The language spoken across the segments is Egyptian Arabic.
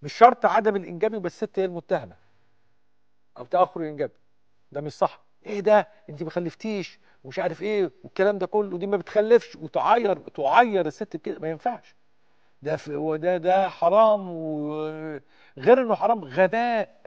مش شرط عدم الانجاب يبقى الست هي المتهمه او تاخر الانجاب ده مش صح ايه ده انت ما خلفتيش ومش عارف ايه والكلام ده كله دي ما بتخلفش وتعير تعير الست كده ما ينفعش ده في وده ده حرام وغير انه حرام غباء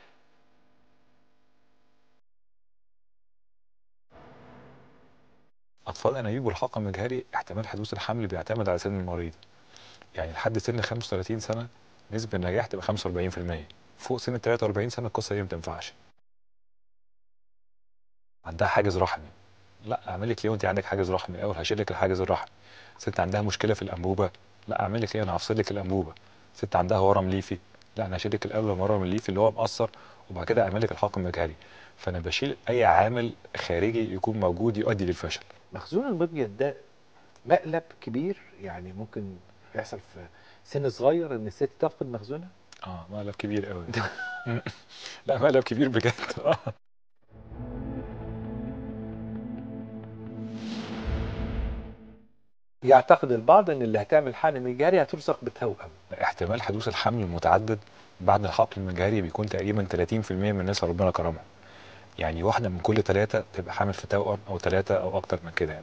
اطفال انابيب والحاقن المجهري احتمال حدوث الحمل بيعتمد على سن المريض يعني لحد سن 35 سنه نسبه النجاح تبقى 45% فوق سن 43 سنه القصه دي ما تنفعش عندها حاجز رحمي لا اعمل لك ليه وانت عندك حاجز رحمي الاول هشيل لك الحاجز الرحمي ست عندها مشكله في الانبوبه لا اعمل لك ايه انا هفصل لك الانبوبه ست عندها ورم ليفي لا انا هشيل لك الاول الورم الليفي اللي هو مقصر وبعد كده اعمل لك الحاقن المجهري فانا بشيل اي عامل خارجي يكون موجود يؤدي للفشل مخزون المبيض ده مقلب كبير يعني ممكن يحصل في سن صغير ان الست تفقد مخزونها اه مقلب كبير قوي لا مقلب كبير بجد اه يعتقد البعض ان اللي هتعمل حمل مجهري هترزق بتوأم احتمال حدوث الحمل المتعدد بعد الحقن المجهري بيكون تقريبا 30% من الناس اللي ربنا كرمهم يعني واحده من كل ثلاثه تبقى حامل في توأم او ثلاثه او اكتر من كده يعني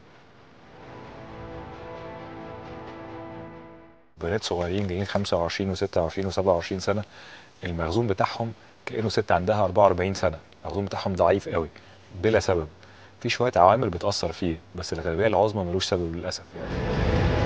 بنات صغيرين جايين 25 و26 و27 سنه المخزون بتاعهم كانه ست عندها 44 سنه المخزون بتاعهم ضعيف قوي بلا سبب في شويه عوامل بتاثر فيه بس الغالبيه العظمى ملوش سبب للاسف يعني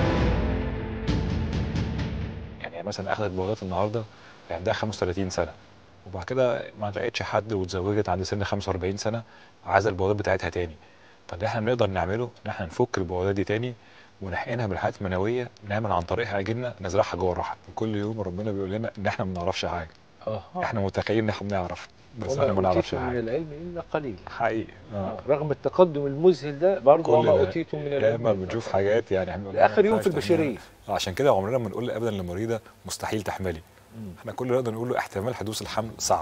يعني مثلا اخذت بوابات النهارده عندها 35 سنه وبعد كده ما لقيتش حد واتزوجت عند سن 45 سنه عايزه البوابات بتاعتها تاني فاللي احنا بنقدر نعمله ان احنا نفك البوابات دي تاني ونحقنها بالحياه المنويه نعمل عن طريقها اجنه نزرعها جوه الرحم كل يوم ربنا بيقول لنا ان احنا ما بنعرفش حاجه اه احنا متخيلين ان احنا بنعرف بس وما احنا ما نعرفش أوتيتم من حاجه العلم الا قليل حقيقي اه رغم التقدم المذهل ده برضه وما كلنا اوتيتم من العلم لما بنشوف حاجات يعني احنا بنقول لاخر يوم ما في ينفعش البشريه تعملها. عشان كده عمرنا ما نقول ابدا للمريضه مستحيل تحملي احنا كل اللي نقدر نقول له احتمال حدوث الحمل صعب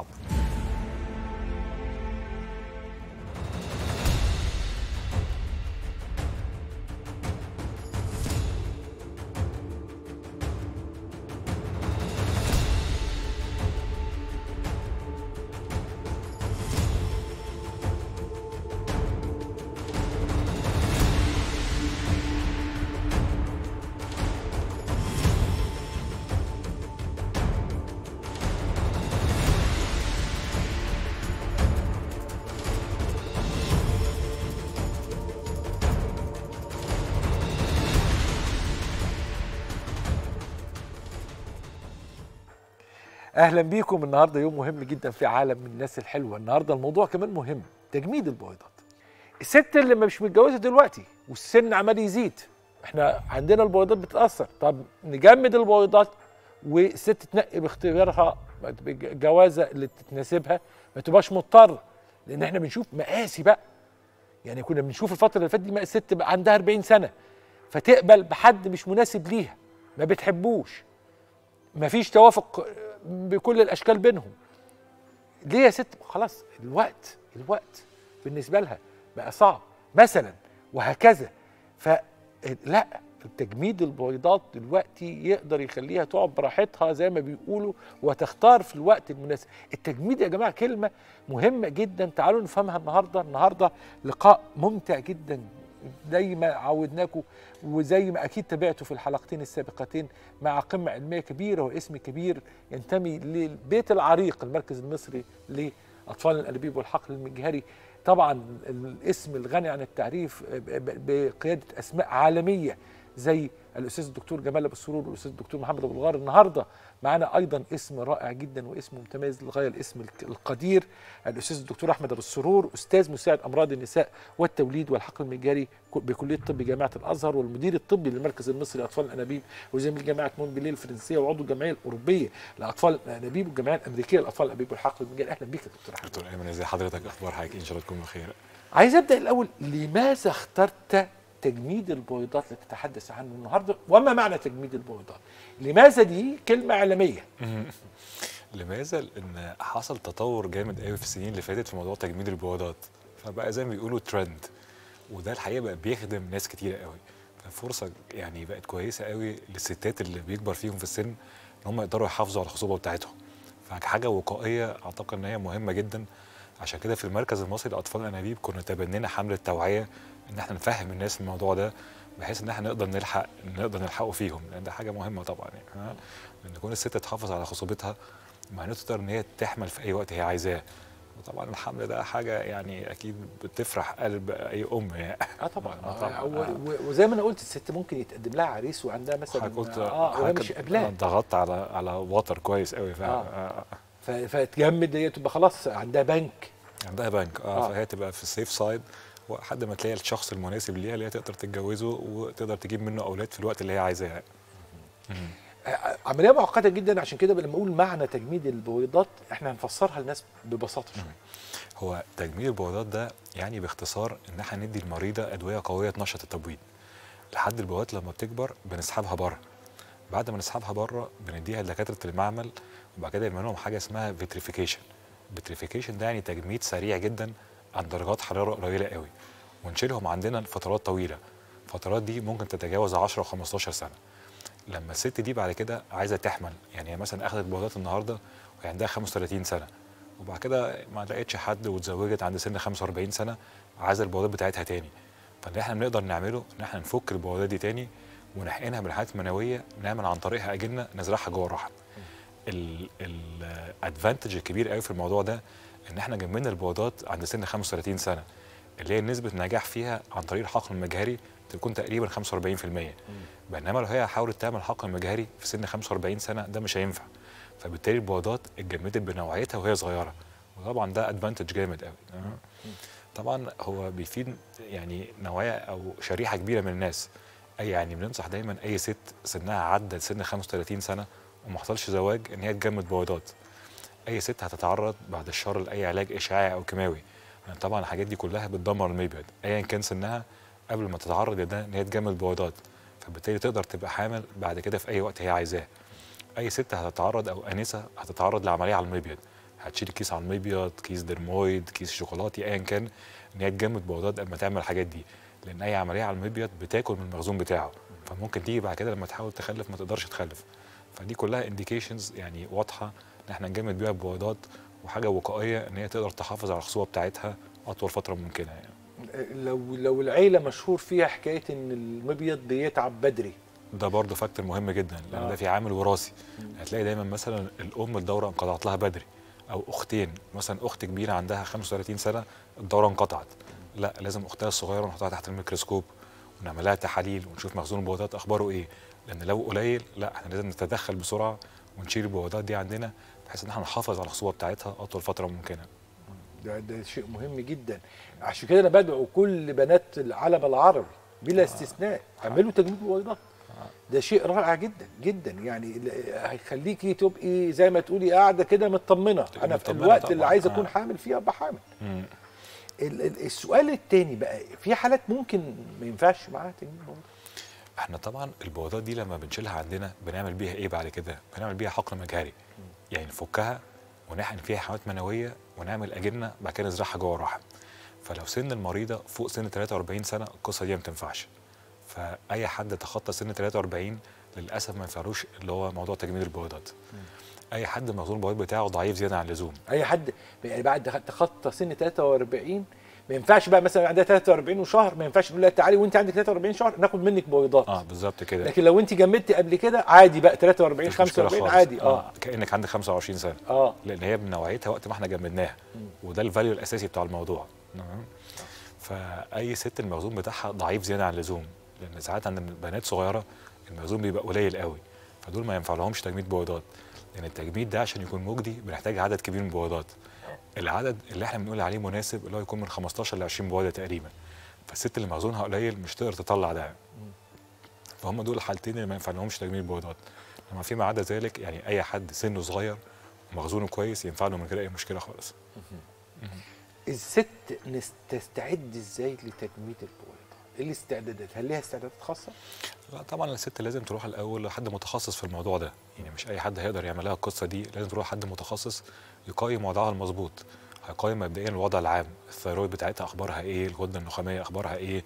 اهلا بيكم النهارده يوم مهم جدا في عالم من الناس الحلوه النهارده الموضوع كمان مهم تجميد البويضات الست اللي مش متجوزه دلوقتي والسن عمال يزيد احنا عندنا البويضات بتتاثر طب نجمد البويضات والست تنقي باختيارها الجوازه اللي تناسبها ما تبقاش مضطره لان احنا بنشوف مقاسي بقى يعني كنا بنشوف الفتره اللي فاتت دي مقاس ست بقى عندها 40 سنه فتقبل بحد مش مناسب ليها ما بتحبوش مفيش توافق بكل الاشكال بينهم ليه يا ست خلاص الوقت الوقت بالنسبه لها بقى صعب مثلا وهكذا فلا تجميد البويضات دلوقتي يقدر يخليها تقعد براحتها زي ما بيقولوا وتختار في الوقت المناسب التجميد يا جماعه كلمه مهمه جدا تعالوا نفهمها النهارده النهارده لقاء ممتع جدا زي ما عودناكم وزي ما اكيد تابعتوا في الحلقتين السابقتين مع قمه علميه كبيره واسم كبير ينتمي للبيت العريق المركز المصري لاطفال الانابيب والحقل المجهري طبعا الاسم الغني عن التعريف بقياده اسماء عالميه زي الاستاذ الدكتور جمال ابو السرور والاستاذ الدكتور محمد ابو الغار النهارده معانا ايضا اسم رائع جدا واسم متميز للغايه الاسم القدير الاستاذ الدكتور احمد ابو السرور استاذ مساعد امراض النساء والتوليد والحقل المجاري بكليه الطب جامعه الازهر والمدير الطبي للمركز المصري لاطفال الانابيب وزميل جامعه مونبليه الفرنسيه وعضو الجمعيه الاوروبيه لاطفال الانابيب والجمعيه الامريكيه لاطفال الانابيب والحقل المجاري اهلا بك يا دكتور احمد دكتور ايمن ازي حضرتك اخبار حضرتك ان شاء الله تكون بخير عايز ابدا الاول لماذا اخترت تجميد البويضات اللي تتحدث عنه النهارده وما معنى تجميد البويضات لماذا دي كلمه عالميه لماذا لان حصل تطور جامد قوي في السنين اللي فاتت في موضوع تجميد البويضات فبقى زي ما بيقولوا ترند وده الحقيقه بقى بيخدم ناس كتيره قوي فرصه يعني بقت كويسه قوي للستات اللي بيكبر فيهم في السن ان هم يقدروا يحافظوا على الخصوبه بتاعتهم فحاجه وقائيه اعتقد ان هي مهمه جدا عشان كده في المركز المصري لاطفال الانابيب كنا تبنينا حمله توعيه ان احنا نفهم الناس الموضوع ده بحيث ان احنا نقدر نلحق نقدر نلحقه فيهم لان ده حاجه مهمه طبعا يعني ها؟ ان تكون الست تحافظ على خصوبتها معناته تقدر ان هي تحمل في اي وقت هي عايزاه وطبعا الحمل ده حاجه يعني اكيد بتفرح قلب اي ام يعني اه طبعا, آه طبعاً. آه. و- و- وزي ما انا قلت الست ممكن يتقدم لها عريس وعندها مثلا حضرتك قلت اه وهي مش حضرتك قبلها ضغطت على على وتر كويس قوي فعلا آه. آه. آه. ف- فتجمد هي تبقى خلاص عندها بنك عندها بنك اه, آه. فهي تبقى في السيف سايد لحد ما تلاقي الشخص المناسب ليها اللي هي تقدر تتجوزه وتقدر تجيب منه اولاد في الوقت اللي هي عايزاه آه، عمليه معقده جدا عشان كده لما اقول معنى تجميد البويضات احنا هنفسرها للناس ببساطه شويه هو تجميل البويضات ده يعني باختصار ان احنا ندي المريضه ادويه قويه تنشط التبويض لحد البويضات لما بتكبر بنسحبها بره بعد ما نسحبها بره بنديها لدكاتره المعمل وبعد كده يعملوا لهم حاجه اسمها فيتريفيكيشن فيتريفيكيشن ده يعني تجميد سريع جدا عن درجات حراره قليله قوي ونشيلهم عندنا لفترات طويله الفترات دي ممكن تتجاوز 10 و15 سنه لما الست دي بعد كده عايزه تحمل يعني هي مثلا اخذت بويضات النهارده وهي عندها 35 سنه وبعد كده ما لقيتش حد واتزوجت عند سن 45 سنه عايزه البويضات بتاعتها تاني فاللي احنا بنقدر نعمله ان احنا نفك البويضات دي تاني ونحقنها بالحالات المنويه نعمل عن طريقها اجنه نزرعها جوه الرحم الادفانتج الكبير قوي في الموضوع ده ان احنا جمعنا البويضات عند سن 35 سنه اللي هي نسبه النجاح فيها عن طريق الحقن المجهري تكون تقريبا 45% بينما لو هي حاولت تعمل حقن مجهري في سن 45 سنه ده مش هينفع فبالتالي البويضات اتجمدت بنوعيتها وهي صغيره وطبعا ده ادفانتج جامد قوي طبعا هو بيفيد يعني نوعيه او شريحه كبيره من الناس اي يعني بننصح دايما اي ست سنها عدى سن 35 سنه وما حصلش زواج ان هي تجمد بويضات اي ست هتتعرض بعد الشر لاي علاج اشعاعي او كيماوي يعني طبعا الحاجات دي كلها بتدمر المبيض ايا كان سنها قبل ما تتعرض لده ان هي تجمد بويضات فبالتالي تقدر تبقى حامل بعد كده في اي وقت هي عايزاه اي ست هتتعرض او انسه هتتعرض لعمليه على المبيض هتشيل كيس على المبيض كيس درمويد كيس شوكولاتي ايا كان ان هي تجمد بويضات قبل ما تعمل الحاجات دي لان اي عمليه على المبيض بتاكل من المخزون بتاعه فممكن تيجي بعد كده لما تحاول تخلف ما تقدرش تخلف فدي كلها انديكيشنز يعني واضحه ان احنا نجمد بيها البويضات وحاجه وقائيه ان هي تقدر تحافظ على الخصوبه بتاعتها اطول فتره ممكنه يعني لو لو العيله مشهور فيها حكايه ان المبيض بيتعب بدري ده برضه فاكتور مهم جدا لان آه. ده في عامل وراثي هتلاقي دايما مثلا الام الدوره انقطعت لها بدري او اختين مثلا اخت كبيره عندها 35 سنه الدوره انقطعت لا لازم اختها الصغيره نحطها تحت الميكروسكوب ونعمل لها تحاليل ونشوف مخزون البويضات اخباره ايه لان لو قليل لا احنا لازم نتدخل بسرعه ونشيل البويضات دي عندنا بحيث ان احنا نحافظ على الخصوبه بتاعتها اطول فتره ممكنه ده ده شيء مهم جدا عشان كده انا بدعو كل بنات العالم العربي بلا استثناء اعملوا تجميد بويضات ده شيء رائع جدا جدا يعني ال- هيخليكي تبقي زي ما تقولي قاعده كده مطمنه انا في مطمنة الوقت اللي طبعاً. عايز آه. اكون حامل فيه ابقى حامل مم. ال- ال- السؤال الثاني بقى في حالات ممكن ما ينفعش معاها تجميد بويضات احنا طبعا البويضات دي لما بنشيلها عندنا بنعمل بيها ايه بعد كده بنعمل بيها حقن مجهري يعني نفكها ونحقن فيها حملات منويه ونعمل اجنه بعد كده نزرعها جوه الرحم فلو سن المريضه فوق سن 43 سنه القصه دي ما تنفعش فاي حد تخطى سن 43 للاسف ما ينفعلوش اللي هو موضوع تجميد البويضات اي حد مخزون البويض بتاعه ضعيف زياده عن اللزوم اي حد يعني بعد تخطى سن 43 ما ينفعش بقى مثلا عندها 43 وشهر ما ينفعش نقول لها تعالي وانت عندك 43 شهر ناخد منك بويضات اه بالظبط كده لكن لو انت جمدتي قبل كده عادي بقى 43 مفيش مشكلة 45 خالص. عادي اه كانك عندك 25 سنه اه لان هي بنوعيتها وقت ما احنا جمدناها وده الفاليو الاساسي بتاع الموضوع تمام فاي ست المخزون بتاعها ضعيف زياده عن اللزوم لان ساعات عند البنات صغيره المخزون بيبقى قليل قوي فدول ما ينفع لهمش تجميد بويضات لان التجميد ده عشان يكون مجدي بنحتاج عدد كبير من البويضات العدد اللي احنا بنقول عليه مناسب اللي هو يكون من 15 ل 20 بويضه تقريبا فالست اللي مخزونها قليل مش تقدر تطلع ده فهم دول الحالتين اللي ما ينفع لهمش تجميد بويضات لما فيما عدا ذلك يعني اي حد سنه صغير ومخزونه كويس ينفع له من غير اي مشكله خالص الست نس- تستعد ازاي لتجميد البويضه؟ ايه الاستعدادات؟ هل ليها استعدادات خاصه؟ لا طبعا الست لازم تروح الاول لحد متخصص في الموضوع ده يعني مش اي حد هيقدر يعمل لها القصه دي لازم تروح حد متخصص يقيم وضعها المظبوط هيقيم مبدئيا الوضع العام الثيرويد بتاعتها اخبارها ايه الغده النخاميه اخبارها ايه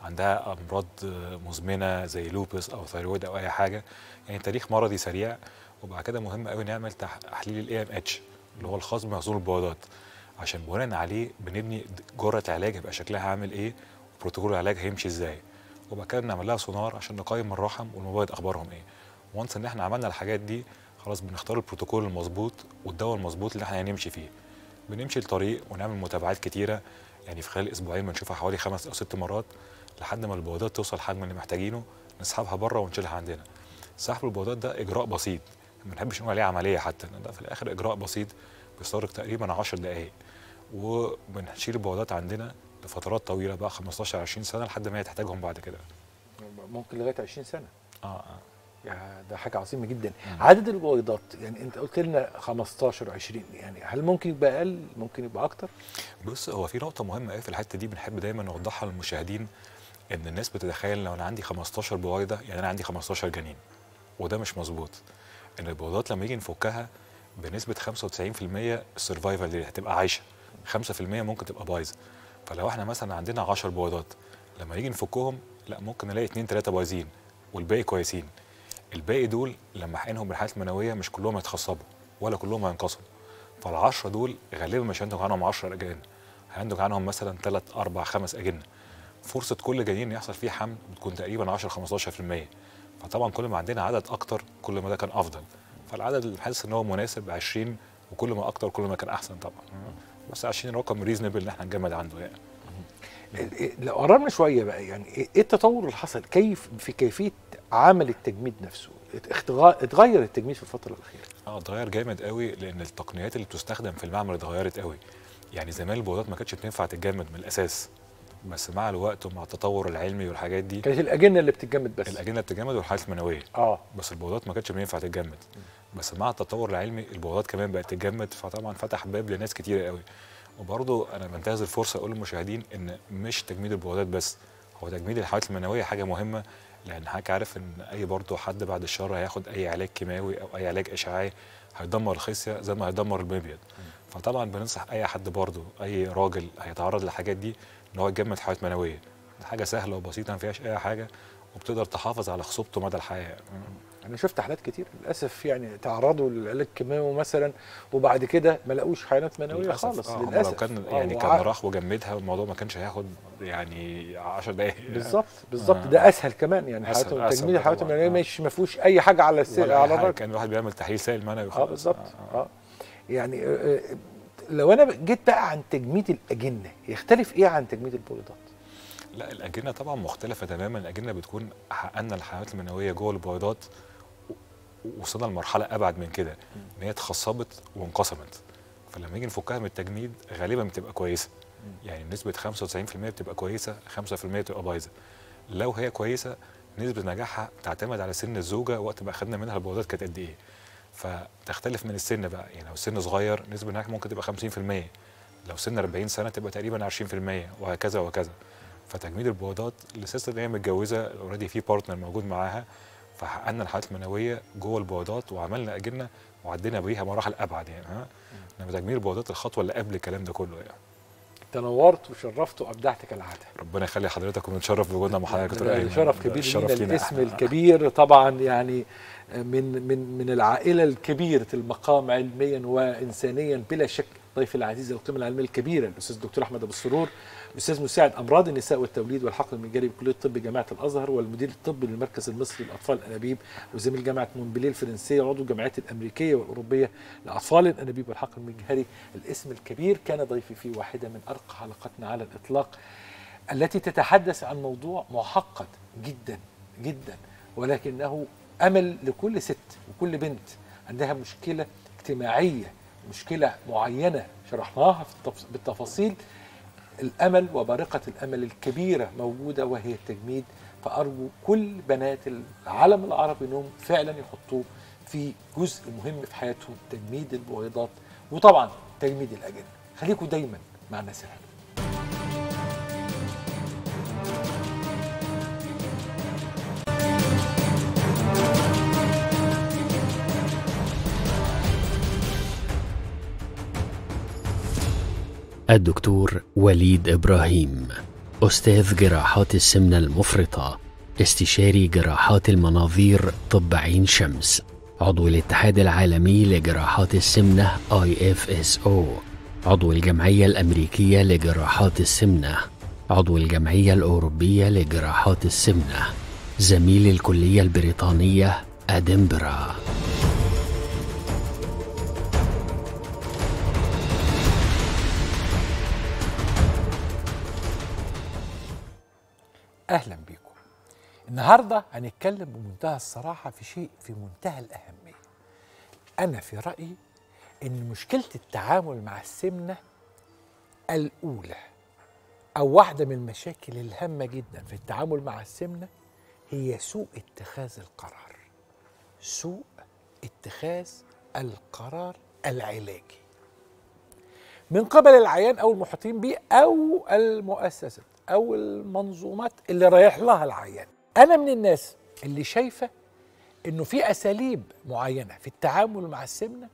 عندها امراض آه، مزمنه زي لوبس او ثيرويد او اي حاجه يعني تاريخ مرضي سريع وبعد كده مهم قوي نعمل تح- تحليل الاي ام اتش اللي هو الخاص بمخزون البويضات عشان بناء عليه بنبني جرعه علاج هيبقى شكلها عامل ايه وبروتوكول العلاج هيمشي ازاي وبعد كده بنعمل لها سونار عشان نقيم الرحم والمبيض اخبارهم ايه وانس ان احنا عملنا الحاجات دي خلاص بنختار البروتوكول المظبوط والدواء المظبوط اللي احنا هنمشي فيه بنمشي الطريق ونعمل متابعات كتيره يعني في خلال اسبوعين بنشوفها حوالي خمس او ست مرات لحد ما البويضات توصل الحجم اللي محتاجينه نسحبها بره ونشيلها عندنا سحب البويضات ده اجراء بسيط ما بنحبش نقول عليه عمليه حتى لأن ده في الاخر اجراء بسيط بيستغرق تقريبا 10 دقائق وبنشيل البويضات عندنا لفترات طويله بقى 15 20 سنه لحد ما هي تحتاجهم بعد كده ممكن لغايه 20 سنه اه اه يعني ده حاجه عظيمه جدا مم. عدد البويضات يعني انت قلت لنا 15 20 يعني هل ممكن يبقى اقل ممكن يبقى اكتر بص هو في نقطة مهمة قوي في الحتة دي بنحب دايما نوضحها للمشاهدين إن الناس بتتخيل لو أنا عندي 15 بويضة يعني أنا عندي 15 جنين وده مش مظبوط إن البويضات لما يجي نفكها بنسبة 95% السرفايفل دي هتبقى عايشة 5% ممكن تبقى بايظة فلو احنا مثلا عندنا 10 بويضات لما يجي نفكهم لا ممكن نلاقي 2 3 بايظين والباقي كويسين الباقي دول لما احقنهم بالحالات المنوية مش كلهم هيتخصبوا ولا كلهم هينقسموا فالعشرة دول غالبا مش هينتج عنهم 10 أجنة هينتج عنهم مثلا 3 4 5 أجنة فرصة كل جنين يحصل فيه حمل بتكون تقريبا 10 15% فطبعا كل ما عندنا عدد أكتر كل ما ده كان أفضل فالعدد اللي بحس إن هو مناسب 20 وكل ما أكتر كل ما كان أحسن طبعا بس 20 رقم ريزنبل إن احنا نجمد عنده يعني لو قربنا شويه بقى يعني ايه إيه التطور اللي حصل كيف في كيفيه عمل التجميد نفسه اتغ- اتغير التجميد في الفتره الاخيره اه اتغير جامد قوي لان التقنيات اللي بتستخدم في المعمل اتغيرت قوي يعني زمان البويضات ما كانتش بتنفع تتجمد من الاساس بس مع الوقت ومع التطور العلمي والحاجات دي كانت الاجنه اللي بتتجمد بس الاجنه بتتجمد والحالات المنويه اه بس البويضات ما كانتش بينفع تتجمد بس مع التطور العلمي البويضات كمان بقت تتجمد فطبعا فتح باب لناس كتيره قوي وبرضه انا بنتهز الفرصه اقول للمشاهدين ان مش تجميد البويضات بس هو تجميد الحالات المنويه حاجه مهمه لان حضرتك عارف ان اي برضه حد بعد الشر هياخد اي علاج كيماوي او اي علاج اشعاعي هيدمر الخصيه زي ما هيدمر المبيض فطبعا بننصح اي حد برضه اي راجل هيتعرض للحاجات دي ان هو يتجمد حالات منويه دي حاجه سهله وبسيطه ما فيهاش اي حاجه وبتقدر تحافظ على خصوبته مدى الحياه انا شفت حالات كتير للاسف يعني تعرضوا للعلاج الكيماوي مثلا وبعد كده ما لقوش حيوانات منويه للأسف. خالص آه، هم للاسف لو كان آه، يعني كان وع- راح وجمدها الموضوع ما كانش هياخد يعني 10 دقايق بالظبط بالظبط آه. ده اسهل كمان يعني أسهل- حياتهم أسهل تجميد الحيوانات طبعاً. المنويه آه. مش ما فيهوش اي حاجه على الس... ولا أي على حاجة. الراجل كان الواحد بيعمل تحليل سائل منوي اه وخلاص. بالظبط آه. اه يعني آه، آه، لو انا جيت بقى عن تجميد الاجنه يختلف ايه عن تجميد البويضات؟ لا الاجنه طبعا مختلفه تماما الاجنه بتكون حققنا الحيوانات المنويه جوه البويضات و- وصلنا لمرحله ابعد من كده ان هي اتخصبت وانقسمت فلما نيجي نفكها من التجميد غالبا بتبقى كويسه يعني نسبه 95% بتبقى كويسه 5% بتبقى بايظه لو هي كويسه نسبه نجاحها تعتمد على سن الزوجه وقت ما اخدنا منها البويضات كانت قد ايه فتختلف من السن بقى يعني لو السن صغير نسبه النجاح ممكن تبقى 50% لو سن 40 سنه تبقى تقريبا 20% وهكذا وهكذا فتجميد البويضات لسه ان هي متجوزه اوريدي في بارتنر موجود معاها فحققنا الحالات المنويه جوه البويضات وعملنا اجنه وعدينا بيها مراحل ابعد يعني ها انما تجميد البويضات الخطوه اللي قبل الكلام ده كله يعني تنورت وشرفت وابدعت كالعاده ربنا يخلي حضرتك ونتشرف بوجودنا مع حضرتك يا دكتور ايمن شرف كبير الشرف لينا لينا الاسم إحنا. الكبير طبعا يعني من من من العائله الكبيره المقام علميا وانسانيا بلا شك ضيف العزيز القيمه العلميه الكبيره الاستاذ الدكتور احمد ابو السرور استاذ مساعد امراض النساء والتوليد والحقل المجاري بكليه الطب جامعه الازهر والمدير الطبي للمركز المصري للاطفال الانابيب وزميل جامعه مونبليه الفرنسيه وعضو الجامعات الامريكيه والاوروبيه لاطفال الانابيب والحقل المجهري الاسم الكبير كان ضيفي في واحده من ارقى حلقاتنا على الاطلاق التي تتحدث عن موضوع معقد جدا جدا ولكنه امل لكل ست وكل بنت عندها مشكله اجتماعيه مشكله معينه شرحناها في التف- بالتفاصيل الامل وبارقه الامل الكبيره موجوده وهي التجميد فارجو كل بنات العالم العربي انهم فعلا يحطوه في جزء مهم في حياتهم تجميد البويضات وطبعا تجميد الاجنه خليكم دايما مع الناس الحلوه الدكتور وليد ابراهيم أستاذ جراحات السمنة المفرطة استشاري جراحات المناظير طب عين شمس عضو الاتحاد العالمي لجراحات السمنة IFSO عضو الجمعية الأمريكية لجراحات السمنة عضو الجمعية الأوروبية لجراحات السمنة زميل الكلية البريطانية أدنبرا اهلا بيكم النهارده هنتكلم بمنتهى الصراحه في شيء في منتهى الاهميه انا في رايي ان مشكله التعامل مع السمنه الاولى او واحده من المشاكل الهامه جدا في التعامل مع السمنه هي سوء اتخاذ القرار سوء اتخاذ القرار العلاجي من قبل العيان او المحيطين به او المؤسسات او المنظومات اللي رايح لها العيان انا من الناس اللي شايفه انه في اساليب معينه في التعامل مع السمنه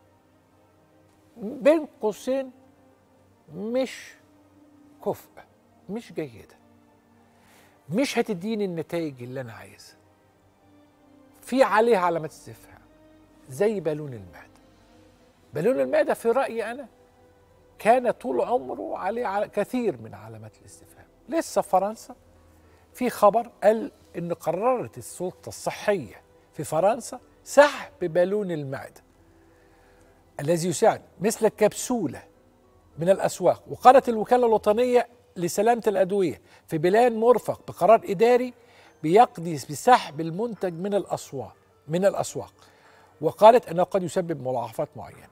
بين قوسين مش كفء مش جيده مش هتديني النتائج اللي انا عايزها في عليها علامات استفهام زي بالون المعده بالون المعده في رايي انا كان طول عمره عليه على كثير من علامات الاستفهام لسه في فرنسا في خبر قال ان قررت السلطه الصحيه في فرنسا سحب بالون المعده الذي يساعد مثل كبسوله من الاسواق وقالت الوكاله الوطنيه لسلامه الادويه في بلان مرفق بقرار اداري بيقضي بسحب المنتج من الاسواق من الاسواق وقالت انه قد يسبب مضاعفات معينه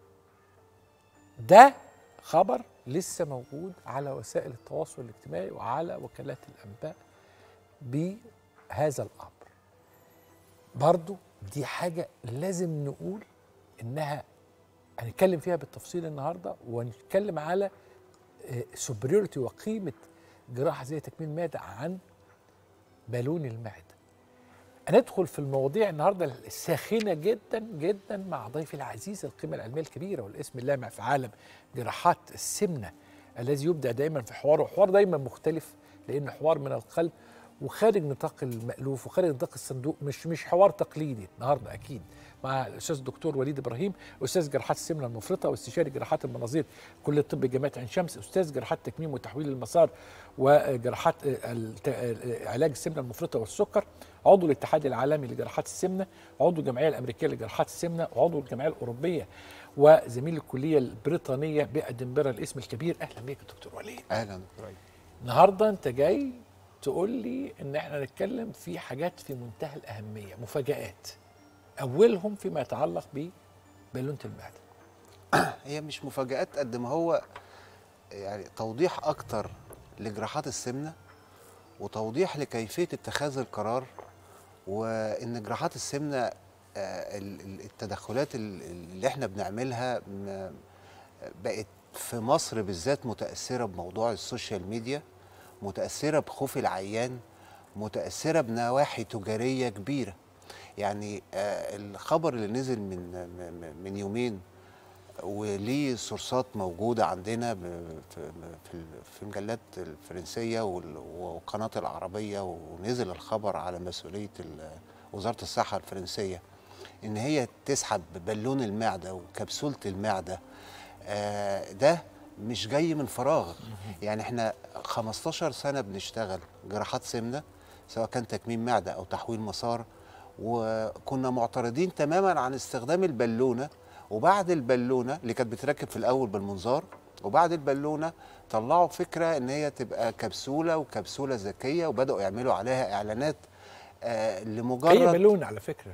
ده خبر لسه موجود على وسائل التواصل الاجتماعي وعلى وكالات الانباء بهذا الامر برضو دي حاجه لازم نقول انها هنتكلم فيها بالتفصيل النهارده ونتكلم على سوبريورتي وقيمه جراحه زي تكميل المعده عن بالون المعده هندخل في المواضيع النهارده الساخنه جدا جدا مع ضيفي العزيز القيمه العلميه الكبيره والاسم اللامع في عالم جراحات السمنه الذي يبدع دايما في حواره وحوار دايما مختلف لانه حوار من القلب وخارج نطاق المألوف وخارج نطاق الصندوق مش مش حوار تقليدي النهارده اكيد مع الاستاذ الدكتور وليد ابراهيم استاذ جراحات السمنه المفرطه واستشاري جراحات المناظير كليه طب جامعه عين شمس استاذ جراحات تكميم وتحويل المسار وجراحات علاج السمنه المفرطه والسكر عضو الاتحاد العالمي لجراحات السمنه عضو الجمعيه الامريكيه لجراحات السمنه وعضو الجمعيه الاوروبيه وزميل الكليه البريطانيه بادنبرا الاسم الكبير اهلا بيك يا دكتور وليد اهلا دكتور النهارده انت جاي تقول لي ان احنا نتكلم في حاجات في منتهى الاهميه مفاجات اولهم فيما يتعلق ببالونه المعده هي مش مفاجآت قد ما هو يعني توضيح اكتر لجراحات السمنه وتوضيح لكيفيه اتخاذ القرار وان جراحات السمنه التدخلات اللي احنا بنعملها بقت في مصر بالذات متاثره بموضوع السوشيال ميديا متاثره بخوف العيان متاثره بنواحي تجاريه كبيره يعني الخبر اللي نزل من من يومين وليه سورسات موجوده عندنا في المجلات الفرنسيه والقناه العربيه ونزل الخبر على مسؤوليه وزاره الصحه الفرنسيه ان هي تسحب بالون المعده وكبسوله المعده ده مش جاي من فراغ يعني احنا 15 سنه بنشتغل جراحات سمنه سواء كان تكميم معده او تحويل مسار وكنا معترضين تماما عن استخدام البالونه وبعد البالونه اللي كانت بتركب في الاول بالمنظار وبعد البالونه طلعوا فكره ان هي تبقى كبسوله وكبسوله ذكيه وبداوا يعملوا عليها اعلانات آه لمجرد هي بالونه على فكره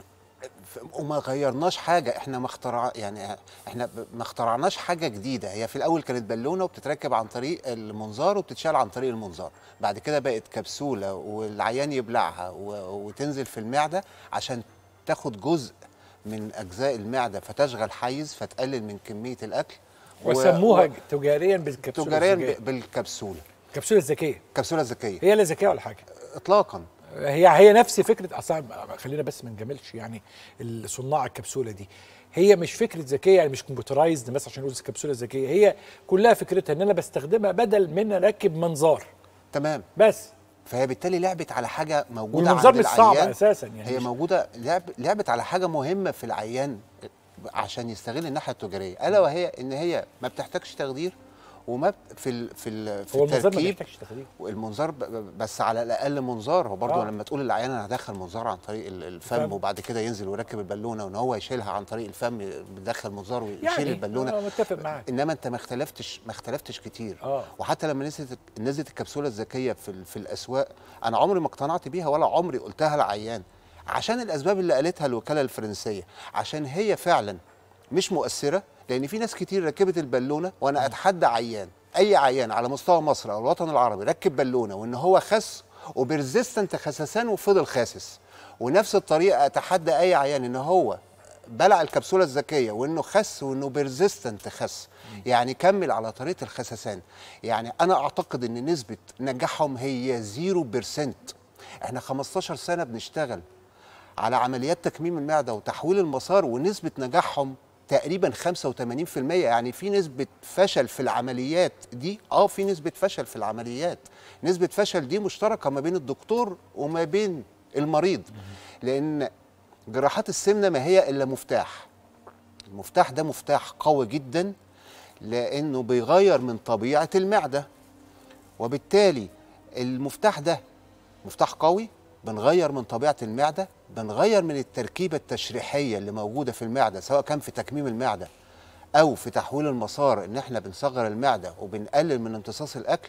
وما غيرناش حاجه احنا ما اخترع يعني احنا ما اخترعناش حاجه جديده هي في الاول كانت بالونه وبتتركب عن طريق المنظار وبتتشال عن طريق المنظار بعد كده بقت كبسوله والعيان يبلعها وتنزل في المعده عشان تاخد جزء من اجزاء المعده فتشغل حيز فتقلل من كميه الاكل وسموها و... تجاريا بالكبسوله تجاريا ب... بالكبسوله الكبسوله الذكيه الكبسوله الذكيه هي لا ذكيه ولا حاجه اطلاقا هي هي نفس فكره اصلا خلينا بس ما نجاملش يعني صناع الكبسوله دي هي مش فكره ذكيه يعني مش كمبيوترايزد مثلا عشان نقول الكبسوله الذكيه هي كلها فكرتها ان انا بستخدمها بدل من اركب منظار تمام بس فهي بالتالي لعبت على حاجه موجوده والمنظار عند مش صعب العيان اساسا يعني هي مش- موجوده لعب لعبت على حاجه مهمه في العيان عشان يستغل الناحيه التجاريه الا وهي ان هي ما بتحتاجش تخدير وما بت- في ال في ال في هو المنظار ما التركيب بيحتاجش تخدير والمنظار ب- ب- بس على الاقل منظار هو برضه آه. لما تقول للعيان انا هدخل منظار عن طريق ال- الفم الفم. وبعد كده ينزل ويركب البالونه وان هو يشيلها عن طريق الفم بيدخل منظار ويشيل يعني البالونه انا متفق معاك انما انت ما اختلفتش ما اختلفتش كتير اه وحتى لما نزلت نزلت الكبسوله الذكيه في ال- في الاسواق انا عمري ما اقتنعت بيها ولا عمري قلتها للعيان عشان الاسباب اللي قالتها الوكاله الفرنسيه عشان هي فعلا مش مؤثره لان في ناس كتير ركبت البالونه وانا اتحدى عيان اي عيان على مستوى مصر او الوطن العربي ركب بالونه وان هو خس وبرزيستنت خسسان وفضل خاسس ونفس الطريقه اتحدى اي عيان ان هو بلع الكبسوله الذكيه وانه خس وانه بيرزيستنت خس يعني كمل على طريقه الخسسان يعني انا اعتقد ان نسبه نجاحهم هي 0% احنا 15 سنه بنشتغل على عمليات تكميم المعده وتحويل المسار ونسبه نجاحهم تقريبا 85% يعني في نسبه فشل في العمليات دي اه في نسبه فشل في العمليات نسبه فشل دي مشتركه ما بين الدكتور وما بين المريض لان جراحات السمنه ما هي الا مفتاح المفتاح ده مفتاح قوي جدا لانه بيغير من طبيعه المعده وبالتالي المفتاح ده مفتاح قوي بنغير من طبيعه المعده بنغير من التركيبه التشريحيه اللي موجوده في المعده سواء كان في تكميم المعده او في تحويل المسار ان احنا بنصغر المعده وبنقلل من امتصاص الاكل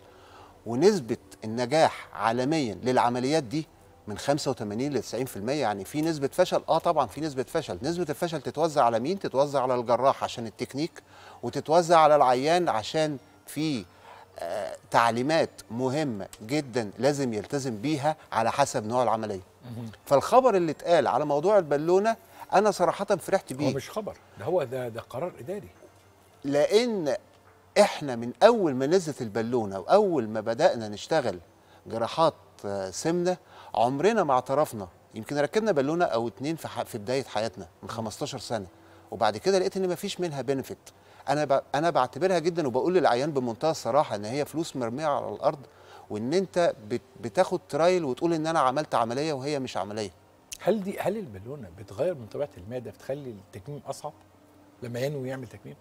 ونسبه النجاح عالميا للعمليات دي من 85 ل 90% يعني في نسبه فشل اه طبعا في نسبه فشل نسبه الفشل تتوزع على مين تتوزع على الجراح عشان التكنيك وتتوزع على العيان عشان في آه تعليمات مهمه جدا لازم يلتزم بيها على حسب نوع العمليه فالخبر اللي اتقال على موضوع البالونه انا صراحه فرحت هو بيه مش خبر ده هو ده ده قرار اداري لان احنا من اول ما نزلت البالونه واول ما بدانا نشتغل جراحات آه، سمنه عمرنا ما اعترفنا يمكن ركبنا بالونه او اتنين في ح- في بدايه حياتنا من 15 سنه وبعد كده لقيت ان مفيش منها بنفيت انا ب... انا بعتبرها جدا وبقول للعيان بمنتهى الصراحه ان هي فلوس مرميه على الارض وان انت بت... بتاخد ترايل وتقول ان انا عملت عمليه وهي مش عمليه هل دي هل البالونه بتغير من طبيعه المعده بتخلي التكميم اصعب لما ينوي يعمل تكميم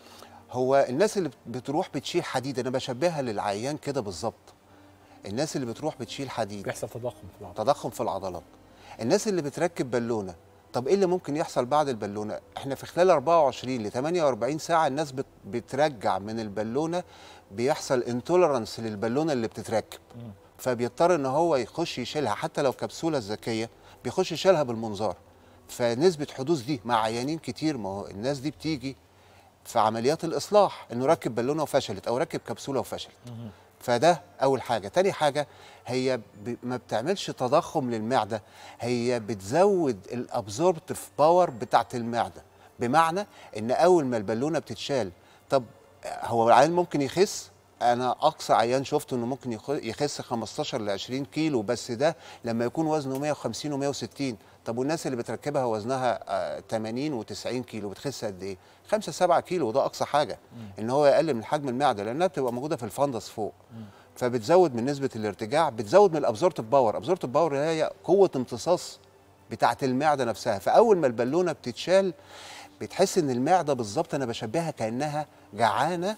هو الناس اللي بت- بتروح بتشيل حديد انا بشبهها للعيان كده بالظبط الناس اللي بتروح بتشيل حديد بيحصل تضخم في العضله تضخم في العضلات الناس اللي بتركب بالونه طب ايه اللي ممكن يحصل بعد البالونه احنا في خلال 24 ل 48 ساعه الناس بت بترجع من البالونه بيحصل انتولرانس للبالونه اللي بتتركب فبيضطر ان هو يخش يشيلها حتى لو كبسوله ذكيه بيخش يشيلها بالمنظار فنسبه حدوث دي مع عيانين كتير ما هو الناس دي بتيجي في عمليات الاصلاح انه ركب بالونه وفشلت او ركب كبسوله وفشلت فده اول حاجه تاني حاجه هي ب... ما بتعملش تضخم للمعده هي بتزود الابزوربتيف باور بتاعت المعده بمعنى ان اول ما البالونه بتتشال طب هو العيان ممكن يخس انا اقصى عيان شفته انه ممكن يخ- يخس 15 ل 20 كيلو بس ده لما يكون وزنه 150 و160 طب والناس اللي بتركبها وزنها آه، 80 و90 كيلو بتخس قد ايه 5 7 كيلو وده اقصى حاجه ان هو يقلل من حجم المعده لانها بتبقى موجوده في الفندس فوق فبتزود من نسبه الارتجاع بتزود من الابزورتيف باور ابزورتيف باور هي قوه امتصاص بتاعه المعده نفسها فاول ما البالونه بتتشال بتحس ان المعده بالظبط انا بشبهها كانها جعانه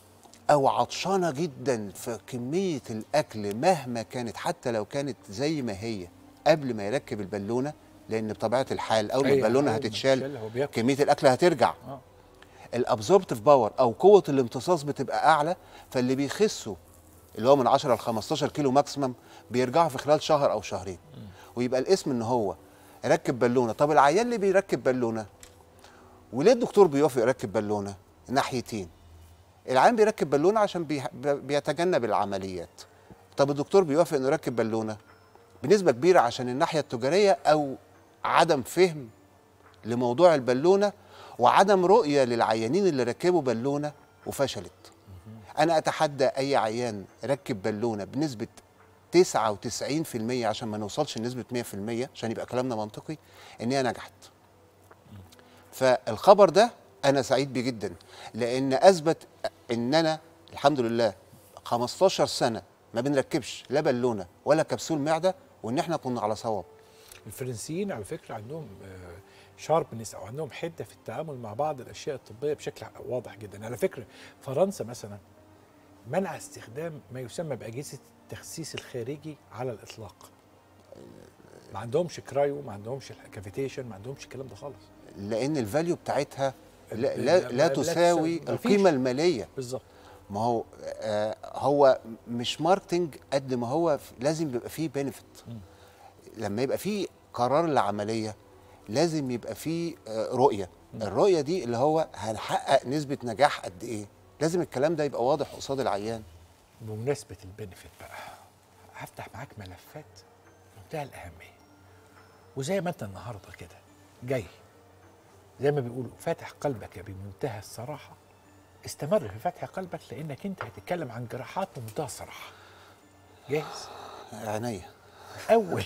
او عطشانه جدا في كميه الاكل مهما كانت حتى لو كانت زي ما هي قبل ما يركب البالونه لان بطبيعه الحال اول ما أيوة، البالونه أول ما هتتشال تتشال هو بياكل. كميه الاكل هترجع اه الابزوربتيف باور او قوه الامتصاص بتبقى اعلى فاللي بيخسوا اللي هو من 10 ل 15 كيلو ماكسيمم بيرجعوا في خلال شهر او شهرين ويبقى الاسم ان هو ركب بالونه طب العيان اللي بيركب بالونه وليه الدكتور بيوافق يركب بالونه ناحيتين العيان بيركب بالونه عشان بي- بيتجنب العمليات طب الدكتور بيوافق انه يركب بالونه بنسبه كبيره عشان الناحيه التجاريه او عدم فهم لموضوع البالونه وعدم رؤيه للعيانين اللي ركبوا بالونه وفشلت انا اتحدى اي عيان ركب بالونه بنسبه 99% عشان ما نوصلش لنسبه 100% عشان يبقى كلامنا منطقي ان هي نجحت فالخبر ده انا سعيد بيه جدا لان اثبت ان انا الحمد لله 15 سنه ما بنركبش لا بالونه ولا كبسول معده وان احنا كنا على صواب الفرنسيين على فكره عندهم شاربنس او عندهم حده في التعامل مع بعض الاشياء الطبيه بشكل واضح جدا على فكره فرنسا مثلا منع استخدام ما يسمى باجهزه التخسيس الخارجي على الاطلاق ما عندهمش كرايو ما عندهمش كافيتيشن ما عندهمش الكلام ده خالص لان الفاليو بتاعتها لا, لا- لا, لا لا تساوي تساوي- القيمه مفيش. الماليه بالظبط ما هو آه هو مش ماركتنج قد ما هو ف- لازم يبقى فيه بينفيت لما يبقى فيه قرار لعمليه لازم يبقى فيه آه رؤيه الرؤيه دي اللي هو هنحقق نسبه نجاح قد ايه لازم الكلام ده يبقى واضح قصاد العيان بمناسبه البنفيت بقى هفتح معاك ملفات منتهى الاهميه وزي ما انت النهارده كده جاي زي ما بيقولوا فاتح قلبك بمنتهى الصراحه استمر في فتح قلبك لانك انت هتتكلم عن جراحات بمنتهى الصراحه جاهز عينيا اول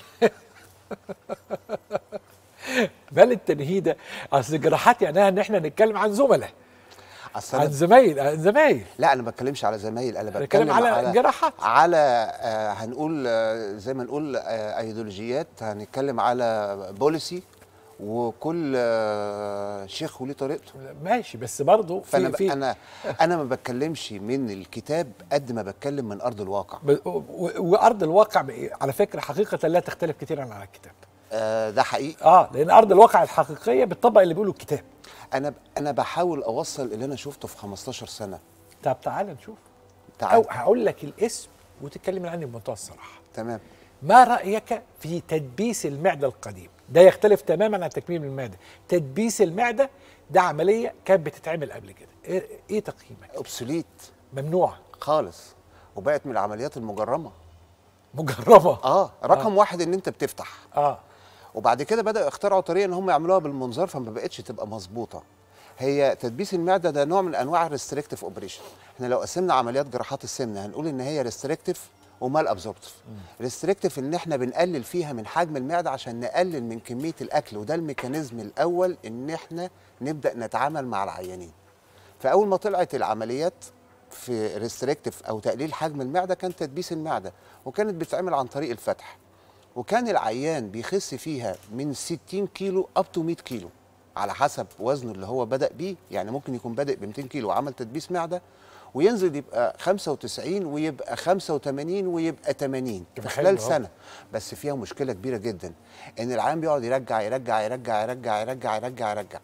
بل التنهيده اصل جراحات معناها ان احنا نتكلم عن زملاء اصل عن أنا زمايل عن زمايل لا انا ما بتكلمش على زمايل انا بتكلم بتكلم على على جراحات. على آه هنقول آه زي ما نقول آه ايديولوجيات هنتكلم على بوليسي وكل آه شيخ وليه طريقته ماشي بس برضه فانا في ب... في انا انا ما بتكلمش من الكتاب قد ما بتكلم من ارض الواقع ب- و- وارض الواقع ب- على فكره حقيقه لا تختلف كثيرا عن الكتاب آه ده حقيقي اه لان ارض الواقع الحقيقيه بتطبق اللي بيقوله الكتاب انا ب... انا بحاول اوصل اللي انا شفته في 15 سنه طب تعال نشوف تعال او هقول لك الاسم وتتكلم عني بمنتهى الصراحه تمام ما رايك في تدبيس المعده القديم ده يختلف تماما عن تكميم المعده تدبيس المعده ده عمليه كانت بتتعمل قبل كده ايه, إيه تقييمك اوبسوليت ممنوعه خالص وبقت من العمليات المجرمه مجربه اه رقم واحد ان انت بتفتح اه وبعد كده بدأوا يخترعوا طريقه ان هم يعملوها بالمنظار فما بقتش تبقى مظبوطه هي تدبيس المعده ده نوع من انواع الريستريكتيف اوبريشن احنا لو قسمنا عمليات جراحات السمنه هنقول ان هي ريستريكتيف ومال ابزوربتيف ريستريكتيف ان احنا بنقلل فيها من حجم المعده عشان نقلل من كميه الاكل وده الميكانيزم الاول ان احنا نبدا نتعامل مع العيانين فاول ما طلعت العمليات في ريستريكتيف او تقليل حجم المعده كان تدبيس المعده وكانت بتتعمل عن طريق الفتح وكان العيان بيخس فيها من 60 كيلو اب تو 100 كيلو على حسب وزنه اللي هو بدا بيه يعني ممكن يكون بادئ ب 200 كيلو وعمل تدبيس معده وينزل يبقى 95 ويبقى 85 ويبقى 80 طب في حلو خلال أهو. سنه بس فيها مشكله كبيره جدا ان العيان بيقعد يرجع يرجع يرجع يرجع يرجع يرجع يرجع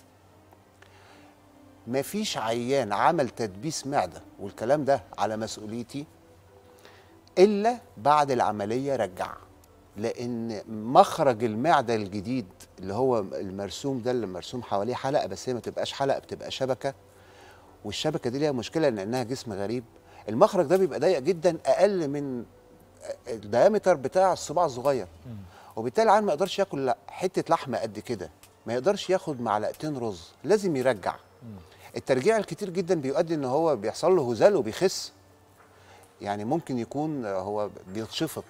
مفيش عيان عمل تدبيس معده والكلام ده على مسؤوليتي الا بعد العمليه رجع لان مخرج المعده الجديد اللي هو المرسوم ده اللي مرسوم حواليه حلقه بس هي ما تبقاش حلقه بتبقى شبكه والشبكه دي ليها مشكله لانها جسم غريب المخرج ده بيبقى ضيق جدا اقل من الديامتر بتاع الصباع الصغير وبالتالي العيان ما يقدرش ياكل لا حته لحمه قد كده ما يقدرش ياخد معلقتين رز لازم يرجع الترجيع الكتير جدا بيؤدي ان هو بيحصل له هزال وبيخس يعني ممكن يكون هو بيتشفط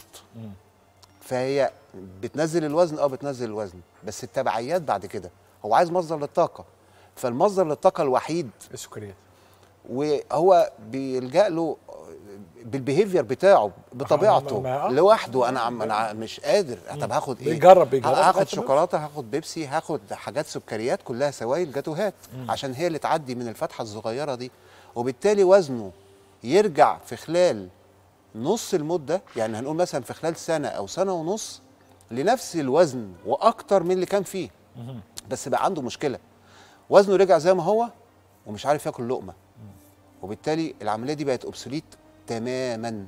فهي بتنزل الوزن اه بتنزل الوزن بس التبعيات بعد كده هو عايز مصدر للطاقه فالمصدر للطاقه الوحيد السكريات وهو بيلجا له بالبيهيفير بتاعه بطبيعته ما- ما- لوحده انا عم انا مش قادر طب هاخد ايه بيجرب- بيجرب لغاية هاخد ما شوكولاته هاخد بيبسي هاخد حاجات سكريات كلها سوائل جاتوهات عشان هي اللي تعدي من الفتحه الصغيره دي وبالتالي وزنه يرجع في خلال نص المده يعني هنقول مثلا في خلال سنه او سنه ونص لنفس الوزن واكتر من اللي كان فيه بس بقى عنده مشكله وزنه رجع زي ما هو ومش عارف ياكل لقمه وبالتالي العمليه دي بقت اوبسوليت تماما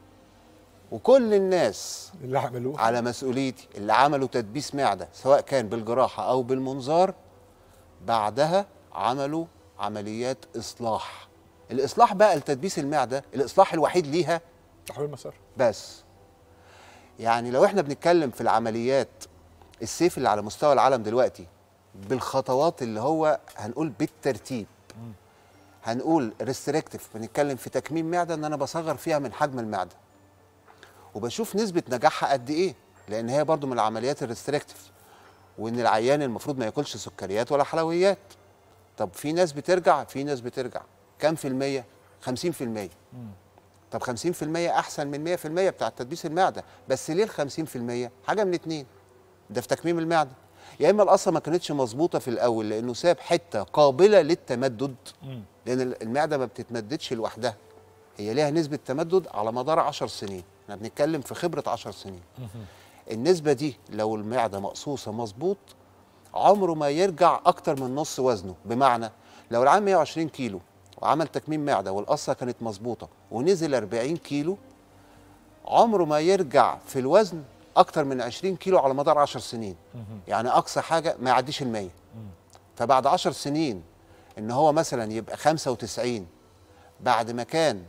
وكل الناس اللي عملوه على مسؤوليتي اللي عملوا تدبيس معده سواء كان بالجراحه او بالمنظار بعدها عملوا عمليات اصلاح الاصلاح بقى لتدبيس المعده الاصلاح الوحيد ليها تحويل مسار بس يعني لو احنا بنتكلم في العمليات السيف اللي على مستوى العالم دلوقتي بالخطوات اللي هو هنقول بالترتيب هنقول ريستريكتيف بنتكلم في تكميم معده ان انا بصغر فيها من حجم المعده وبشوف نسبه نجاحها قد ايه لان هي برضو من العمليات الريستريكتيف وان العيان المفروض ما ياكلش سكريات ولا حلويات طب في ناس بترجع في ناس بترجع كام في المية 50 في المية طب 50% احسن من 100% بتاع تدبيس المعده بس ليه ال 50% حاجه من اتنين ده في تكميم المعده يا اما القصه ما كانتش مظبوطه في الاول لانه ساب حته قابله للتمدد لان المعده ما بتتمددش لوحدها هي ليها نسبه تمدد على مدار 10 سنين احنا بنتكلم في خبره 10 سنين النسبه دي لو المعده مقصوصه مظبوط عمره ما يرجع اكتر من نص وزنه بمعنى لو العام 120 كيلو وعمل تكميم معده والقصه كانت مظبوطه ونزل 40 كيلو عمره ما يرجع في الوزن اكتر من 20 كيلو على مدار 10 سنين يعني اقصى حاجه ما يعديش ال 100 فبعد 10 سنين ان هو مثلا يبقى 95 بعد ما كان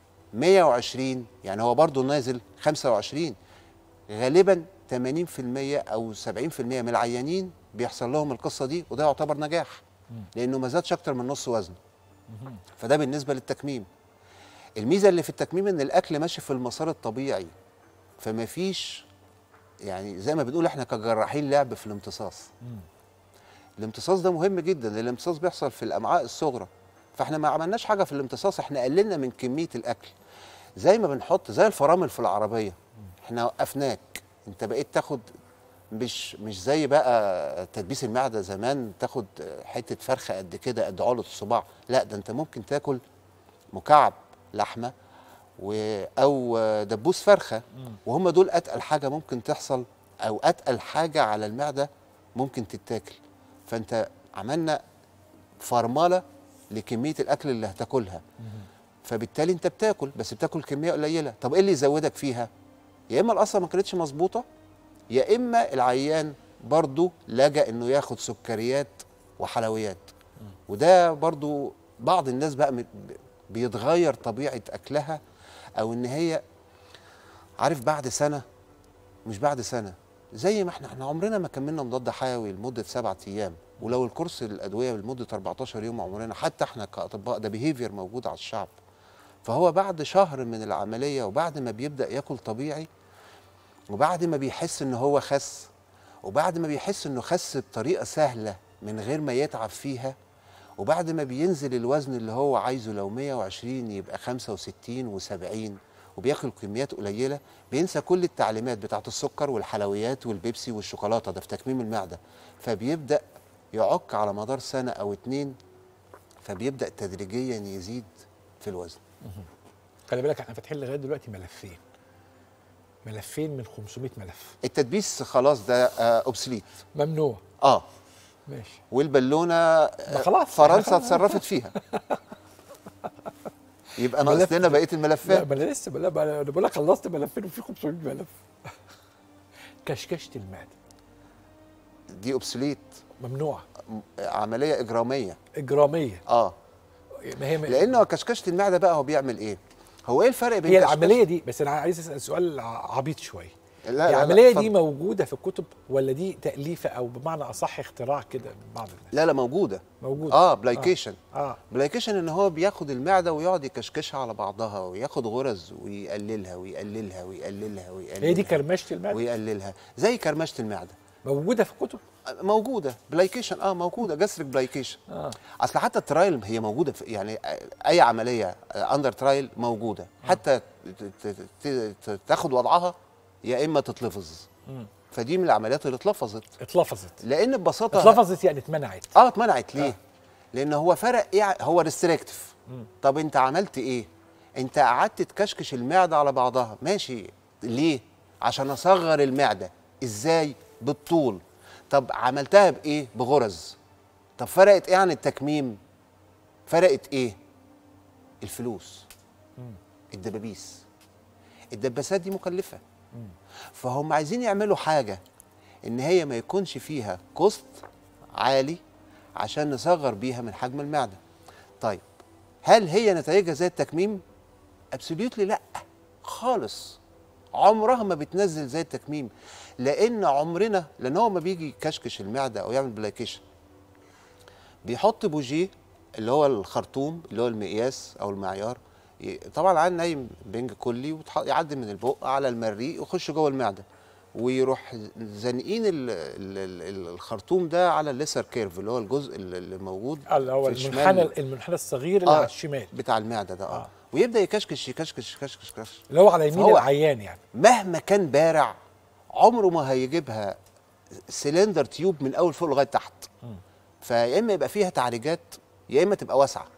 120 يعني هو برضه نازل 25 غالبا 80% او 70% من العيانين بيحصل لهم القصه دي وده يعتبر نجاح لانه ما زادش اكتر من نص وزنه فده بالنسبه للتكميم الميزه اللي في التكميم ان الاكل ماشي في المسار الطبيعي فما فيش يعني زي ما بنقول احنا كجراحين لعب في الامتصاص الامتصاص ده مهم جدا لان الامتصاص بيحصل في الامعاء الصغرى فاحنا ما عملناش حاجه في الامتصاص احنا قللنا من كميه الاكل زي ما بنحط زي الفرامل في العربيه احنا وقفناك انت بقيت تاخد مش مش زي بقى تدبيس المعده زمان تاخد حته فرخه قد كده قد عقله الصباع لا ده انت ممكن تاكل مكعب لحمه و او دبوس فرخه وهم دول اتقل حاجه ممكن تحصل او اتقل حاجه على المعده ممكن تتاكل فانت عملنا فرمله لكميه الاكل اللي هتاكلها فبالتالي انت بتاكل بس بتاكل كميه قليله طب ايه اللي يزودك فيها يا اما القصه ما كانتش مظبوطه يا اما العيان برضو لجأ انه ياخد سكريات وحلويات وده برضو بعض الناس بقى م- بيتغير طبيعه اكلها او ان هي عارف بعد سنه مش بعد سنه زي ما احنا احنا عمرنا ما كملنا مضاد حيوي لمده سبعة ايام ولو الكورس الادويه لمده 14 يوم عمرنا حتى احنا كاطباء ده بيهيفير موجود على الشعب فهو بعد شهر من العمليه وبعد ما بيبدا ياكل طبيعي وبعد ما بيحس ان هو خس وبعد ما بيحس انه خس بطريقه سهله من غير ما يتعب فيها وبعد ما بينزل الوزن اللي هو عايزه لو 120 يبقى 65 و70 وبياكل كميات قليله بينسى كل التعليمات بتاعه السكر والحلويات والبيبسي والشوكولاته ده في تكميم المعده فبيبدا يعك على مدار سنه او اتنين فبيبدا تدريجيا يزيد في الوزن خلي بالك احنا فاتحين لغايه دلوقتي ملفين ملفين من 500 ملف التدبيس خلاص ده آه اوبسليت ممنوع اه ماشي والبالونه آه، خلاص. فرنسا اتصرفت فيها يبقى ناقص ملف- لنا بقيه لا الملفات ما انا لسه بلا بلا- انا بقول لك خلصت ملفين وفي 500 ملف كشكشه المعده دي اوبسليت ممنوع عمليه اجراميه اجراميه اه ما هي لانه كشكشه المعده بقى هو بيعمل ايه هو ايه الفرق بين هي كشكشة- العمليه دي بس انا عايز اسال سؤال ع- عبيط شويه لا لا لا، العمليه دي اتفضل. موجوده في الكتب ولا دي تاليفه او بمعنى اصح اختراع كده من بعض الناس لا لا موجوده موجوده اه بلايكيشن اه بلايكيشن ان هو بياخد المعده ويقعد يكشكشها على بعضها وياخد غرز ويقللها ويقللها ويقللها ويقللها هي دي كرمشه المعده ويقللها زي كرمشه المعده موجوده في الكتب موجوده بلايكيشن اه موجوده جاستريك بلايكيشن اه اصل حتى الترايل هي موجوده في يعني اي عمليه اندر ترايل موجوده حتى ت- ت- ت- ت- تاخد وضعها يا اما تتلفظ مم. فدي من العمليات اللي اتلفظت اتلفظت لان ببساطه اتلفظت يعني اتمنعت اه اتمنعت ليه؟ لان هو فرق ايه ع- هو ريستريكتيف طب انت عملت ايه؟ انت قعدت تكشكش المعده على بعضها ماشي ليه؟ عشان اصغر المعده ازاي؟ بالطول طب عملتها بايه؟ بغرز طب فرقت ايه عن التكميم؟ فرقت ايه؟ الفلوس الدبابيس الدباسات دي مكلفه فهم عايزين يعملوا حاجه ان هي ما يكونش فيها كوست عالي عشان نصغر بيها من حجم المعده طيب هل هي نتائجها زي التكميم ابسوليوتلي لا خالص عمرها ما بتنزل زي التكميم لان عمرنا لان هو ما بيجي يكشكش المعده او يعمل بلايكيشن بيحط بوجيه اللي هو الخرطوم اللي هو المقياس او المعيار ي- طبعا العيان نايم بنج كلي ويعدي من البق على المريء ويخش جوه المعده ويروح زانقين ال- ال- ال- الخرطوم ده على الليسر كيرف اللي هو الجزء اللي اللي موجود اللي هو في المنحنى الشمال المنحنى الصغير اللي آه. على الشمال بتاع المعده ده اه, آه. ويبدا يكشكش يكشكش يكشكش يكشكش اللي هو على يمين فهو- العيان يعني مهما كان بارع عمره ما هيجيبها سلندر تيوب من اول فوق لغايه تحت فيا اما يبقى فيها تعريجات يا اما تبقى واسعه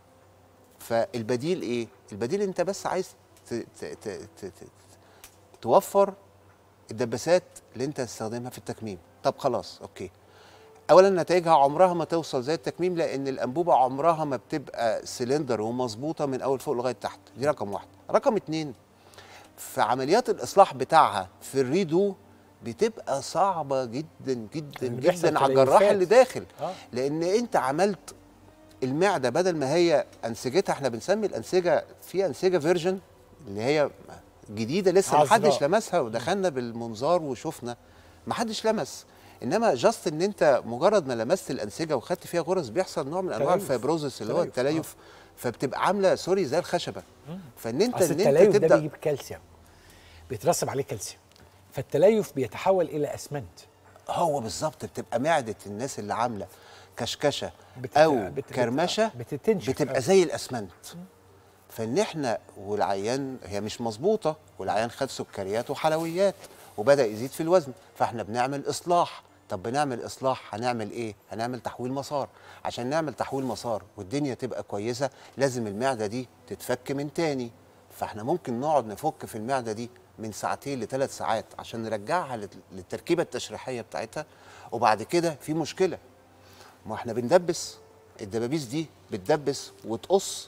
فالبديل ايه البديل انت بس عايز ت ت ت ت ت توفر الدباسات اللي انت تستخدمها في التكميم طب خلاص اوكي اولا نتائجها عمرها ما توصل زي التكميم لان الانبوبه عمرها ما بتبقى سلندر ومظبوطه من اول فوق لغايه تحت دي رقم واحد رقم اتنين في عمليات الاصلاح بتاعها في الريدو بتبقى صعبه جدا جدا اللي بيحصل جدا على الجراح تليفات. اللي داخل آه. لان انت عملت المعده بدل ما هي انسجتها احنا بنسمي الانسجه في انسجه فيرجن اللي هي جديده لسه ما عذراء. حدش لمسها ودخلنا بالمنظار وشفنا ما حدش لمس انما جاست ان انت مجرد ما لمست الانسجه وخدت فيها غرز بيحصل نوع من انواع تليف. الفيبروزس اللي هو تليف، التليف فبتبقى عامله سوري زي الخشبه فان انت اصل ان انت التليف ده تبدا بيجيب كالسيوم بيترسب عليه كالسيوم فالتليف بيتحول الى اسمنت هو بالظبط بتبقى معده الناس اللي عامله كشكشه بت- او بت- بت- كرمشه بتتنشف بتبقى أوي. زي الاسمنت فان احنا والعيان هي مش مظبوطه والعيان خد سكريات وحلويات وبدا يزيد في الوزن فاحنا بنعمل اصلاح طب بنعمل اصلاح هنعمل ايه هنعمل تحويل مسار عشان نعمل تحويل مسار والدنيا تبقى كويسه لازم المعده دي تتفك من تاني فاحنا ممكن نقعد نفك في المعده دي من ساعتين لثلاث ساعات عشان نرجعها لل- للتركيبه التشريحيه بتاعتها وبعد كده في مشكله ما احنا بندبس الدبابيس دي بتدبس وتقص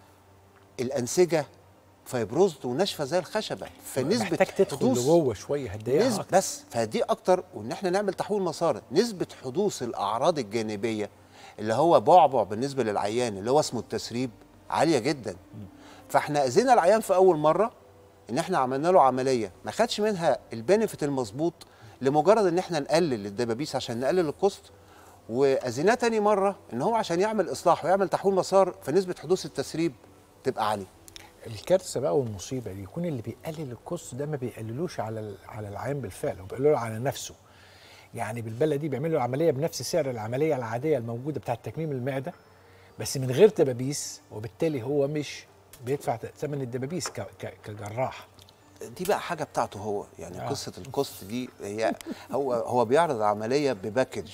الانسجه فيبروزد وناشفه زي الخشبه فنسبه محتاج تدخل حدوث لجوه شويه هتضايقها نسبة أكتر. بس فدي اكتر وان احنا نعمل تحويل مسار نسبه حدوث الاعراض الجانبيه اللي هو بعبع بالنسبه للعيان اللي هو اسمه التسريب عاليه جدا فاحنا اذينا العيان في اول مره ان احنا عملنا له عمليه ما خدش منها البنفيت المظبوط لمجرد ان احنا نقلل الدبابيس عشان نقلل الكوست واذيناه تاني مره ان هو عشان يعمل اصلاح ويعمل تحويل مسار فنسبه حدوث التسريب تبقى عاليه الكارثه بقى والمصيبه دي يكون اللي بيقلل الكوست ده ما بيقللوش على ال- على العيان بالفعل هو بيقلله على نفسه يعني بالبلدي بيعملوا العمليه بنفس سعر العمليه العاديه الموجوده بتاعه تكميم المعده بس من غير دبابيس وبالتالي هو مش بيدفع ثمن الدبابيس ك- ك- كجراح دي بقى حاجه بتاعته هو يعني آه. آه. قصه الكوست دي هي هو هو بيعرض عمليه بباكج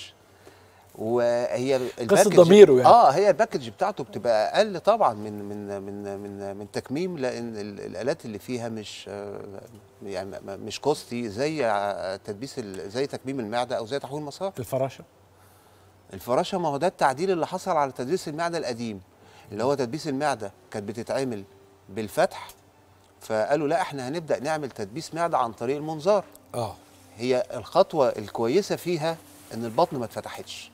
وهي الباكج ضميره يعني. اه هي الباكج بتاعته بتبقى اقل طبعا من من من من من تكميم لان ال- الالات اللي فيها مش آه، يعني ما- مش كوستي زي ع- تدبيس ال- زي تكميم المعده او زي تحويل المسار الفراشه الفراشه ما هو ده التعديل اللي حصل على تدبيس المعده القديم اللي هو تدبيس المعده كانت بتتعمل بالفتح فقالوا لا احنا هنبدا نعمل تدبيس معده عن طريق المنظار اه هي الخطوه الكويسه فيها ان البطن ما اتفتحتش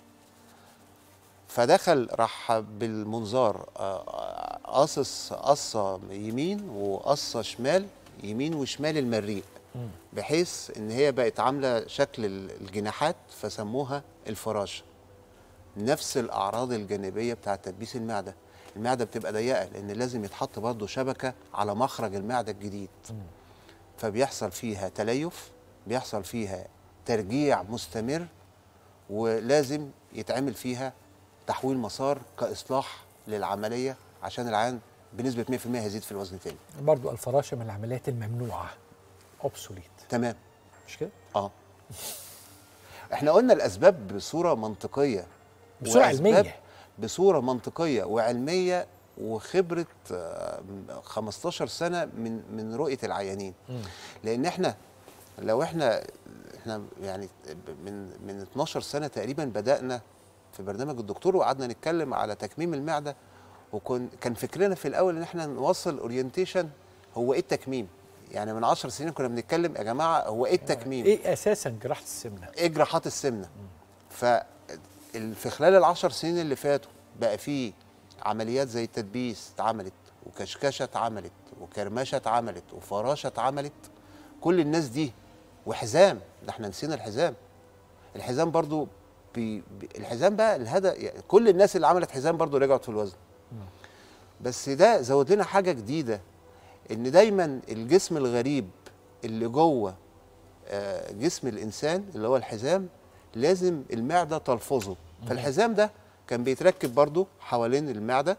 فدخل راح بالمنظار آه، قاصص قصه يمين وقصه شمال يمين وشمال المريء بحيث ان هي بقت عامله شكل ال- الجناحات فسموها الفراشه نفس الاعراض الجانبيه بتاعه تدبيس المعده المعده بتبقى ضيقه لان لازم يتحط برضه شبكه على مخرج المعده الجديد فبيحصل فيها تليف بيحصل فيها ترجيع مستمر ولازم يتعمل فيها تحويل مسار كاصلاح للعمليه عشان العيان بنسبه 100% هيزيد في الوزن تاني برضو الفراشه من العمليات الممنوعه اوبسوليت تمام مش كده اه احنا قلنا الاسباب بصوره منطقيه بصورة وأسباب علمية. بصوره منطقيه وعلميه وخبره آه، 15 سنه من من رؤيه العيانين لان احنا لو احنا احنا يعني من من 12 سنه تقريبا بدانا في برنامج الدكتور وقعدنا نتكلم على تكميم المعده وكان كان فكرنا في الاول ان احنا نوصل اورينتيشن هو ايه التكميم يعني من 10 سنين كنا بنتكلم يا جماعه هو ايه التكميم ايه اساسا جراحه السمنه ايه جراحات السمنه ف ال- في خلال العشر سنين اللي فاتوا بقى في عمليات زي التدبيس اتعملت وكشكشه اتعملت وكرمشه اتعملت وفراشه اتعملت كل الناس دي وحزام ده احنا نسينا الحزام الحزام برضو بي بي الحزام بقى الهدف يعني كل الناس اللي عملت حزام برضو رجعت في الوزن بس ده زود لنا حاجه جديده ان دايما الجسم الغريب اللي جوه آه، جسم الانسان اللي هو الحزام لازم المعده تلفظه فالحزام ده كان بيتركب برضو حوالين المعده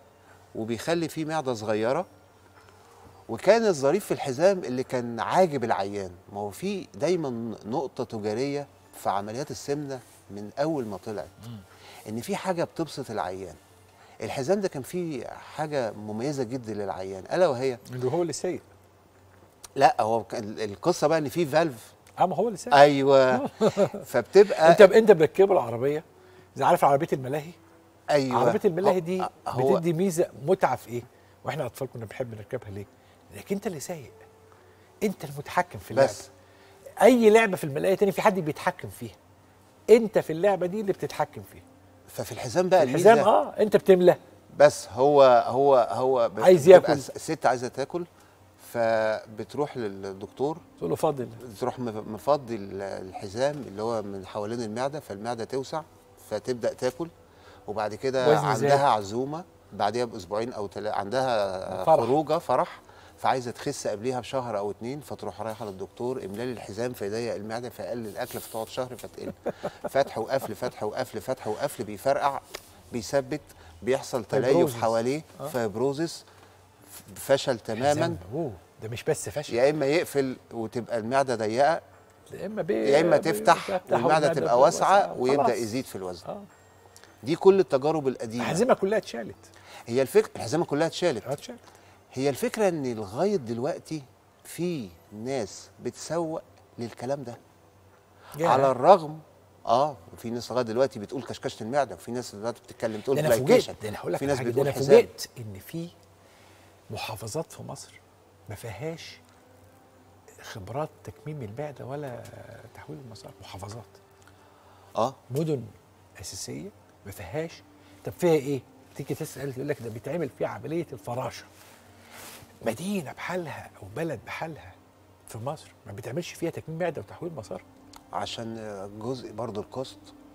وبيخلي فيه معده صغيره وكان الظريف في الحزام اللي كان عاجب العيان ما هو في دايما نقطه تجاريه في عمليات السمنه من اول ما طلعت ان في حاجه بتبسط العيان الحزام ده كان فيه حاجه مميزه جدا للعيان الا وهي اللي هو اللي سايق لا هو كان القصه بقى ان في فالف اه ما هو اللي سايق ايوه فبتبقى انت انت مركبه العربيه زي عارف عربيه الملاهي ايوه عربيه الملاهي هو- دي هو بتدي ميزه متعه في ايه واحنا اطفال كنا بنحب نركبها ليه لانك انت اللي سايق انت المتحكم في اللعبه بس اي لعبه في الملاهي تاني في حد بيتحكم فيها انت في اللعبه دي اللي بتتحكم فيها ففي الحزام بقى الحزام الميزه اه انت بتملى بس هو هو هو ب- عايز بتبقى ياكل. الس- الست عايزه تاكل فبتروح للدكتور تقول له فاضل تروح مف- مفضي ال- الحزام اللي هو من حوالين المعده فالمعده توسع فتبدا تاكل وبعد كده وزن زاد. عندها عزومه بعديها باسبوعين او تلا عندها فرح. خروجه فرح فعايزه تخس قبليها بشهر او اتنين فتروح رايحه للدكتور املى لي الحزام فيضيق المعده فيقلل الاكل فتقعد شهر فتقل فتح وقفل فتح وقفل فتح وقفل بيفرقع بيثبت بيحصل تليف فيبروزس. حواليه آه. فيبروزس فشل تماما حزام. أوه. ده مش بس فشل يا اما يقفل وتبقى المعده ضيقه يا اما بي... يا اما بي- تفتح بيفتح والمعده والمعدة تبقى واسعه خلاص. ويبدا يزيد في الوزن اه دي كل التجارب القديمه الحزمه كلها اتشالت هي الفكره الحزامه كلها اتشالت اه اتشالت هي الفكره ان لغايه دلوقتي في ناس بتسوق للكلام ده يا. على الرغم اه في ناس لغايه دلوقتي بتقول كشكشه المعده وفي ناس دلوقتي بتتكلم تقول ده انا جلايكيشن فوجئت ده انا هقول لك في على ناس حاجه ده بتقول انا حزام فوجئت ان في محافظات في مصر ما فيهاش خبرات تكميم المعده ولا تحويل المسار محافظات اه مدن اساسيه ما فيهاش طب فيها ايه؟ تيجي تسال يقول لك ده بيتعمل فيها عمليه الفراشه مدينه بحالها او بلد بحالها في مصر ما بيتعملش فيها تكميم معده وتحويل مسار عشان جزء برضو الكوست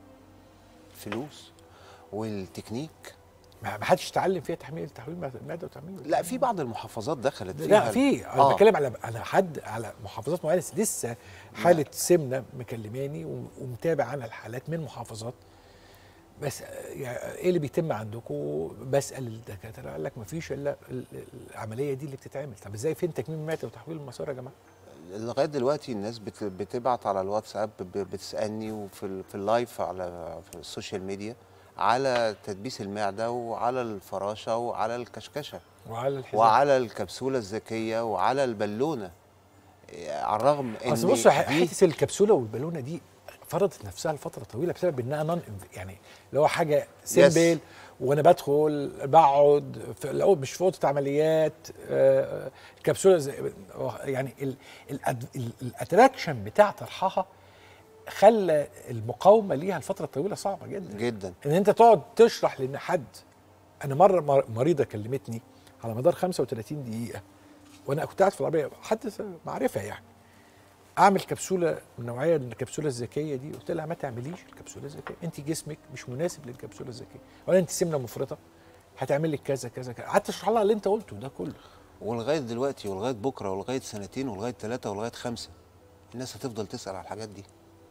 فلوس والتكنيك ما ما حدش اتعلم فيها تحميل تحويل معده وتحميل لا في بعض المحافظات دخلت فيها لا في انا آه. بتكلم على على حد على محافظات معينه لسه حاله سمنه مكلماني و- ومتابع انا الحالات من محافظات بس آه، يعني ايه اللي بيتم عندكم بسال الدكاتره قال لك ما فيش الا ال- ال- العمليه دي اللي بتتعمل طب ازاي فين تكميم المعده وتحويل المسار يا جماعه لغايه دلوقتي الناس بت- بتبعت على الواتساب ب- بتسالني وفي ال- في اللايف على في السوشيال ميديا على تدبيس المعده وعلى الفراشه وعلى الكشكشه وعلى الحزام وعلى الكبسوله الذكيه وعلى البالونه إيه، على الرغم ان اصل بصوا ح- دي حته الكبسوله والبالونه دي فرضت نفسها لفتره طويله بسبب انها نون يعني اللي هو حاجه سيمبل وانا بدخل بقعد في لا مش في اوضه عمليات آه، الكبسوله زي يعني ال- الأد- ال- الاتراكشن بتاع طرحها خلى المقاومه ليها لفتره طويله صعبه جدا جدا ان انت تقعد تشرح لان حد انا مره مر- مريضه كلمتني على مدار 35 دقيقه وانا كنت قاعد في العربيه حد معرفه يعني اعمل كبسوله من نوعيه الكبسوله الذكيه دي قلت لها ما تعمليش الكبسوله الذكيه انت جسمك مش مناسب للكبسوله الذكيه ولا انت سمنه مفرطه هتعمل لك كذا كذا كذا قعدت اشرح لها اللي انت قلته ده كله ولغايه دلوقتي ولغايه بكره ولغايه سنتين ولغايه ثلاثه ولغايه خمسه الناس هتفضل تسال على الحاجات دي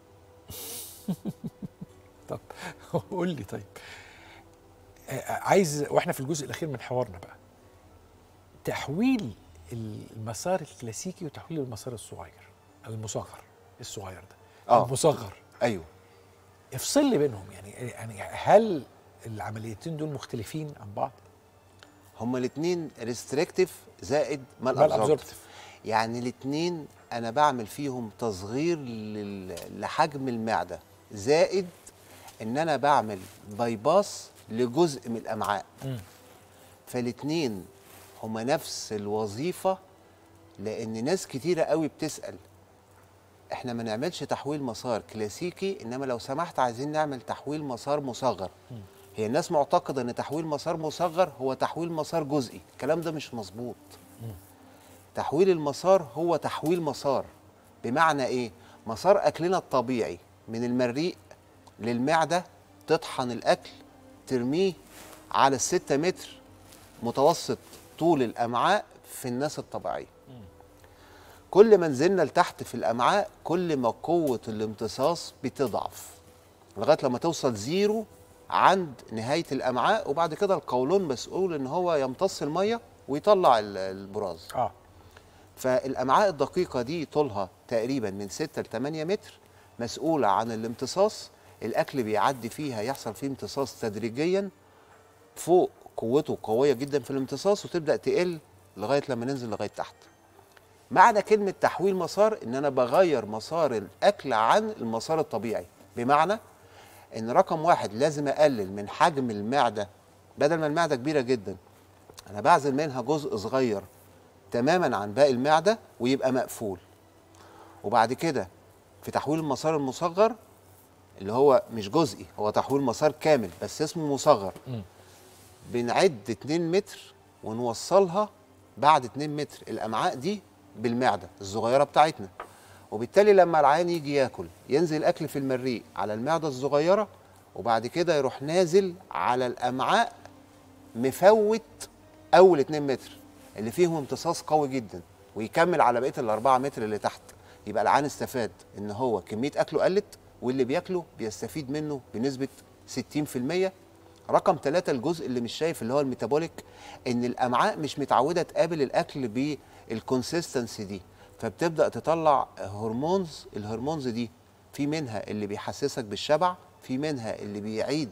طب قول لي طيب آه، عايز واحنا في الجزء الاخير من حوارنا بقى تحويل المسار الكلاسيكي وتحويل المسار الصغير المصغر الصغير ده آه. المصغر ايوه افصل لي بينهم يعني يعني هل العمليتين دول مختلفين عن بعض؟ هما الاثنين ريستريكتيف زائد مال مال ابزوربتيف absorptive. يعني الاثنين انا بعمل فيهم تصغير لل- لحجم المعده زائد ان انا بعمل بايباس لجزء من الامعاء مم. فالاثنين هما نفس الوظيفه لان ناس كتيره قوي بتسال احنا ما نعملش تحويل مسار كلاسيكي انما لو سمحت عايزين نعمل تحويل مسار مصغر هي الناس معتقده ان تحويل مسار مصغر هو تحويل مسار جزئي الكلام ده مش مظبوط تحويل المسار هو تحويل مسار بمعنى ايه مسار اكلنا الطبيعي من المريء للمعده تطحن الاكل ترميه على الستة متر متوسط طول الامعاء في الناس الطبيعيه كل ما نزلنا لتحت في الامعاء كل ما قوه الامتصاص بتضعف لغايه لما توصل زيرو عند نهايه الامعاء وبعد كده القولون مسؤول ان هو يمتص الميه ويطلع ال- البراز اه فالامعاء الدقيقه دي طولها تقريبا من 6 ل 8 متر مسؤوله عن الامتصاص الاكل بيعدي فيها يحصل فيه امتصاص تدريجيا فوق قوته قويه جدا في الامتصاص وتبدا تقل لغايه لما ننزل لغايه تحت معنى كلمه تحويل مسار ان انا بغير مسار الاكل عن المسار الطبيعي بمعنى ان رقم واحد لازم اقلل من حجم المعده بدل ما المعده كبيره جدا انا بعزل منها جزء صغير تماما عن باقي المعده ويبقى مقفول وبعد كده في تحويل المسار المصغر اللي هو مش جزئي هو تحويل مسار كامل بس اسمه مصغر بنعد 2 متر ونوصلها بعد 2 متر الامعاء دي بالمعده الصغيره بتاعتنا وبالتالي لما العيان يجي ياكل ينزل اكل في المريء على المعده الصغيره وبعد كده يروح نازل على الامعاء مفوت اول 2 متر اللي فيهم امتصاص قوي جدا ويكمل على بقيه الاربعة متر اللي تحت يبقى العيان استفاد ان هو كميه اكله قلت واللي بياكله بيستفيد منه بنسبه 60% رقم ثلاثة الجزء اللي مش شايف اللي هو الميتابوليك ان الامعاء مش متعوده تقابل الاكل بالكونسيستنسي دي فبتبدا تطلع هرمونز الهرمونز دي في منها اللي بيحسسك بالشبع في منها اللي بيعيد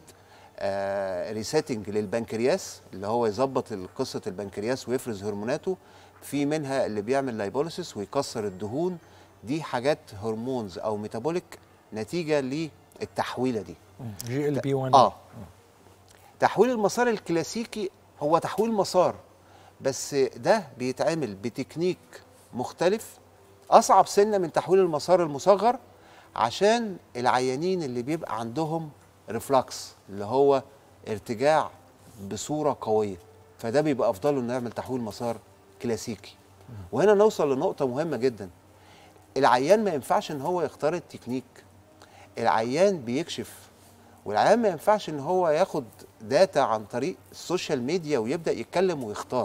آه ريسيتنج للبنكرياس اللي هو يظبط قصه البنكرياس ويفرز هرموناته في منها اللي بيعمل لايبوليسيس ويكسر الدهون دي حاجات هرمونز او ميتابوليك نتيجه للتحويله دي جي ال بي 1 اه تحويل المسار الكلاسيكي هو تحويل مسار بس ده بيتعمل بتكنيك مختلف اصعب سنه من تحويل المسار المصغر عشان العيانين اللي بيبقى عندهم ريفلكس اللي هو ارتجاع بصوره قويه فده بيبقى افضل انه يعمل تحويل مسار كلاسيكي وهنا نوصل لنقطه مهمه جدا العيان ما ينفعش ان هو يختار التكنيك العيان بيكشف والعيان ما ينفعش ان هو ياخد داتا عن طريق السوشيال ميديا ويبدا يتكلم ويختار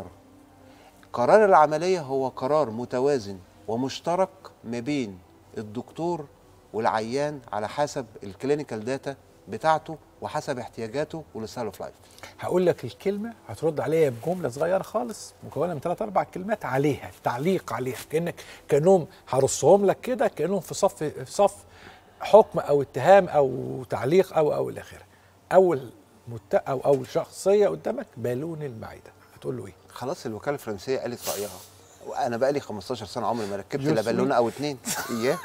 قرار العمليه هو قرار متوازن ومشترك ما بين الدكتور والعيان على حسب الكلينيكال داتا بتاعته وحسب احتياجاته والستايل اوف لايف هقول لك الكلمه هترد عليها بجمله صغيره خالص مكونه من ثلاث اربع كلمات عليها تعليق عليها كانك كانهم هرصهم لك كده كانهم في صف في صف حكم او اتهام او تعليق او او الى اخره اول مت او اول شخصيه قدامك بالون المعده هتقول له ايه خلاص الوكاله الفرنسيه قالت رايها وانا بقى لي 15 سنه عمري ما ركبت لا جوسمي. بالونه او اتنين اياه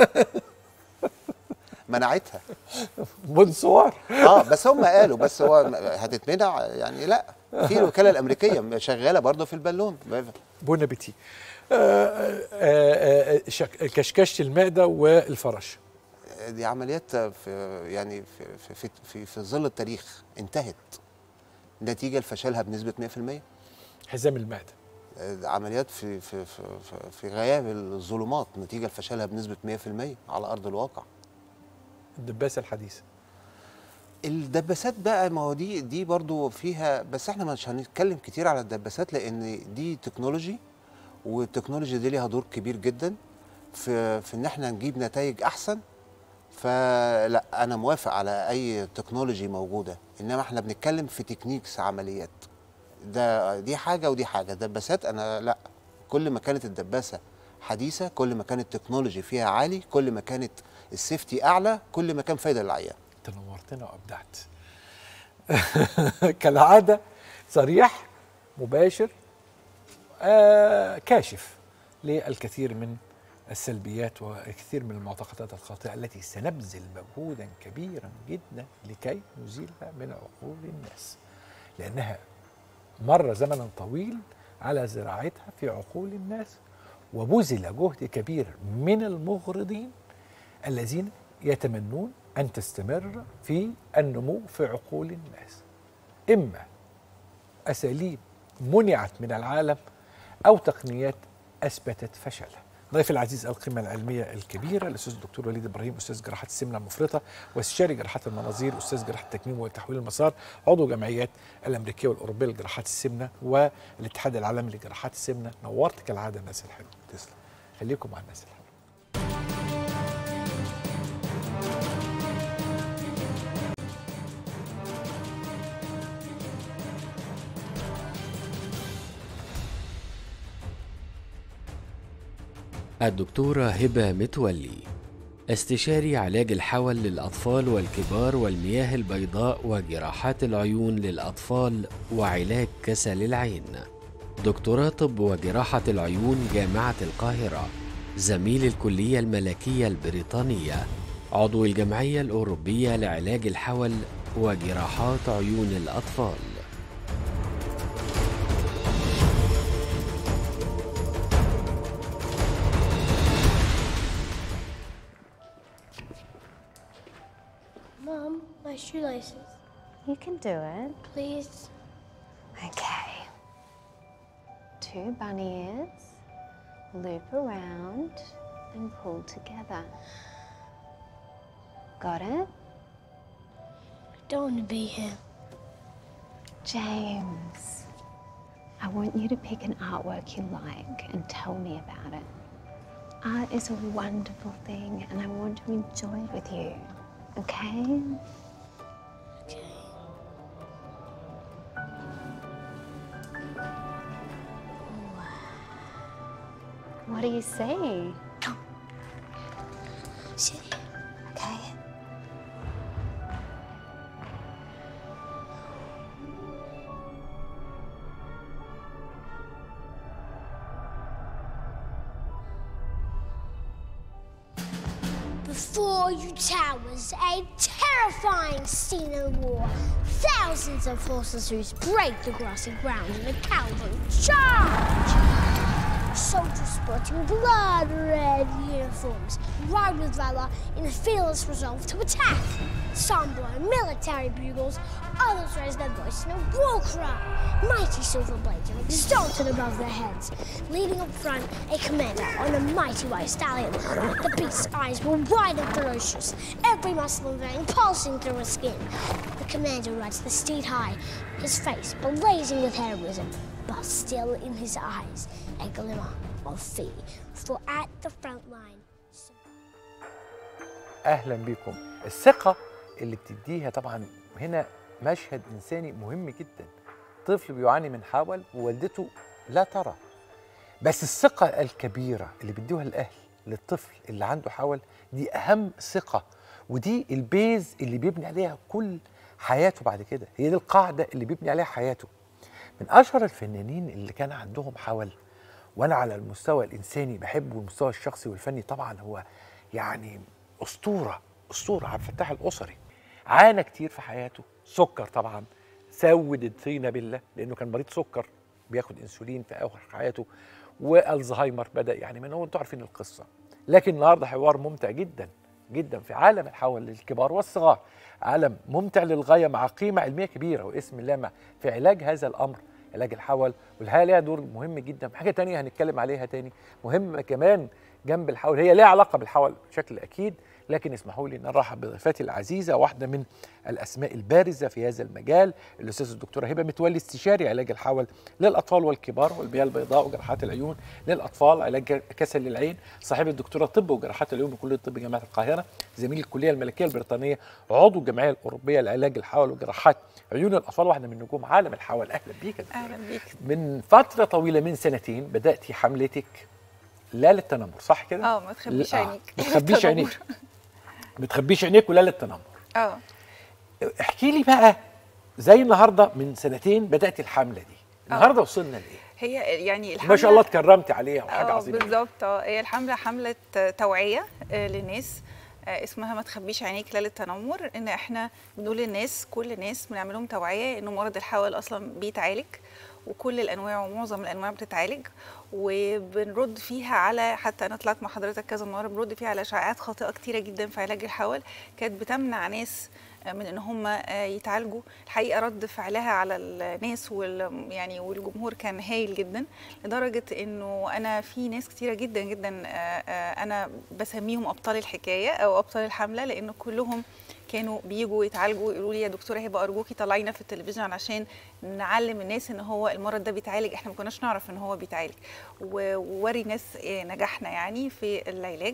منعتها بونسوار اه بس هم قالوا بس هو هتتمنع يعني لا في الوكاله الامريكيه شغاله برضه في البالون بون ابيتي آه، آه، آه، شك- كشكشه المعده والفرش دي عمليات في يعني في في في, في, في ظل التاريخ انتهت نتيجه لفشلها بنسبه 100% حزام المعده آه، عمليات في في في في, في غياب الظلمات نتيجه لفشلها بنسبه 100% على ارض الواقع الدباسه الحديثه الدباسات بقى ما هو دي دي برضو فيها بس احنا مش هنتكلم كتير على الدباسات لان دي تكنولوجي والتكنولوجي دي ليها دور كبير جدا في في ان احنا نجيب نتائج احسن فلا انا موافق على اي تكنولوجي موجوده انما احنا بنتكلم في تكنيكس عمليات ده دي حاجه ودي حاجه دباسات انا لا كل ما كانت الدباسه حديثه كل ما كانت التكنولوجي فيها عالي كل ما كانت السيفتي اعلى كل ما كان فايده للعيان انت نورتنا وابدعت كالعاده صريح مباشر آه كاشف للكثير من السلبيات والكثير من المعتقدات الخاطئه التي سنبذل مجهودا كبيرا جدا لكي نزيلها من عقول الناس لانها مر زمنا طويل على زراعتها في عقول الناس وبذل جهد كبير من المغرضين الذين يتمنون ان تستمر في النمو في عقول الناس اما اساليب منعت من العالم او تقنيات اثبتت فشلها ضيف العزيز القيمة العلمية الكبيرة الأستاذ الدكتور وليد إبراهيم أستاذ جراحة السمنة المفرطة واستشاري جراحات المناظير أستاذ جراحة التكميم وتحويل المسار عضو جمعيات الأمريكية والأوروبية لجراحات السمنة والاتحاد العالمي لجراحات السمنة نورت كالعادة الناس الحلوة تسلم خليكم مع الناس الحلوة الدكتورة هبة متولي استشاري علاج الحول للأطفال والكبار والمياه البيضاء وجراحات العيون للأطفال وعلاج كسل العين دكتوراه طب وجراحة العيون جامعة القاهرة زميل الكلية الملكية البريطانية عضو الجمعية الأوروبية لعلاج الحول وجراحات عيون الأطفال Mom, my shoelaces. You can do it. Please. Okay. Two bunny ears, loop around and pull together. Got it? I don't want to be here. James, I want you to pick an artwork you like and tell me about it. Art is a wonderful thing and I want to enjoy it with you. Okay? Okay. What do you see? See? Okay. Before you towers a terrifying scene of war. Thousands of forces break the grassy ground in a cavalry charge. Soldiers sporting blood-red uniforms ride with valor in a fearless resolve to attack. Some blow military bugles, others raise their voice in a war cry. Mighty silver blades are exalted above their heads. Leading up front, a commander on a mighty white stallion. The beast's eyes were wide and ferocious, every muscle and vein pulsing through his skin. The commander rides the steed high, his face blazing with heroism, but still in his eyes a glimmer of fear. For at the front line, اهلا بكم الثقه اللي بتديها طبعا هنا مشهد انساني مهم جدا طفل بيعاني من حول ووالدته لا ترى بس الثقه الكبيره اللي بيدوها الاهل للطفل اللي عنده حول دي اهم ثقه ودي البيز اللي بيبني عليها كل حياته بعد كده هي دي القاعده اللي بيبني عليها حياته من اشهر الفنانين اللي كان عندهم حول وانا على المستوى الانساني بحبه والمستوى الشخصي والفني طبعا هو يعني اسطوره اسطوره عبد الفتاح الاسري عانى كتير في حياته سكر طبعا سود الطينه بالله لانه كان مريض سكر بياخد انسولين في اخر حياته والزهايمر بدا يعني من هو انتوا عارفين القصه لكن النهارده حوار ممتع جدا جدا في عالم الحول للكبار والصغار عالم ممتع للغايه مع قيمه علميه كبيره واسم لامع في علاج هذا الامر علاج الحول والحقيقه ليها دور مهم جدا حاجه تانية هنتكلم عليها تاني مهمه كمان جنب الحول هي ليها علاقه بالحول بشكل اكيد لكن اسمحوا لي ان ارحب بضيفتي العزيزه واحده من الاسماء البارزه في هذا المجال الاستاذه الدكتوره هبه متولي استشاري علاج الحول للاطفال والكبار والمياه البيضاء وجراحات العيون للاطفال علاج كسل العين صاحبه الدكتوره طب وجراحات العيون بكليه الطب جامعه القاهره زميل الكليه الملكيه البريطانيه عضو الجمعيه الاوروبيه لعلاج الحول وجراحات عيون الاطفال واحده من نجوم عالم الحول اهلا بيك يا دكتورة. اهلا بيك من فتره طويله من سنتين بداتي حملتك لا للتنمر صح كده اه ما تخبيش لا، عينيك ما تخبيش عينيك ما تخبيش عينيك ولا للتنمر اه احكي لي بقى زي النهارده من سنتين بدات الحمله دي النهارده وصلنا لايه هي يعني الحمله ما شاء الله اتكرمتي عليها وحاجه اه عظيمه جداً. بالظبط اه هي الحمله حمله آه، توعيه آه، للناس آه، اسمها ما تخبيش عينيك لا للتنمر ان احنا بنقول للناس كل الناس بنعمل لهم توعيه انه مرض الحول اصلا بيتعالج وكل الانواع ومعظم الانواع بتتعالج وبنرد فيها على حتى انا طلعت مع حضرتك كذا مره بنرد فيها على اشاعات خاطئه كتيره جدا في علاج الحول كانت بتمنع ناس من ان هم يتعالجوا الحقيقه رد فعلها على الناس وال يعني والجمهور كان هايل جدا لدرجه انه انا في ناس كتيره جدا جدا آه، آه، انا بسميهم ابطال الحكايه او ابطال الحمله لان كلهم كانوا بيجوا يتعالجوا يقولوا لي يا دكتوره هبه ارجوكي طلعينا في التلفزيون علشان نعلم الناس ان هو المرض ده بيتعالج احنا ما كناش نعرف ان هو بيتعالج و- ووري ناس آه، نجاحنا يعني في العلاج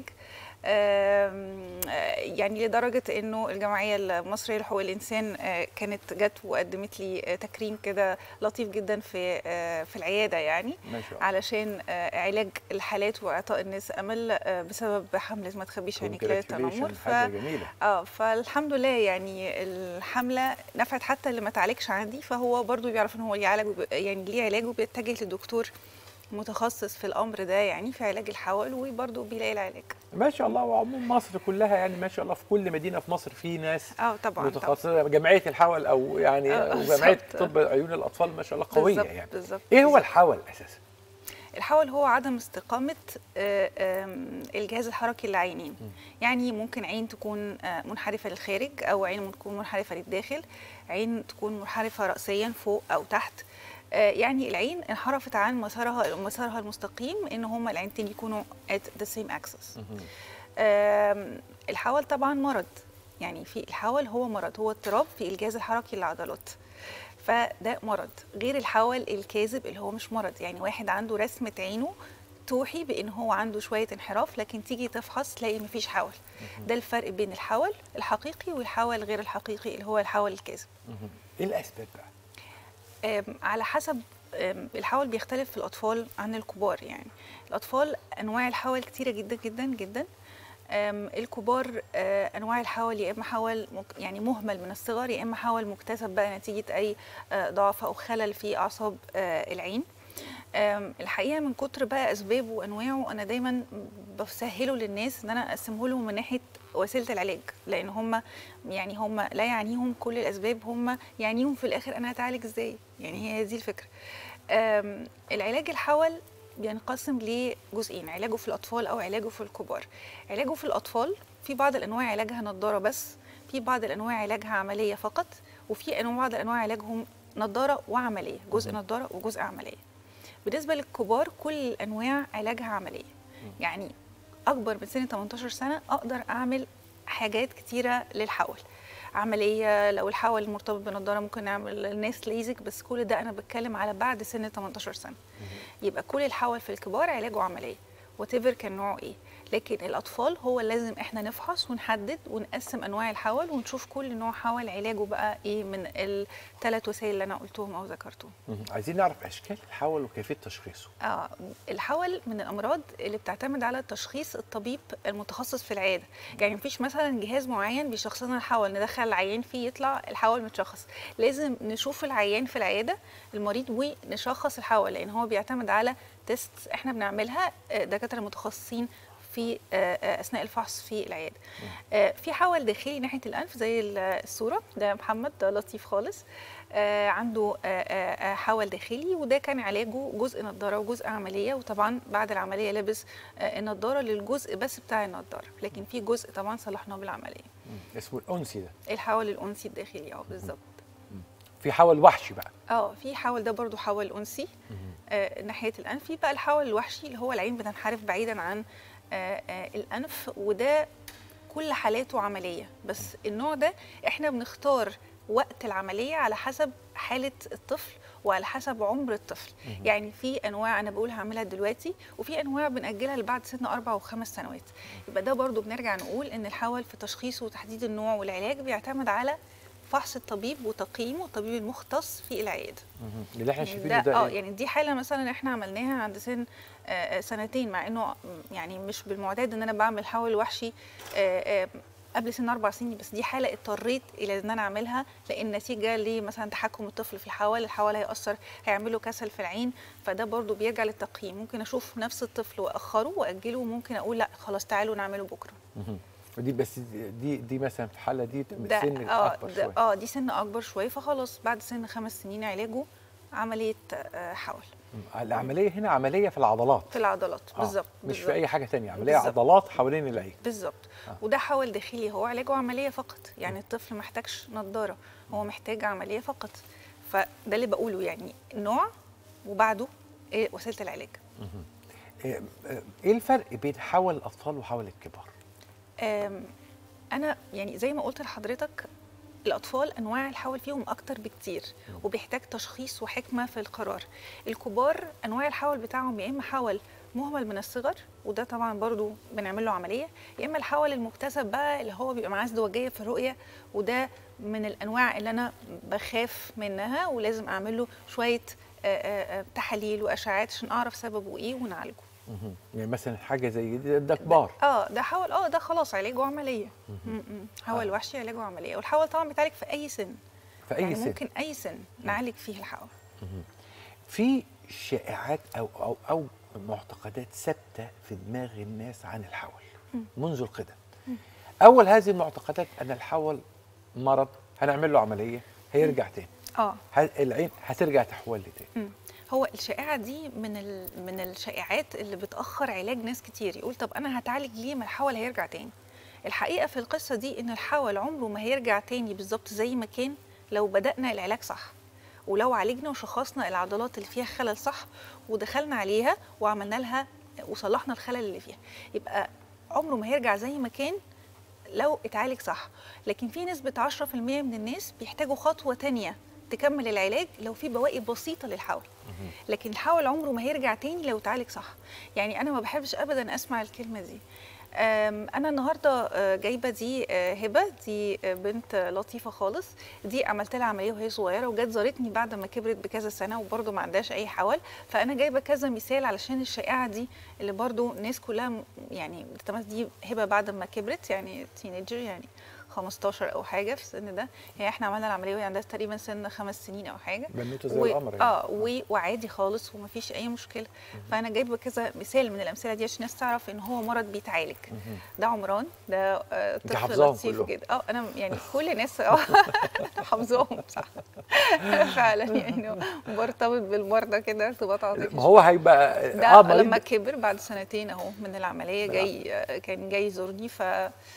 آم، آه، يعني لدرجه انه الجمعيه المصريه لحقوق الانسان آه، كانت جت وقدمت لي آه، تكريم كده لطيف جدا في آه، في العياده يعني ما شاء الله علشان آه، علاج الحالات واعطاء الناس امل آه، بسبب حمله ما تخبيش عينيك لا التنمر Congratulations، حاجه جميله اه فالحمد لله يعني الحمله نفعت حتى اللي ما تعالجش عندي فهو برضو بيعرف ان هو ليه علاج وب- يعني ليه علاج وبيتجه لدكتور متخصص في الامر ده يعني في علاج الحول وبرضو بيلاقي العلاج ما شاء الله وعموم مصر كلها يعني ما شاء الله في كل مدينه في مصر في ناس اه طبعا طبعا متخصصه جمعيه الحول او يعني آه، وجمعيه بالظبط. طب عيون الاطفال ما شاء الله قويه بالظبط، يعني بالظبط ايه هو بالظبط. الحول اساسا الحول هو عدم استقامة آه، آم، الجهاز الحركي للعينين يعني ممكن عين تكون آه، منحرفة للخارج أو عين تكون منحرفة للداخل عين تكون منحرفة رأسيا فوق أو تحت آه، يعني العين انحرفت عن مسارها مسارها المستقيم ان هما العينتين يكونوا at the same axis آم، الحول طبعا مرض يعني في الحول هو مرض هو اضطراب في الجهاز الحركي للعضلات فده مرض غير الحول الكاذب اللي هو مش مرض يعني واحد عنده رسمة عينه توحي بان هو عنده شويه انحراف لكن تيجي تفحص تلاقي مفيش حول ده الفرق بين الحول الحقيقي والحول غير الحقيقي اللي هو الحول الكاذب ايه الاسباب بقى آم، على حسب آم، الحول بيختلف في الأطفال عن الكبار يعني الأطفال أنواع الحول كتيرة جدا جدا جدا آم، الكبار آه، أنواع الحول يا إما حول مك- يعني مهمل من الصغر يا إما حول مكتسب بقى نتيجة أي آه، ضعف أو خلل في أعصاب آه، العين آم، الحقيقه من كتر بقى اسبابه وانواعه انا دايما بسهله للناس ان انا اقسمه لهم من ناحيه وسيله العلاج لان هم يعني هم لا يعنيهم كل الاسباب هم يعنيهم في الاخر انا هتعالج ازاي يعني هي دي الفكره آم، العلاج الحول بينقسم لجزئين علاجه في الاطفال او علاجه في الكبار علاجه في الاطفال في بعض الانواع علاجها نضاره بس في بعض الانواع علاجها عمليه فقط وفي أنواع- بعض الانواع علاجهم نضاره وعمليه جزء نضاره وجزء عمليه بالنسبه للكبار كل الانواع علاجها عمليه يعني اكبر من سن 18 سنه اقدر اعمل حاجات كتيره للحول عمليه لو الحول مرتبط بنضاره ممكن نعمل للناس ليزك بس كل ده انا بتكلم على بعد سن 18 سنه يبقى كل الحول في الكبار علاجه عمليه وتفر كان نوعه ايه لكن الاطفال هو لازم احنا نفحص ونحدد ونقسم انواع الحول ونشوف كل نوع حول علاجه بقى ايه من الثلاث وسائل اللي انا قلتهم او ذكرتهم مهم. عايزين نعرف اشكال الحول وكيفيه تشخيصه آه الحول من الامراض اللي بتعتمد على تشخيص الطبيب المتخصص في العياده يعني مفيش مثلا جهاز معين بيشخص لنا الحول ندخل العيان فيه يطلع الحول متشخص لازم نشوف العيان في العياده المريض ونشخص الحول لان هو بيعتمد على تيست احنا بنعملها آه، دكاتره متخصصين في آه، آه، اثناء الفحص في العياده آه، في حول داخلي ناحيه الانف زي ال- الصوره ده محمد ده لطيف خالص آه، عنده آه، آه، آه، حول داخلي وده كان علاجه جزء نظاره وجزء عمليه وطبعا بعد العمليه لابس آه، النظاره للجزء بس بتاع النظاره لكن في جزء طبعا صلحناه بالعمليه اسمه الانسي ده الحول الانسي الداخلي اه بالظبط في حول وحشي بقى اه في حول ده برضو حول انسي آه ناحيه الانف في بقى الحول الوحشي اللي هو العين بتنحرف بعيدا عن آه آه الانف وده كل حالاته عمليه بس النوع ده احنا بنختار وقت العمليه على حسب حاله الطفل وعلى حسب عمر الطفل يعني في انواع انا بقول هعملها دلوقتي وفي انواع بناجلها لبعد سن اربع وخمس سنوات يبقى ده برضو بنرجع نقول ان الحول في تشخيصه وتحديد النوع والعلاج بيعتمد على فحص الطبيب وتقييمه الطبيب المختص في العياده اللي احنا يعني شايفينه ده ده اه إيه؟ يعني دي حاله مثلا احنا عملناها عند سن آه، آه، سنتين مع انه يعني مش بالمعتاد ان انا بعمل حول وحشي آه، آه، قبل سن اربع سنين بس دي حاله اضطريت الى ان انا اعملها لان نتيجه لمثلا تحكم الطفل في الحول الحول هياثر هيعمله كسل في العين فده برضو بيرجع للتقييم ممكن اشوف نفس الطفل واخره واجله وممكن اقول لا خلاص تعالوا نعمله بكره مهم. ودي بس دي دي مثلا في الحاله دي من ده سن اه اكبر ده شويه اه دي سن اكبر شويه فخلاص بعد سن خمس سنين علاجه عمليه آه، حول مم. العمليه هنا عمليه في العضلات في العضلات آه، بالظبط مش بالظبط. في اي حاجه تانية عمليه بالظبط. عضلات حوالين العين بالظبط وده حول داخلي هو علاجه عمليه فقط يعني الطفل ما محتاجش نظاره هو محتاج عمليه فقط فده اللي بقوله يعني نوع وبعده ايه وسيله العلاج ايه إيه الفرق بين حول الاطفال وحول الكبار آم، انا يعني زي ما قلت لحضرتك الاطفال انواع الحول فيهم اكتر بكتير وبيحتاج تشخيص وحكمه في القرار الكبار انواع الحول بتاعهم يا اما حول مهمل من الصغر وده طبعا برضو بنعمل له عمليه يا اما الحول المكتسب بقى اللي هو بيبقى معاه ازدواجيه في الرؤيه وده من الانواع اللي انا بخاف منها ولازم اعمل له شويه آه، آه، آه، تحاليل واشعاعات عشان اعرف سببه ايه ونعالجه مهم. يعني مثلا حاجه زي دي ده كبار اه ده حول اه ده خلاص علاجه عمليه م- م. حول آه. الوحشي علاجه عمليه والحول طبعا بيتعالج في اي سن في اي يعني سن ممكن اي سن نعالج فيه الحول في شائعات او او او معتقدات ثابته في دماغ الناس عن الحول منذ القدم اول هذه المعتقدات ان الحول مرض هنعمل له عمليه هيرجع تاني اه ه- العين هترجع تحول لي تاني مم. هو الشائعه دي من ال... من الشائعات اللي بتاخر علاج ناس كتير يقول طب انا هتعالج ليه ما الحول هيرجع تاني الحقيقه في القصه دي ان الحول عمره ما هيرجع تاني بالظبط زي ما كان لو بدانا العلاج صح ولو عالجنا وشخصنا العضلات اللي فيها خلل صح ودخلنا عليها وعملنا لها وصلحنا الخلل اللي فيها يبقى عمره ما هيرجع زي ما كان لو اتعالج صح لكن في نسبة 10% من الناس بيحتاجوا خطوة تانية تكمل العلاج لو في بواقي بسيطة للحول لكن الحول عمره ما هيرجع تاني لو اتعالج صح يعني أنا ما بحبش أبدا أسمع الكلمة دي أم، أنا النهاردة آه، جايبة دي آه، هبة دي آه، بنت آه، لطيفة خالص دي عملت لها عملية وهي صغيرة وجت زارتني بعد ما كبرت بكذا سنة وبرضه ما عندهاش أي حول فأنا جايبة كذا مثال علشان الشائعة دي اللي برضه الناس كلها م- يعني بتتمثل دي هبة بعد ما كبرت يعني تينيجر يعني 15 او حاجه في السن ده يعني احنا عملنا العمليه وهي عندها تقريبا سن خمس سنين او حاجه بنوته زي و... القمر يعني. اه و... وعادي خالص ومفيش اي مشكله فانا جايبه كذا مثال من الامثله دي عشان الناس تعرف ان هو مرض بيتعالج ده عمران ده آه، انت طفل حافظاهم لطيف كلهم. جدا اه انا يعني كل الناس اه حافظاهم صح فعلا يعني برتبط بالمرضى كده ارتباط عاطفي ما هو هيبقى ده اه مريض لما كبر بعد سنتين اهو من العمليه جاي آه، كان جاي يزورني ف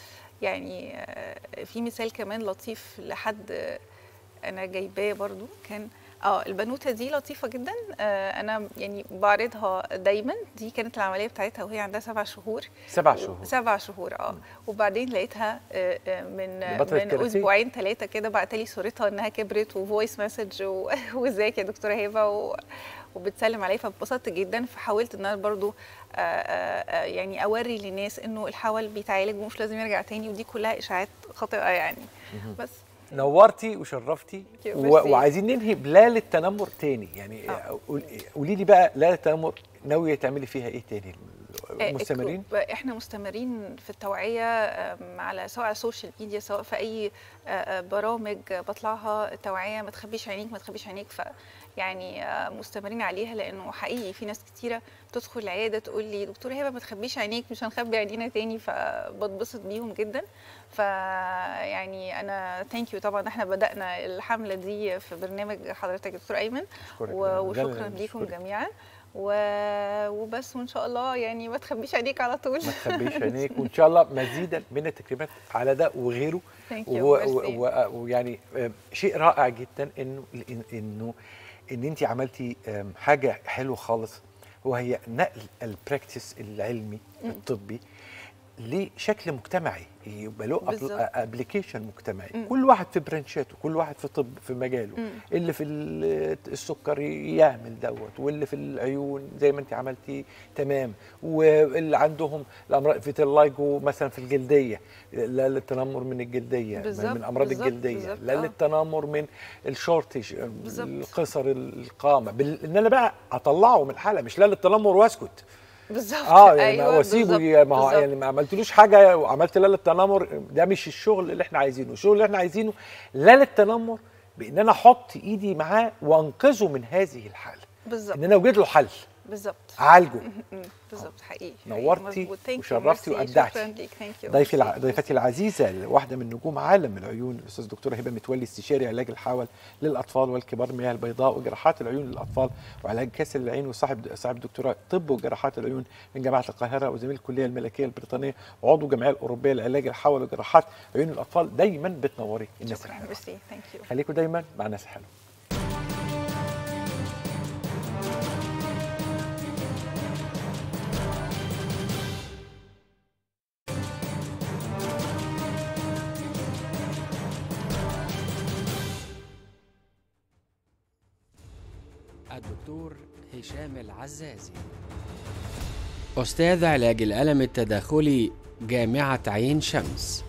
يعني آه، في مثال كمان لطيف لحد آه، انا جايباه برضو كان اه البنوته دي لطيفه جدا آه، انا يعني بعرضها دايما دي كانت العمليه بتاعتها وهي عندها سبع شهور سبع شهور سبع شهور اه وبعدين لقيتها آه، آه، من بطلة من كاراتيه. اسبوعين ثلاثه كده بعت لي صورتها انها كبرت وفويس مسج و- وازيك يا دكتوره هبه و... وبتسلم عليا فاتبسطت جدا فحاولت ان انا برضو آه، آه، آه، يعني اوري للناس انه الحول بيتعالج ومش لازم يرجع تاني ودي كلها اشاعات خاطئه يعني بس نورتي وشرفتي Thank you. و... Merci. وعايزين ننهي بلال التنمر تاني يعني آه. قول- قولي لي بقى ليله التنمر ناويه تعملي فيها ايه تاني آه، مستمرين الك- احنا مستمرين في التوعيه آم، على سواء على السوشيال ميديا سواء في اي آه، آه، برامج بطلعها توعيه ما تخبيش عينيك ما تخبيش عينيك ف يعني آه، مستمرين عليها لانه حقيقي في ناس كتيره تدخل العياده تقول لي دكتوره هبه ما تخبيش عينيك مش هنخبي عينينا تاني فبتبسط بيهم جدا ف يعني انا ثانك يو طبعا احنا بدانا الحمله دي في برنامج حضرتك دكتور ايمن أشكرك. و- لا، لا، وشكرا لا، ليكم أشكرك. جميعا و- وبس وان شاء الله يعني ما تخبيش عينيك على طول ما تخبيش عينيك وان شاء الله مزيدا من التكريمات على ده وغيره Thank you. و- Merci. و- و- ويعني آم، شيء رائع جدا انه إن- انه ان انت عملتي آم، حاجه حلوه خالص وهي نقل البراكتس العلمي الطبي لشكل مجتمعي يبقى له بالظبط. ابلكيشن مجتمعي مم. كل واحد في برانشاته كل واحد في طب في مجاله مم. اللي في ال- السكر يعمل دوت واللي في العيون زي ما انت عملتي تمام واللي عندهم الامراض فيتيلايجو مثلا في الجلديه لا للتنمر من الجلديه بالظبط، من امراض بالظبط، الجلديه بالظبط، لا آه. للتنمر من الشورتج بالظبط. القصر القامه بال... ان انا بقى اطلعه من الحاله مش لا للتنمر واسكت بالظبط اه يعني ما أيوة، واسيبه بالظبط، ي- ما هو بالظبط. يعني ما عملتلوش حاجه وعملت لا للتنمر ده مش الشغل اللي احنا عايزينه الشغل اللي احنا عايزينه لا للتنمر بان انا احط ايدي معاه وانقذه من هذه الحاله بالظبط ان انا اوجد له حل بالظبط اعالجه مم، بالظبط حقيقي نورتي مظبوط. Thank you, وشرفتي merci. وأبدعتي. شكرا ليك ثانك يو ضيفي الع... ضيفتي العزيزه واحده من نجوم عالم العيون الاستاذ دكتوره هبه متولي استشاري علاج الحول للاطفال والكبار المياه البيضاء وجراحات العيون للاطفال وعلاج كسل العين وصاحب صاحب دكتوراه طب وجراحات العيون من جامعه القاهره وزميل الكليه الملكيه البريطانيه وعضو الجمعيه الاوروبيه لعلاج الحول وجراحات عيون الاطفال دايما بتنوري الناس شكرا الحلوه ميرسي ثانك يو خليكم دايما مع الناس الحلوه الدكتور هشام العزازي أستاذ علاج الألم التداخلي جامعة عين شمس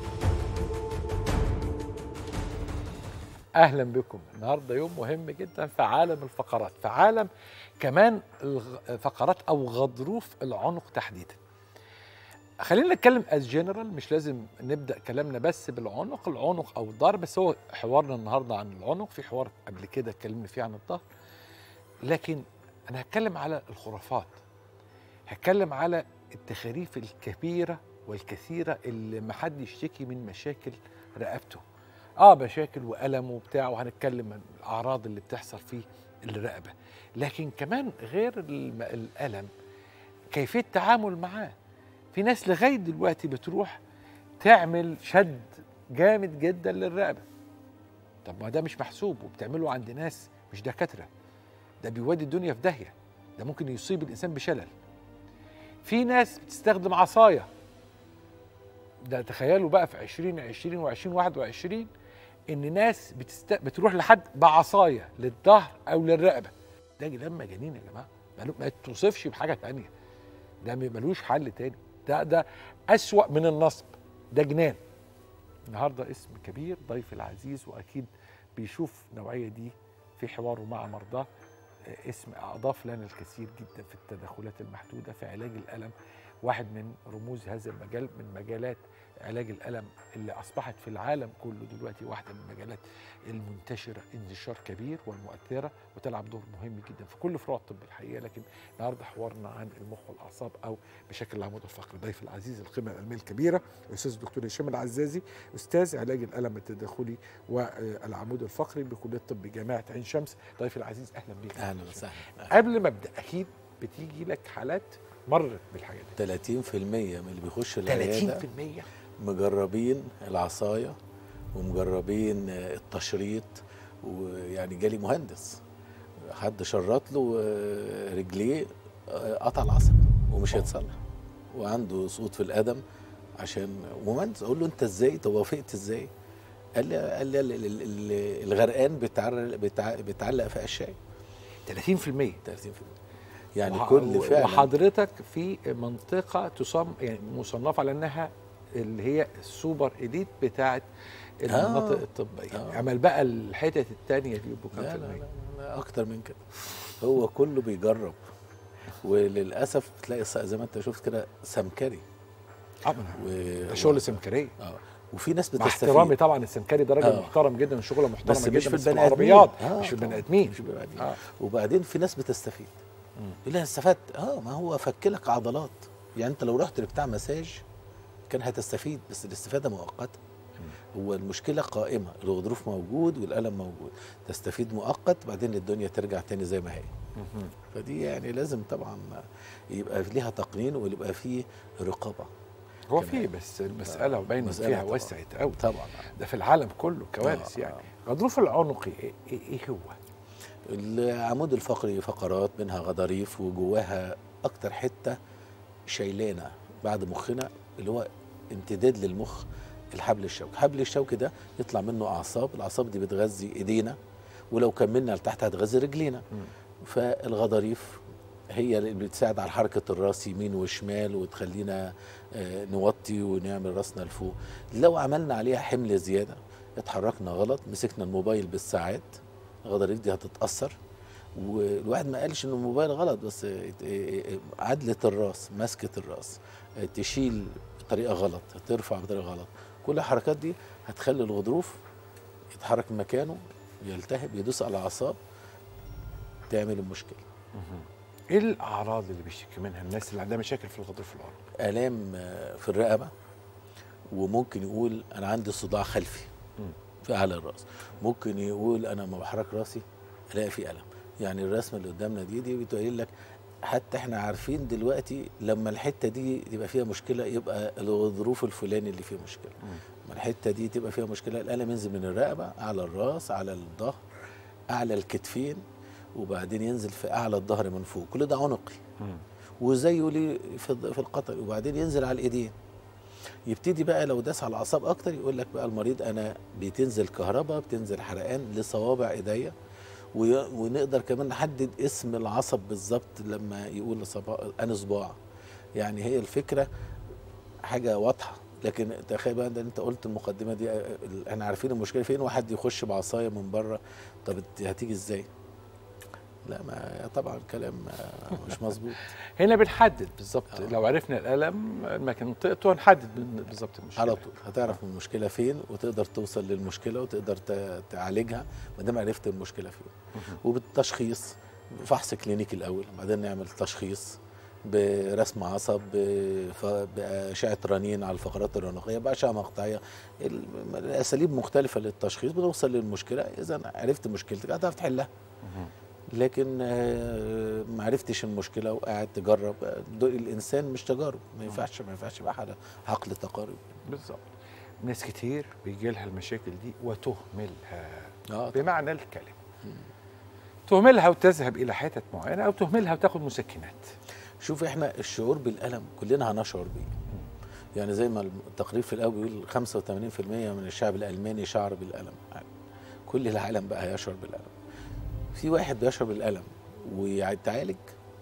اهلا بكم النهارده يوم مهم جدا في عالم الفقرات في عالم كمان الغ- فقرات او غضروف العنق تحديدا خلينا نتكلم از جنرال مش لازم نبدا كلامنا بس بالعنق العنق او الظهر بس هو حوارنا النهارده عن العنق في حوار قبل كده اتكلمنا فيه عن الظهر لكن انا هتكلم على الخرافات هتكلم على التخاريف الكبيره والكثيره اللي ما حد يشتكي من مشاكل رقبته اه مشاكل والم وبتاع وهنتكلم عن الاعراض اللي بتحصل في الرقبه لكن كمان غير الم- الالم كيفيه التعامل معاه في ناس لغايه دلوقتي بتروح تعمل شد جامد جدا للرقبه طب ما ده مش محسوب وبتعمله عند ناس مش دكاتره ده بيودي الدنيا في داهيه ده ممكن يصيب الانسان بشلل في ناس بتستخدم عصايه ده تخيلوا بقى في 2020 و20 21 ان ناس بتست... بتروح لحد بعصايه للظهر او للرقبه ده كلام مجانين يا جماعه مالو- ما توصفش بحاجه تانية ده م- ملوش حل تاني ده ده اسوا من النصب ده جنان النهارده اسم كبير ضيف العزيز واكيد بيشوف النوعيه دي في حواره مع مرضاه آه، اسم اضاف لنا الكثير جدا في التدخلات المحدوده في علاج الالم واحد من رموز هذا المجال من مجالات علاج الالم اللي اصبحت في العالم كله دلوقتي واحده من المجالات المنتشره انتشار كبير والمؤثره وتلعب دور مهم جدا في كل فروع الطب الحقيقه لكن النهارده حوارنا عن المخ والاعصاب او بشكل العمود الفقري ضيف العزيز القيمه العلميه الكبيره الاستاذ الدكتور هشام العزازي استاذ علاج الالم التداخلي والعمود الفقري بكليه الطب جامعه عين شمس ضيف العزيز اهلا بيك اهلا وسهلا قبل ما ابدا اكيد بتيجي لك حالات مرت بالحاجات دي 30% من اللي بيخش العياده 30% مجربين العصايه ومجربين آه، التشريط ويعني جالي مهندس حد شرط له آه، رجليه آه، قطع العصب ومش هيتصلح وعنده سقوط في القدم عشان مهندس اقول له انت ازاي طب وافقت ازاي قال لي قال لي ال- ال- ال- الغرقان بيتعر- بيتع- بيتعلق في قشاي 30% 30% يعني وح- كل فعلا وحضرتك في منطقه تصم يعني مصنفه على انها اللي هي السوبر اليت بتاعت المناطق آه. الطبيه آه. عمل بقى الحتت الثانيه دي يبقوا كام لا في لا, المية؟ لا, لا اكتر من كده هو كله بيجرب وللاسف تلاقي س- زي ما انت شفت كده سمكري آه، ما أنا- و... ده شغل سمكريه اه وفي ناس مع بتستفيد احترامي طبعا السمكري ده راجل آه. محترم جدا شغله محترمه بس جدا مش في بس البني ادمين العربيات آه مش في طبعاً. البني ادمين مش في البني ادمين آه. وبعدين في ناس بتستفيد يقول لها استفدت اه ما هو فك لك عضلات يعني انت لو رحت لبتاع مساج كان هتستفيد بس الاستفاده مؤقته هو المشكله قائمه الغضروف موجود والالم موجود تستفيد مؤقت بعدين الدنيا ترجع تاني زي ما هي فدي يعني لازم طبعا يبقى ليها تقنين ويبقى فيه رقابه هو كمان. في بس المساله باين مسألة فيها طبعاً. وسعت قوي طبعا ده في العالم كله كوارث آه، يعني غضروف العنقي ايه ايه إيه هو؟ العمود الفقري فقرات منها غضاريف وجواها اكتر حته شايلانا بعد مخنا اللي هو امتداد للمخ الحبل الشوكي الحبل الشوكي ده يطلع منه اعصاب الاعصاب دي بتغذي ايدينا ولو كملنا لتحت هتغذي رجلينا فالغضاريف هي اللي بتساعد على حركه الراس يمين وشمال وتخلينا آه، نوطي ونعمل راسنا لفوق لو عملنا عليها حمل زياده اتحركنا غلط مسكنا الموبايل بالساعات الغضاريف دي هتتاثر والواحد ما قالش ان الموبايل غلط بس عدله الراس مسكه الراس تشيل بطريقه غلط ترفع بطريقه غلط كل الحركات دي هتخلي الغضروف يتحرك من مكانه يلتهب يدوس على الاعصاب تعمل المشكله ايه الاعراض اللي بيشتكي منها الناس اللي عندها مشاكل في الغضروف العنقي؟ الام آه، في الرقبه وممكن يقول انا عندي صداع خلفي في اعلى الراس ممكن يقول انا لما بحرك راسي الاقي في الم يعني الرسمه اللي قدامنا دي دي بتقول لك حتى احنا عارفين دلوقتي لما الحته دي يبقى فيها مشكله يبقى الظروف الفلاني اللي فيه مشكله لما الحته دي تبقى فيها مشكله الالم ينزل من الرقبه على الراس على الظهر اعلى الكتفين وبعدين ينزل في اعلى الظهر من فوق كل ده عنقي وزيه ليه في في القطر وبعدين ينزل على الايدين يبتدي بقى لو داس على الاعصاب اكتر يقول لك بقى المريض انا بتنزل كهرباء بتنزل حرقان لصوابع ايديا وي- ونقدر كمان نحدد اسم العصب بالظبط لما يقول صبا- أنا صباع يعني هي الفكره حاجه واضحه لكن تخيل بقى ده انت قلت المقدمه دي آه، ال- احنا عارفين المشكله فين واحد يخش بعصايه من بره طب انت هتيجي ازاي؟ لا ما طبعا كلام آه، مش مظبوط هنا بنحدد بالظبط آه. لو عرفنا الالم المكان منطقته هنحدد بال- بالظبط المشكله على طول هتعرف المشكله فين وتقدر توصل للمشكله وتقدر ت- تعالجها ما دام عرفت المشكله فين وبالتشخيص فحص كلينيكي الاول بعدين نعمل تشخيص برسم عصب بف- بأشعة رنين على الفقرات العنقية بأشعة مقطعية ال- الأساليب مختلفة للتشخيص بنوصل للمشكلة إذا عرفت مشكلتك هتعرف تحلها لكن آه، ما عرفتش المشكلة وقاعد تجرب آه، دول الإنسان مش تجارب ما ينفعش ما ينفعش يبقى حاجة عقل تقارب بالظبط ناس كتير بيجي لها المشاكل دي وتهملها اه بمعنى الكلمه تهملها وتذهب الى حتت معينه او تهملها وتاخد مسكنات شوف احنا الشعور بالالم كلنا هنشعر بيه يعني زي ما التقرير في الاول بيقول 85% من الشعب الالماني شعر بالالم يعني كل العالم بقى هيشعر بالالم في واحد بيشعر بالالم ويتعالج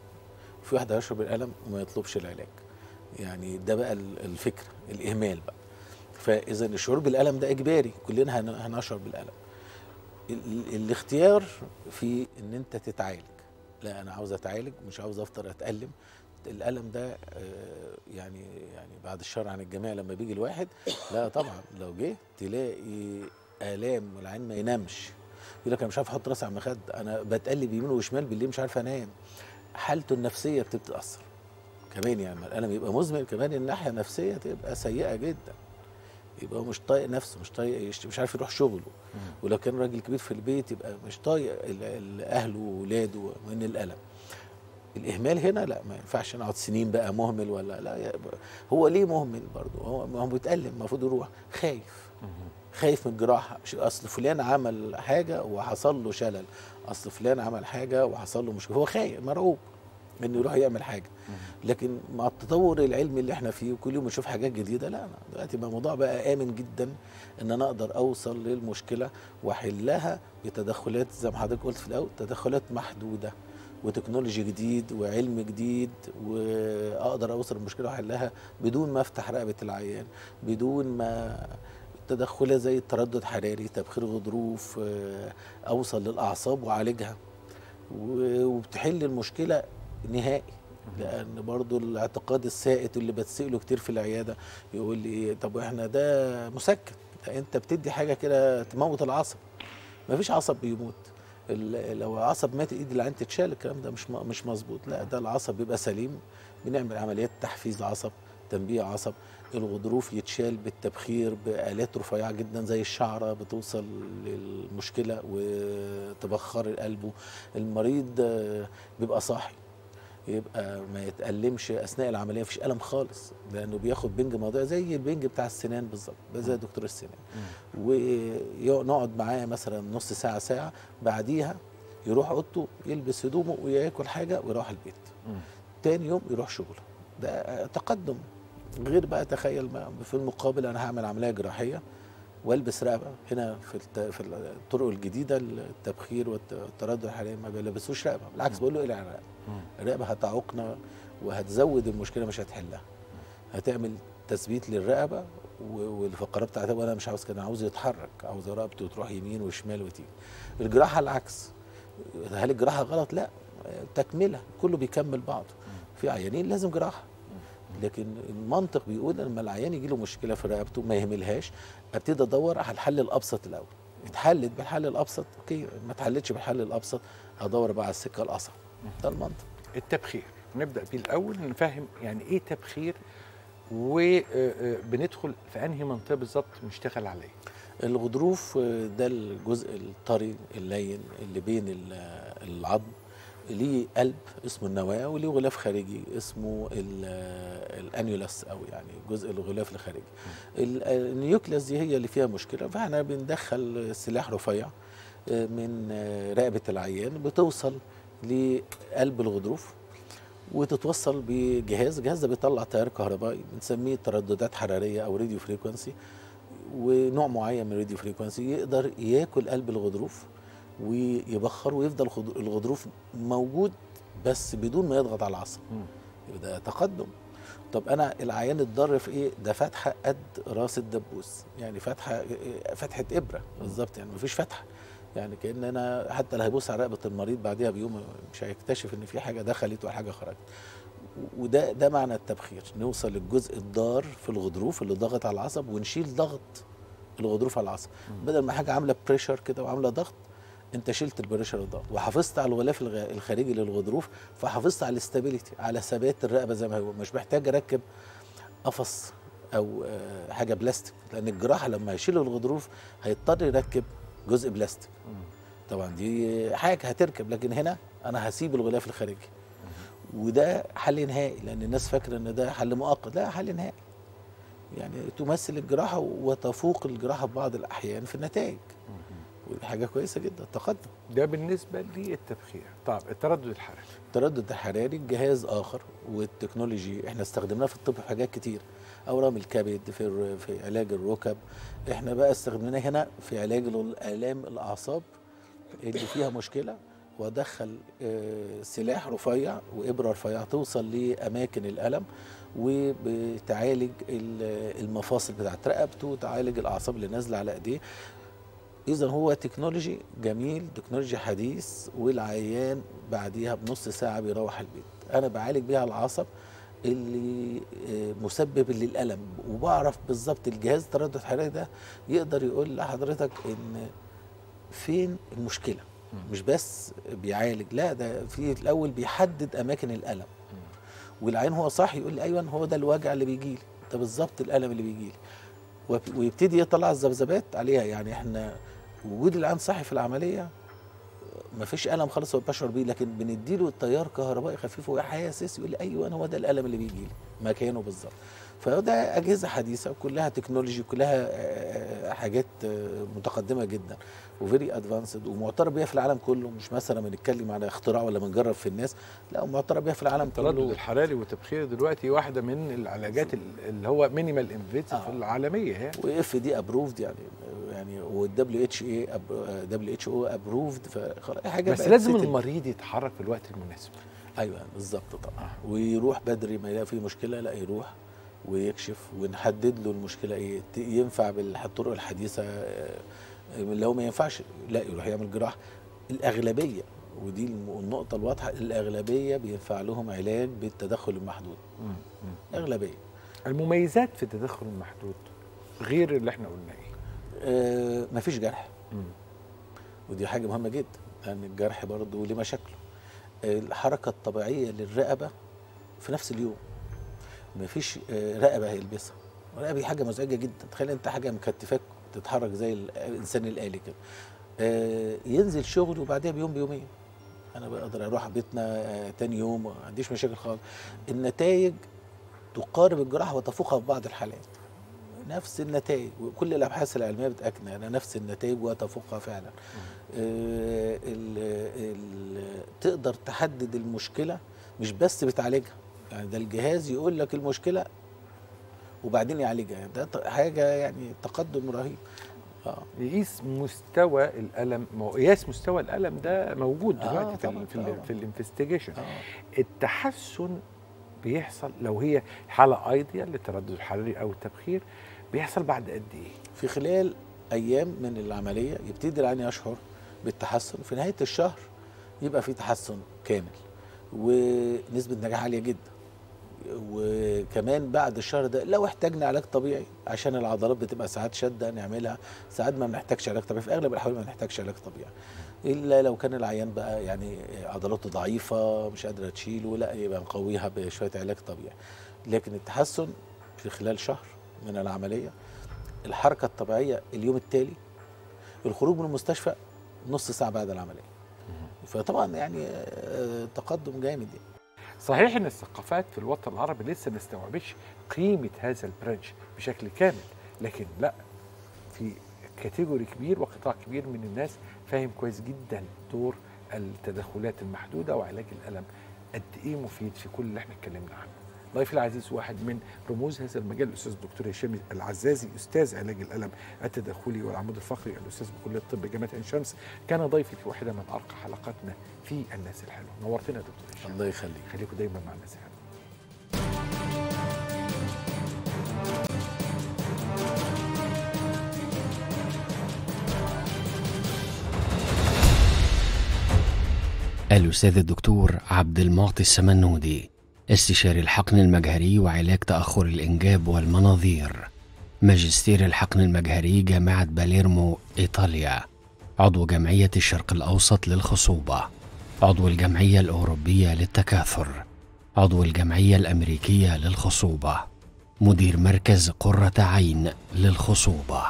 في واحد هيشعر بالالم وما يطلبش العلاج يعني ده بقى ال- الفكره الاهمال بقى فاذا الشعور بالالم ده اجباري كلنا هن- هنشعر بالالم ال- ال- الاختيار في ان انت تتعالج لا انا عاوز اتعالج مش عاوز افضل اتالم الالم ده آه، يعني يعني بعد الشر عن الجميع لما بيجي الواحد لا طبعا لو جه تلاقي الام والعين ما ينامش يقول لك انا مش عارف احط راسي على المخده انا بتقلب يمين وشمال بالليل مش عارف انام حالته النفسيه بتتاثر كمان يعني لما الالم يبقى مزمن كمان الناحيه النفسيه تبقى سيئه جدا يبقى هو مش طايق نفسه مش طايق يشت- مش عارف يروح شغله ولو كان راجل كبير في البيت يبقى مش طايق ال- ال- اهله واولاده من الالم الاهمال هنا لا ما ينفعش نقعد سنين بقى مهمل ولا لا يا- هو ليه مهمل برضه هو ما هو بيتألم المفروض يروح خايف خايف من الجراحه مش اصل فلان عمل حاجه وحصل له شلل اصل فلان عمل حاجه وحصل له مشكله هو خايف مرعوب انه يروح يعمل حاجه لكن مع التطور العلمي اللي احنا فيه وكل يوم بنشوف حاجات جديده لا أنا دلوقتي بقى الموضوع بقى امن جدا ان انا اقدر اوصل للمشكله واحلها بتدخلات زي ما حضرتك قلت في الاول تدخلات محدوده وتكنولوجي جديد وعلم جديد واقدر اوصل المشكله واحلها بدون ما افتح رقبه العيان بدون ما تدخلات زي التردد حراري تبخير غضروف آه، اوصل للاعصاب واعالجها و- وبتحل المشكله نهائي لان برضو الاعتقاد السائد اللي بتسأله كتير في العياده يقول لي طب احنا ده مسكن ده انت بتدي حاجه كده تموت العصب مفيش عصب بيموت ال- لو العصب مات ايد العين تتشال الكلام ده مش م- مش مظبوط لا ده العصب بيبقى سليم بنعمل عمليات تحفيز عصب تنبيه عصب الغضروف يتشال بالتبخير بآلات رفيعة جدا زي الشعرة بتوصل للمشكلة وتبخر قلبه المريض آه، بيبقى صاحي يبقى ما يتألمش أثناء العملية مفيش ألم خالص لأنه بياخد بنج موضعي زي البنج بتاع السنان بالظبط ده زي دكتور السنان ونقعد معاه مثلا نص ساعة ساعة بعديها يروح أوضته يلبس هدومه وياكل حاجة ويروح البيت تاني يوم يروح شغله ده تقدم غير بقى تخيل ما- في المقابل انا هعمل عمليه جراحيه والبس رقبه هنا في الت... في الطرق الجديده التبخير والت- والتردد الحراري ما بيلبسوش رقبه بالعكس بقول له الى الرقبه الرقبه هتعوقنا وهتزود المشكله مش هتحلها هتعمل تثبيت للرقبه و- والفقرات بتاعتها وانا مش عاوز كده انا عاوز يتحرك عاوز رقبته تروح يمين وشمال وتيجي الجراحه العكس هل الجراحه غلط لا تكمله كله بيكمل بعضه في عيانين لازم جراحه لكن المنطق بيقول لما العيان يجي له مشكله في رقبته ما يهملهاش ابتدي ادور على الحل الابسط الاول اتحلت بالحل الابسط اوكي ما اتحلتش بالحل الابسط هدور بقى على السكه الاصعب ده المنطق التبخير نبدا بيه الاول نفهم يعني ايه تبخير وبندخل في انهي منطقه بالظبط نشتغل عليه الغضروف آه، ده الجزء الطري اللين اللي بين ال- العظم ليه قلب اسمه النواه وليه غلاف خارجي اسمه ال- الانيولاس او يعني جزء الغلاف الخارجي ال- النيوكليس دي هي اللي فيها مشكله فاحنا بندخل سلاح رفيع آه، من آه، رقبه العيان بتوصل لقلب الغضروف وتتوصل بجهاز الجهاز ده بيطلع تيار كهربائي بنسميه ترددات حراريه او راديو فريكونسي ونوع معين من الراديو فريكونسي يقدر ياكل قلب الغضروف ويبخر ويفضل الخض- الغضروف موجود بس بدون ما يضغط على العصب يبقى ده تقدم طب انا العيان اتضر في ايه ده فتحه قد راس الدبوس يعني فتحه فتحه ابره بالظبط يعني مفيش فتحه يعني كان انا حتى اللي هيبص على رقبه المريض بعدها بيوم مش هيكتشف ان في حاجه دخلت وحاجه خرجت وده ده معنى التبخير نوصل للجزء الضار في الغضروف اللي ضاغط على العصب ونشيل ضغط الغضروف على العصب بدل ما حاجه عامله بريشر كده وعامله ضغط انت شلت البريشر والضغط وحافظت على الغلاف الغ- الخارجي للغضروف فحافظت على الاستابيليتي على ثبات الرقبه زي ما هو مش محتاج اركب قفص او آه، حاجه بلاستيك لان الجراحه لما يشيل الغضروف هيضطر يركب جزء بلاستيك طبعا دي حاجه هتركب لكن هنا انا هسيب الغلاف الخارجي وده حل نهائي لان الناس فاكره ان ده حل مؤقت لا حل نهائي يعني تمثل الجراحه وتفوق الجراحه في بعض الاحيان في النتائج ودي حاجه كويسه جدا تقدم ده بالنسبه للتبخير طب التردد الحراري التردد الحراري جهاز اخر والتكنولوجي احنا استخدمناه في الطب في حاجات كتير اورام الكبد في الر- في علاج الركب احنا بقى استخدمناه هنا في علاج الالام الاعصاب اللي فيها مشكله وادخل آه، سلاح رفيع وابره رفيعه توصل لاماكن الالم وبتعالج ال- المفاصل بتاعت رقبته وتعالج الاعصاب اللي نازله على ايديه اذا هو تكنولوجي جميل تكنولوجي حديث والعيان بعديها بنص ساعه بيروح البيت انا بعالج بيها العصب اللي آه، مسبب للالم وبعرف بالظبط الجهاز التردد الحراري ده يقدر يقول لحضرتك ان فين المشكله مش بس بيعالج لا ده في الاول بيحدد اماكن الالم والعين هو صح يقول لي ايوه هو ده الوجع اللي بيجي لي ده بالظبط الالم اللي بيجي لي وب- ويبتدي يطلع الذبذبات عليها يعني احنا وجود العين صحي في العمليه ما فيش الم خالص هو بشعر بيه لكن بنديله تيار كهربائي خفيف وهو حاسس يقول لي ايوه هو ده الالم اللي بيجي لي مكانه بالظبط فده اجهزه حديثه كلها تكنولوجي كلها آه، حاجات آه، متقدمه جدا وفيري ادفانسد ومعترف بيها في العالم كله مش مثلا بنتكلم على اختراع ولا بنجرب في الناس لا معترف بيها في العالم التردد كله الحراري والتبخير دلوقتي واحده من العلاجات ال- اللي هو مينيمال انفيتيف آه. العالميه يعني واف دي ابروفد يعني يعني والدبليو اتش اي دبليو اتش او ابروفد حاجه بس بقت لازم settled. المريض يتحرك في الوقت المناسب ايوه بالظبط طبعا ويروح بدري ما يلاقي فيه مشكله لا يروح ويكشف ونحدد له المشكله ايه ت- ينفع بالطرق الحديثه آه، لو ما ينفعش لا يروح يعمل جراحه الاغلبيه ودي الم- النقطه الواضحه الاغلبيه بينفع لهم علاج بالتدخل المحدود اغلبيه المميزات في التدخل المحدود غير اللي احنا قلنا ايه آه مفيش جرح ودي حاجه مهمه جدا لان الجرح برضه ليه مشاكله الحركه الطبيعيه للرقبه في نفس اليوم مفيش آه، رقبه هيلبسها الرقبه دي حاجه مزعجه جدا تخيل انت حاجه مكتفاك تتحرك زي ال- الانسان الالي كده آه، ينزل شغل وبعدها بيوم بيومين انا بقدر اروح بيتنا آه، تاني يوم ما عنديش مشاكل خالص النتائج تقارب الجراحه وتفوقها في بعض الحالات نفس النتائج وكل الابحاث العلميه بتاكد انها نفس النتائج وتفوقها فعلا آه، ال ال تقدر تحدد المشكله مش بس بتعالجها يعني ده الجهاز يقول لك المشكله وبعدين يعالجها يعني ده ط- حاجه يعني تقدم رهيب اه يقيس مستوى الالم ما هو قياس مستوى الالم ده موجود آه، دلوقتي في طبعاً، ال في, ال طبعاً. في الانفستيجيشن آه. التحسن بيحصل لو هي حاله ايديا للتردد الحراري او التبخير بيحصل بعد قد ايه؟ في خلال ايام من العمليه يبتدي العين يشعر بالتحسن في نهايه الشهر يبقى في تحسن كامل ونسبه نجاح عاليه جدا وكمان بعد الشهر ده لو احتاجنا علاج طبيعي عشان العضلات بتبقى ساعات شاده نعملها ساعات ما بنحتاجش علاج طبيعي في اغلب الاحوال ما بنحتاجش علاج طبيعي الا لو كان العيان بقى يعني عضلاته ضعيفه مش قادره تشيله لا يبقى نقويها بشويه علاج طبيعي لكن التحسن في خلال شهر من العمليه الحركه الطبيعيه اليوم التالي الخروج من المستشفى نص ساعه بعد العمليه فطبعا يعني آه، تقدم جامد يعني. صحيح ان الثقافات في الوطن العربي لسه ما استوعبتش قيمه هذا البرانش بشكل كامل لكن لا في كاتيجوري كبير وقطاع كبير من الناس فاهم كويس جدا دور التدخلات المحدوده وعلاج الالم قد ايه مفيد في كل اللي احنا اتكلمنا عنه ضيفي العزيز واحد من رموز هذا المجال الاستاذ الدكتور هشام العزازي استاذ علاج الالم التداخلي والعمود الفقري الاستاذ بكليه الطب جامعه عين شمس كان ضيفي في واحده من ارقى حلقاتنا في الناس الحلوه نورتنا يا دكتور هشام الله يخليك خليكم دايما مع الناس الحلوه الأستاذ الدكتور عبد المعطي السمنودي استشاري الحقن المجهري وعلاج تأخر الإنجاب والمناظير ماجستير الحقن المجهري جامعة باليرمو إيطاليا عضو جمعية الشرق الأوسط للخصوبة عضو الجمعية الأوروبية للتكاثر عضو الجمعية الأمريكية للخصوبة مدير مركز قرة عين للخصوبة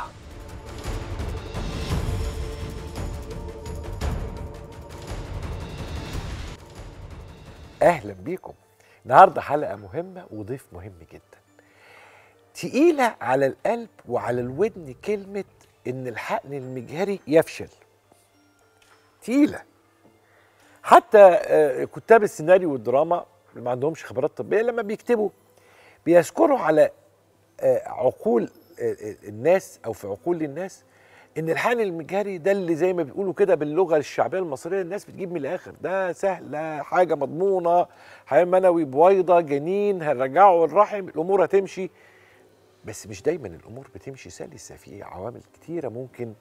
اهلا بيكم النهارده حلقه مهمه وضيف مهم جدا تقيله على القلب وعلى الودن كلمه ان الحقن المجهري يفشل تقيله حتى آه، كتاب السيناريو والدراما اللي ما عندهمش خبرات طبيه لما بيكتبوا بيذكروا على آه، عقول آه، آه، الناس او في عقول الناس ان الحقن المجهري ده اللي زي ما بيقولوا كده باللغه الشعبيه المصريه الناس بتجيب من الاخر ده سهله حاجه مضمونه حيوان منوي بويضه جنين هنرجعه الرحم الامور هتمشي بس مش دايما الامور بتمشي سلسه في عوامل كتيره ممكن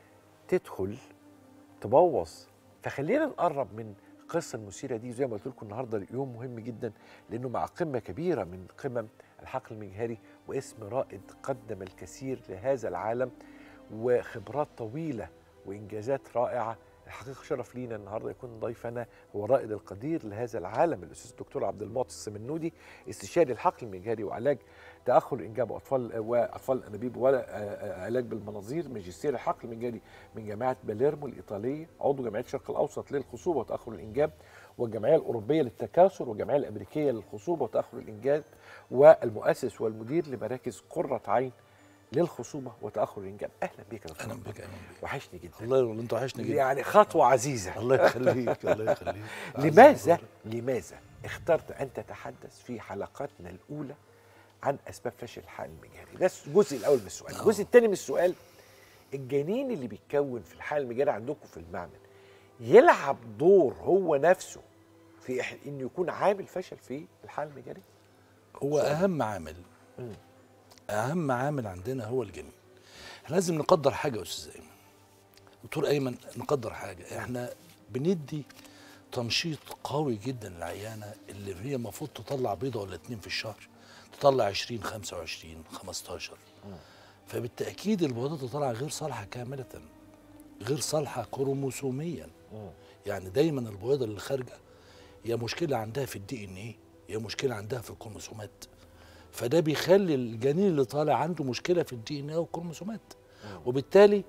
تدخل تبوظ فخلينا نقرب من القصه المثيره دي زي ما قلت لكم النهارده يوم مهم جدا لانه مع قمه كبيره من قمم الحقل المجهري واسم رائد قدم الكثير لهذا العالم وخبرات طويله وانجازات رائعه الحقيقه شرف لينا النهارده يكون ضيفنا هو الرائد القدير لهذا العالم الاستاذ الدكتور عبد المعطي السمنودي استشاري الحقل المجهري وعلاج تاخر الانجاب واطفال واطفال الانابيب وعلاج بالمناظير ماجستير الحقل المجهري من جامعه باليرمو الايطاليه عضو جمعيه الشرق الاوسط للخصوبه وتاخر الانجاب والجمعيه الاوروبيه للتكاثر والجمعيه الامريكيه للخصوبه وتاخر الانجاب والمؤسس والمدير لمراكز قره عين للخصوبه وتاخر الانجاب اهلا بك يا دكتور اهلا بك اهلا بك وحشني جدا الله يقول انت وحشني جدا يعني خطوه عزيزه الله يخليك الله يخليك لماذا لماذا اخترت ان تتحدث في حلقاتنا الاولى عن اسباب فشل الحقن المجهري ده الجزء الاول من السؤال الجزء الثاني من السؤال الجنين اللي بيتكون في الحقن المجهري عندكم في المعمل يلعب دور هو نفسه في إح- انه يكون عامل فشل في الحقن المجهري هو اهم عامل مم. اهم عامل عندنا هو الجنين احنا لازم نقدر حاجه يا استاذ ايمن دكتور ايمن نقدر حاجه احنا بندي تنشيط قوي جدا للعيانه اللي هي المفروض تطلع بيضه ولا اتنين في الشهر تطلع 20 25 15 فبالتاكيد البيضات اللي طالعه غير صالحه كامله غير صالحه كروموسوميا يعني دايما البويضه اللي خارجه يا مشكله عندها في الدي ان ايه يا مشكله عندها في الكروموسومات فده بيخلي الجنين اللي طالع عنده مشكله في الدي ان ايه والكروموسومات وبالتالي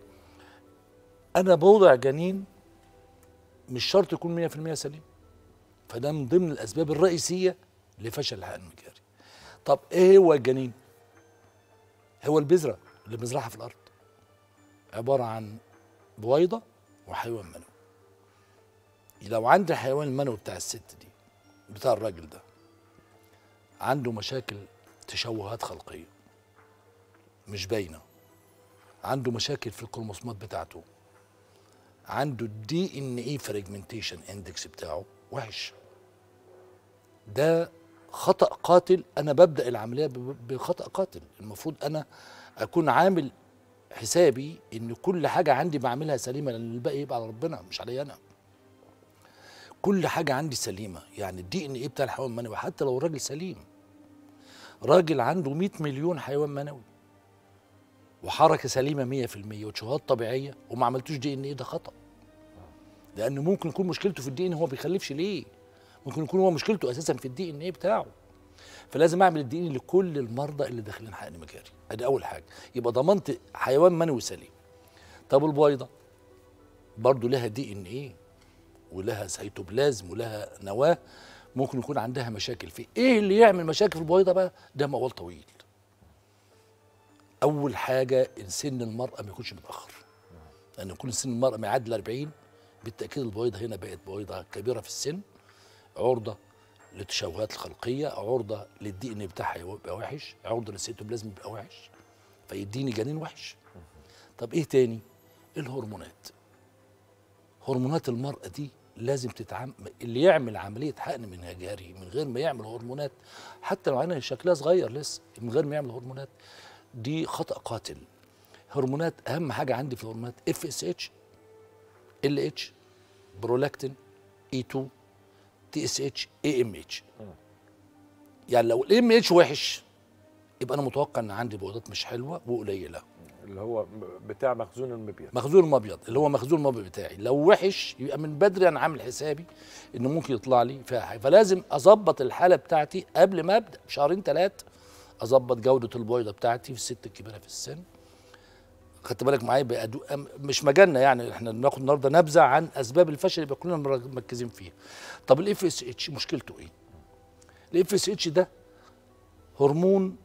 انا بوضع جنين مش شرط يكون 100% سليم فده من ضمن الاسباب الرئيسيه لفشل الحقن المجهري طب ايه هو الجنين هو البذره اللي بنزرعها في الارض عباره عن بويضه وحيوان منوي لو عند الحيوان المنوي بتاع الست دي بتاع الراجل ده عنده مشاكل تشوهات خلقيه مش باينه عنده مشاكل في الكروموسومات بتاعته عنده الدي ان اي فريجمنتيشن اندكس بتاعه وحش ده خطا قاتل انا ببدا العمليه ب- بخطا قاتل المفروض انا اكون عامل حسابي ان كل حاجه عندي بعملها سليمه لان الباقي يبقى على ربنا مش عليا انا كل حاجه عندي سليمه يعني الدي ان ايه بتاع الحيوان المنوي حتى لو الراجل سليم راجل عنده 100 مليون حيوان منوي وحركه سليمه 100% وتشوهات طبيعيه وما عملتوش دي ان ايه ده خطا لان ممكن يكون مشكلته في الدي ان هو ما بيخلفش ليه ممكن يكون هو مشكلته اساسا في الدي ان ايه بتاعه فلازم اعمل الدي ان لكل المرضى اللي داخلين حقن مجاري ادي اول حاجه يبقى ضمنت حيوان منوي سليم طب البويضه برضه لها دي ان ايه ولها سيتوبلازم ولها نواه ممكن يكون عندها مشاكل فيه ايه اللي يعمل مشاكل في البويضه بقى ده موال طويل اول حاجه ان سن المراه ما يكونش متاخر لان يكون سن المراه ما يعدي ال 40 بالتاكيد البويضه هنا بقت بويضه كبيره في السن عرضه للتشوهات الخلقيه عرضه للدي ان بتاعها يبقى وحش عرضه للسيتوبلازم يبقى وحش فيديني جنين وحش طب ايه تاني الهرمونات هرمونات المرأة دي لازم تتعامل اللي يعمل عملية حقن منهجاري من غير ما يعمل هرمونات حتى لو عينها شكلها صغير لسه من غير ما يعمل هرمونات دي خطأ قاتل هرمونات أهم حاجة عندي في الهرمونات اف اس اتش ال اتش برولاكتين اي 2 تي اس اتش اي ام اتش يعني لو الام اتش وحش يبقى انا متوقع ان عندي بويضات مش حلوه وقليله اللي هو م- بتاع مخزون المبيض مخزون المبيض اللي هو مخزون المبيض بتاعي لو وحش يبقى من بدري انا عامل حسابي انه ممكن يطلع لي فيها حاجه فلازم اظبط الحاله بتاعتي قبل ما ابدا بشهرين ثلاثه اظبط جوده البويضه بتاعتي في الست الكبيره في السن خدت بالك معايا بأدو... أم- مش مجالنا يعني احنا بناخد النهارده نبذه عن اسباب الفشل اللي كلنا مركزين فيها طب الاف اس اتش مشكلته ايه الاف اس اتش ده هرمون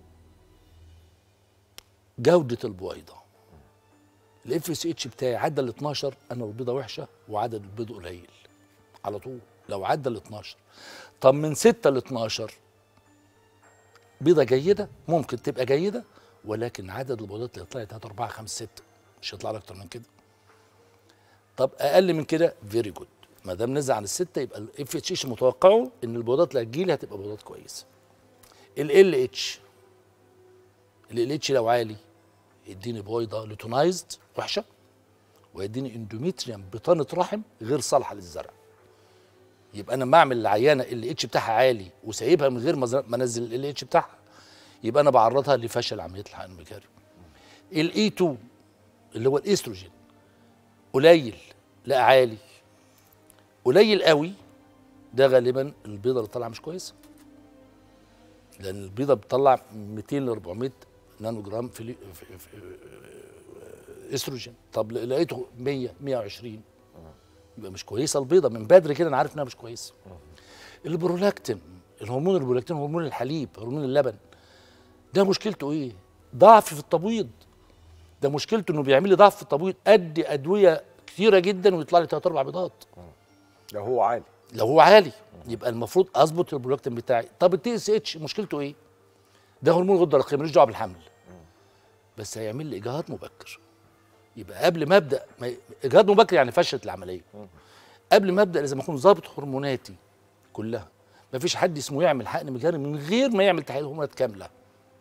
جوده البويضه الاف اس اتش بتاعي عدى ال 12 انا البيضه وحشه وعدد البيض قليل على طول لو عدى ال 12 طب من 6 ل 12 بيضه جيده ممكن تبقى جيده ولكن عدد البيضات اللي يطلع 3 4 5 6 مش هيطلع لك اكتر من كده طب اقل من كده فيري جود ما دام نزل عن السته يبقى الاف اتش اتش متوقعه ان البيضات اللي هتجيلي هتبقى بيضات كويسه ال اتش ال اتش لو عالي يديني بويضه لوتونايزد وحشه ويديني اندوميتريوم بطانه رحم غير صالحه للزرع يبقى انا بعمل العيانه اللي اتش بتاعها عالي وسايبها من غير ما ز- ما انزل ال اتش بتاعها يبقى انا بعرضها لفشل عمليه الحقن المجاري الاي 2 اللي هو الاستروجين قليل لا عالي قليل قوي ده غالبا البيضه اللي طالعه مش كويسه لان البيضه بتطلع 200 ل 400 نانو جرام في, لي- في, في آه، استروجين طب لقيته 100 120 يبقى مش كويسه البيضه من بدري كده انا عارف انها مش كويسه البرولاكتين الهرمون البرولاكتين هرمون الحليب هرمون اللبن ده مشكلته ايه ضعف في التبويض ده مشكلته انه بيعمل لي ضعف في التبويض ادي ادويه كتيره جدا ويطلع لي ثلاث اربع بيضات لو هو عالي لو هو عالي يبقى المفروض اظبط البرولاكتين بتاعي طب التي اس اتش مشكلته ايه ده هرمون غده رقيقه ملوش دعوه بالحمل بس هيعمل لي اجهاض مبكر يبقى قبل ما ابدا ما اجهاض مبكر يعني فشلت العمليه قبل ما ابدا لازم اكون ظابط هرموناتي كلها ما فيش حد اسمه يعمل حقن مجاري من غير ما يعمل تحليل هرمونات كامله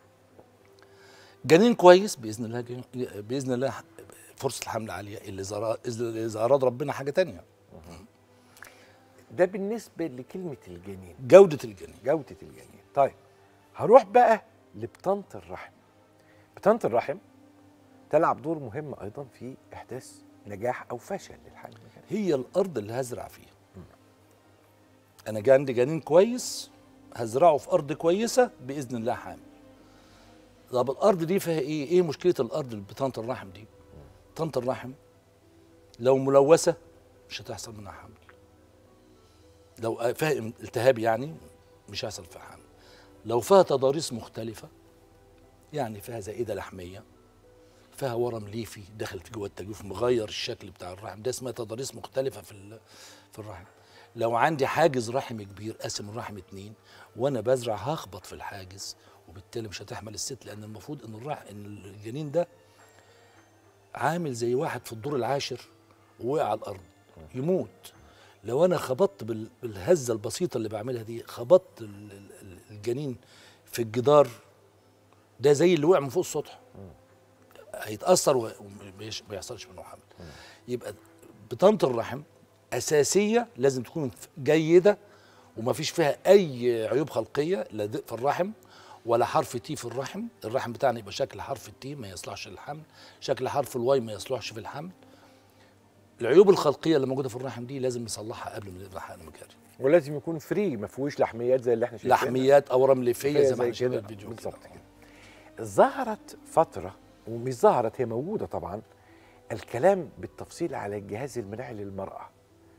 جنين كويس باذن الله جن- باذن الله فرصه الحمل عاليه اللي زرا- اذا اراد ربنا حاجه تانية ده بالنسبه لكلمه الجنين جوده الجنين جوده الجنين طيب هروح بقى لبطانه الرحم بطانه الرحم تلعب دور مهم ايضا في احداث نجاح او فشل للحمل المجاري هي الارض اللي هزرع فيها انا جا عندي جنين كويس هزرعه في ارض كويسه باذن الله حامل طب الارض دي فيها ايه ايه مشكله الارض اللي بطانه الرحم دي بطانه الرحم لو ملوثه مش هتحصل منها حمل لو فيها التهاب يعني مش هيحصل فيها حمل لو فيها تضاريس مختلفه يعني فيها زائده لحميه فيها ورم ليفي دخلت جوه التجويف مغير الشكل بتاع الرحم ده اسمها تضاريس مختلفه في ال- في الرحم لو عندي حاجز رحم كبير قاسم الرحم اتنين وانا بزرع هخبط في الحاجز وبالتالي مش هتحمل الست لان المفروض ان الرحم ان الجنين ده عامل زي واحد في الدور العاشر ووقع على الارض يموت لو انا خبطت بال- بالهزه البسيطه اللي بعملها دي خبطت ال- ال- الجنين في الجدار ده زي اللي وقع من فوق السطح هيتاثر و- ومش- ما يحصلش منه حمل يبقى بطانه الرحم اساسيه لازم تكون جيده وما فيش فيها اي عيوب خلقيه لا ضيق في الرحم ولا حرف تي في الرحم الرحم بتاعنا يبقى شكل حرف التي ما يصلحش للحمل شكل حرف الواي ما يصلحش في الحمل العيوب الخلقيه اللي موجوده في الرحم دي لازم نصلحها قبل ما نبدا حقن مجاري ولازم يكون فري ما فيهوش لحميات زي اللي احنا شايفينها لحميات او رمليفيه فيها زي ما احنا شايفين كده. الفيديو بالظبط كده. كده ظهرت فتره ومش ظهرت هي موجوده طبعا الكلام بالتفصيل على الجهاز المناعي للمراه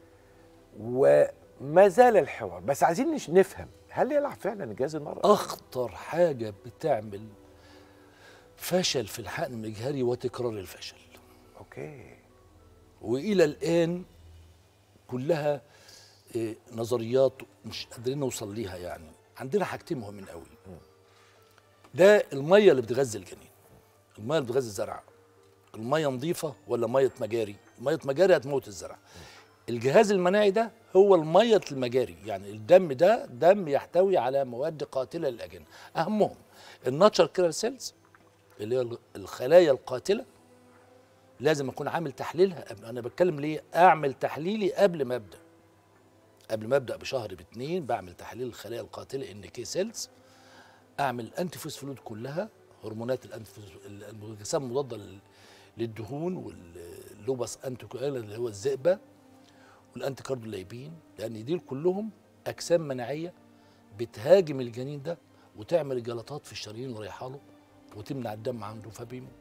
وما زال الحوار بس عايزين نش- نفهم هل يلعب فعلا جهاز المراه اخطر حاجه بتعمل فشل في الحقن المجهري وتكرار الفشل اوكي والى الان كلها إيه نظريات مش قادرين نوصل ليها يعني عندنا حاجتين مهمين قوي ده الميه اللي بتغذي الجنين الميه اللي بتغذي الزرع الميه نظيفه ولا ميه مجاري ميه مجاري هتموت الزرع الجهاز المناعي ده هو الميه المجاري يعني الدم ده دم يحتوي على مواد قاتله للاجنه اهمهم الناتشر كيلر سيلز اللي هي الخلايا القاتله لازم اكون عامل تحليلها قبل انا بتكلم ليه اعمل تحليلي قبل ما ابدا قبل ما ابدا بشهر باتنين بعمل تحليل الخلايا القاتله ان كي سيلز اعمل انتي فوسفوليد كلها هرمونات الانتي الاجسام المضاده لل- للدهون واللوبس انتي اللي هو الزئبه والانتي كاردولايبين لان دي كلهم اجسام مناعيه بتهاجم الجنين ده وتعمل جلطات في الشرايين اللي رايحه له وتمنع الدم عنده فبيموت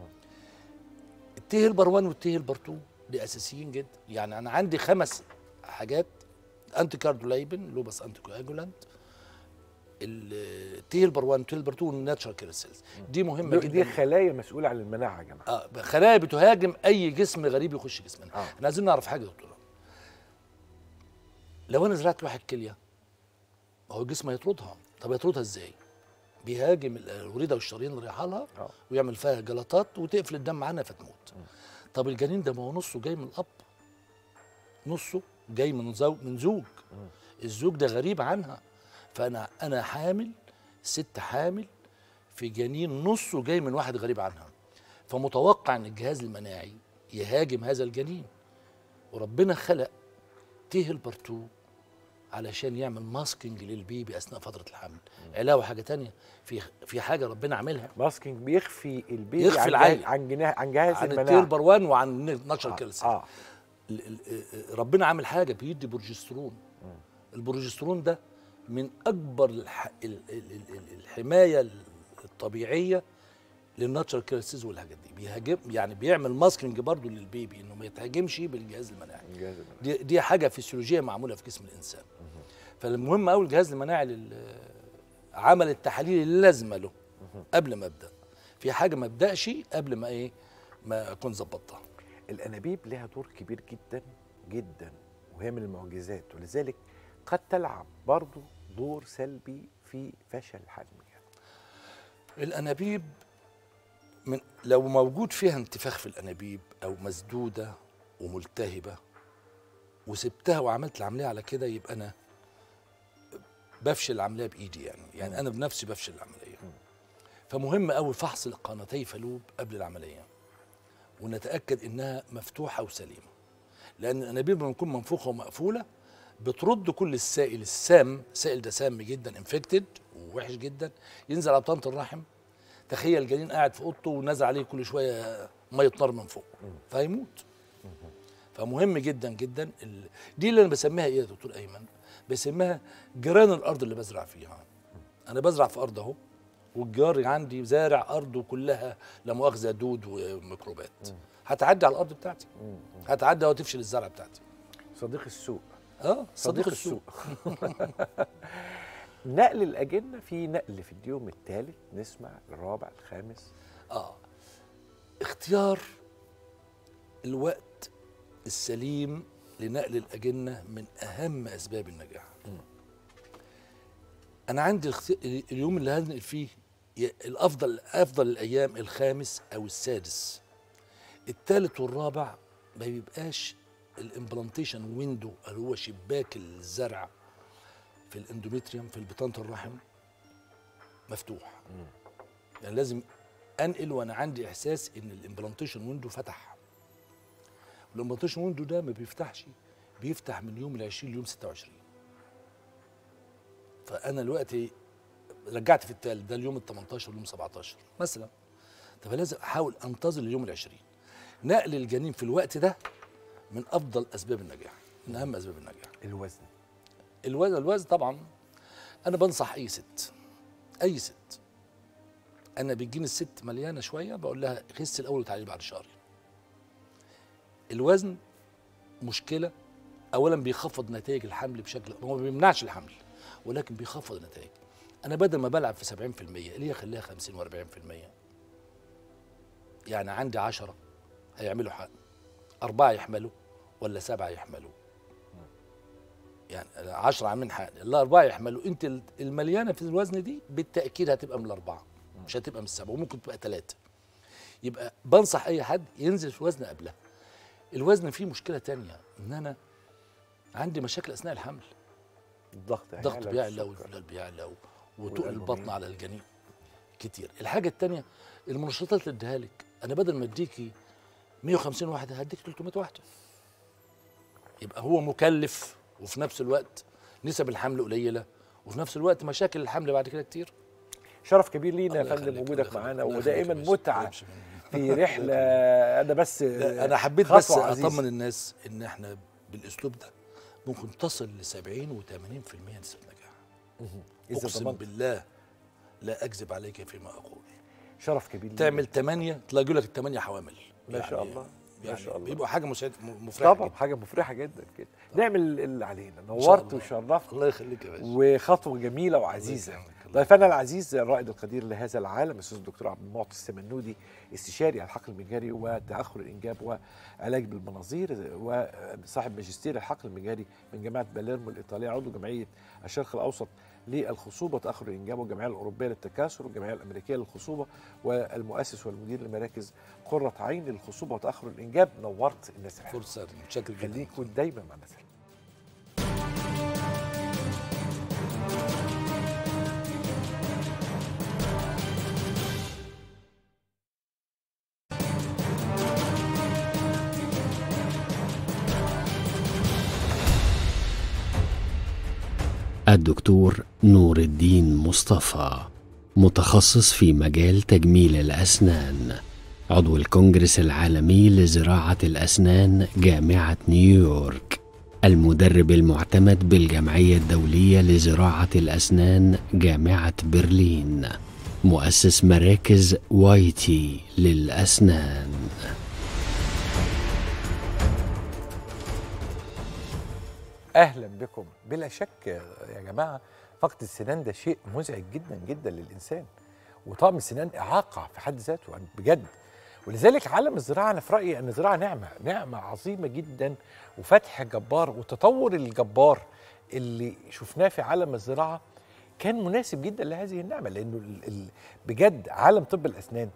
التيه البر 1 والتيه البر 2 دي اساسيين جدا يعني انا عندي خمس حاجات انتي كاردولايبين لوبس انتي كواجولانت التيه البر 1 والتيه البر 2 والناتشرال كيلر سيلز دي مهمه دي, جدا دي خلايا مسؤوله عن المناعه يا جماعه اه خلايا بتهاجم اي جسم غريب يخش جسمنا آه. احنا عايزين نعرف حاجه يا دكتور لو انا زرعت واحد كليه ما هو الجسم هيطردها طب يطردها ازاي بيهاجم الوريده والشرايين اللي رايحه لها آه. ويعمل فيها جلطات وتقفل الدم عنها فتموت طب الجنين ده ما هو نصه جاي من الاب نصه جاي من زوج من زوج الزوج ده غريب عنها فانا انا حامل ست حامل في جنين نصه جاي من واحد غريب عنها فمتوقع ان الجهاز المناعي يهاجم هذا الجنين وربنا خلق تيه البرتو علشان يعمل ماسكينج للبيبي اثناء فتره الحمل علاوه حاجه تانية في في حاجه ربنا عاملها ماسكينج بيخفي البيبي يخفي عن العيل. جهاز عن جناه عن جهاز عن التيه المناعه البروان وعن ناتشر آه. كيلز اه ال- ال- ال- ربنا عامل حاجه بيدي بروجسترون البروجسترون ده من اكبر الح... ال- ال- ال- ال- الحمايه الطبيعيه للناتشرال كيرسيز والحاجات دي بيهاجم يعني بيعمل ماسكينج برضه للبيبي انه ما يتهاجمش بالجهاز المناعي الجهاز المناعي. دي دي حاجه فسيولوجيه معموله في جسم الانسان فالمهم قوي الجهاز المناعي لل- عمل التحاليل اللازمه له قبل ما ابدا في حاجه ما ابداش قبل ما ايه ما اكون ظبطتها الانابيب لها دور كبير جدا جدا وهي من المعجزات ولذلك قد تلعب برضو دور سلبي في فشل حجم الانابيب من لو موجود فيها انتفاخ في الانابيب او مسدوده وملتهبه وسبتها وعملت العمليه على كده يبقى انا بفشل العمليه بايدي يعني يعني انا بنفسي بفشل العمليه فمهم قوي فحص القناتي فالوب قبل العمليه ونتاكد انها مفتوحه وسليمه لان الانابيب لما تكون منفوخه ومقفوله بترد كل السائل السام السائل ده سام جدا انفكتد ووحش جدا ينزل على بطانه الرحم تخيل الجنين قاعد في اوضته ونازل عليه كل شويه ميه نار من فوق فيموت فمهم جدا جدا ال... دي اللي انا بسميها ايه يا دكتور ايمن بسميها جيران الارض اللي بزرع فيها انا بزرع في ارض اهو والجار عندي زارع ارضه كلها لا مؤاخذه دود وميكروبات هتعدي على الارض بتاعتي هتعدي وتفشل الزرع بتاعتي صديق السوق اه صديق السوق نقل الاجنه في نقل في اليوم الثالث نسمع الرابع الخامس اه اختيار الوقت السليم لنقل الأجنة من أهم أسباب النجاح أنا عندي الاخت- اليوم اللي هنقل فيه ي- الأفضل أفضل الأيام الخامس أو السادس الثالث والرابع ما بيبقاش الامبلانتيشن ويندو اللي هو شباك الزرع في الاندوميتريوم في بطانة الرحم مفتوح يعني لازم انقل وانا عندي احساس ان الامبلانتيشن ويندو فتح الامبلانتيشن ويندو ده ما بيفتحش بيفتح من يوم ال 20 ليوم 26 فانا دلوقتي رجعت في التالت ده اليوم ال 18 واليوم 17 مثلا طب لازم احاول انتظر اليوم ال 20 نقل الجنين في الوقت ده من افضل اسباب النجاح من اهم اسباب النجاح الوزن الوزن الوزن طبعا انا بنصح اي ست اي ست انا بتجيني الست مليانه شويه بقول لها خس الاول وتعالي بعد شهر الوزن مشكله اولا بيخفض نتائج الحمل بشكل هو ما بيمنعش الحمل ولكن بيخفض النتائج انا بدل ما بلعب في 70% ليه اخليها 50 و40% يعني عندي 10 هيعملوا حق أربعة يحملوا ولا سبعة يحملوا يعني 10 عاملين حقن الاربعه يحملوا انت ال- المليانه في الوزن دي بالتاكيد هتبقى من الاربعه مش هتبقى من السبعه وممكن تبقى ثلاثه يبقى بنصح اي حد ينزل في وزن قبلها الوزن فيه مشكله تانية ان انا عندي مشاكل اثناء الحمل الضغط الضغط هيعلى بيعلى والسكر. والفلال بيعلى و- وتقل والقلب البطن بيعلى. على الجنين كتير الحاجه التانية المنشطات اللي اديها لك انا بدل ما اديكي 150 واحده هديك 300 واحده يبقى هو مكلف وفي نفس الوقت نسب الحمل قليله وفي نفس الوقت مشاكل الحمل بعد كده كتير شرف كبير لينا يا الله فندم يخليك، وجودك الله معانا يخليك، الله ودائما يخليك يا باشا. متعه يمشي مني. في رحله انا بس لا، انا حبيت خطوة بس عزيزة. اطمن الناس ان احنا بالاسلوب ده ممكن تصل ل 70 و80% نسبه نجاح إذا اقسم ضمنت. بالله لا اكذب عليك فيما اقول شرف كبير لينا. تعمل 8 تلاقي لك الثمانيه حوامل ما شاء الله ما يعني شاء الله بيبقوا حاجه مسعده م- مفرحه طبعا جدا. حاجه مفرحه جدا كده نعمل اللي علينا إن شاء نورت الله. وشرفت الله يخليك يا باشا وخطوه جميله وعزيزه يكرمك، الله ضيفنا العزيز الرائد القدير لهذا العالم الاستاذ الدكتور عبد المعطي السمنودي استشاري الحقل المجاري وتاخر الانجاب وعلاج بالمناظير وصاحب ماجستير الحقل المجاري من جامعه باليرمو الايطاليه عضو جمعيه الشرق الاوسط للخصوبه وتاخر الانجاب والجمعيه الاوروبيه للتكاثر والجمعيه الامريكيه للخصوبه والمؤسس والمدير لمراكز قره عين للخصوبه وتاخر الانجاب نورت الناس الحلوه فرصه متشكر جدا خليكوا دايما مع الناس الحلوة. الدكتور نور الدين مصطفى متخصص في مجال تجميل الأسنان عضو الكونجرس العالمي لزراعة الأسنان جامعة نيويورك المدرب المعتمد بالجمعية الدولية لزراعة الأسنان جامعة برلين مؤسس مراكز وايتي للأسنان اهلا بكم بلا شك يا جماعه فقد السنان ده شيء مزعج جدا جدا للانسان وطقم السنان اعاقه في حد ذاته يعني بجد ولذلك عالم الزراعه انا في رايي ان الزراعه نعمه نعمه عظيمه جدا وفتح جبار والتطور الجبار اللي شفناه في عالم الزراعه كان مناسب جدا لهذه النعمه لانه ال- ال- بجد عالم طب الاسنان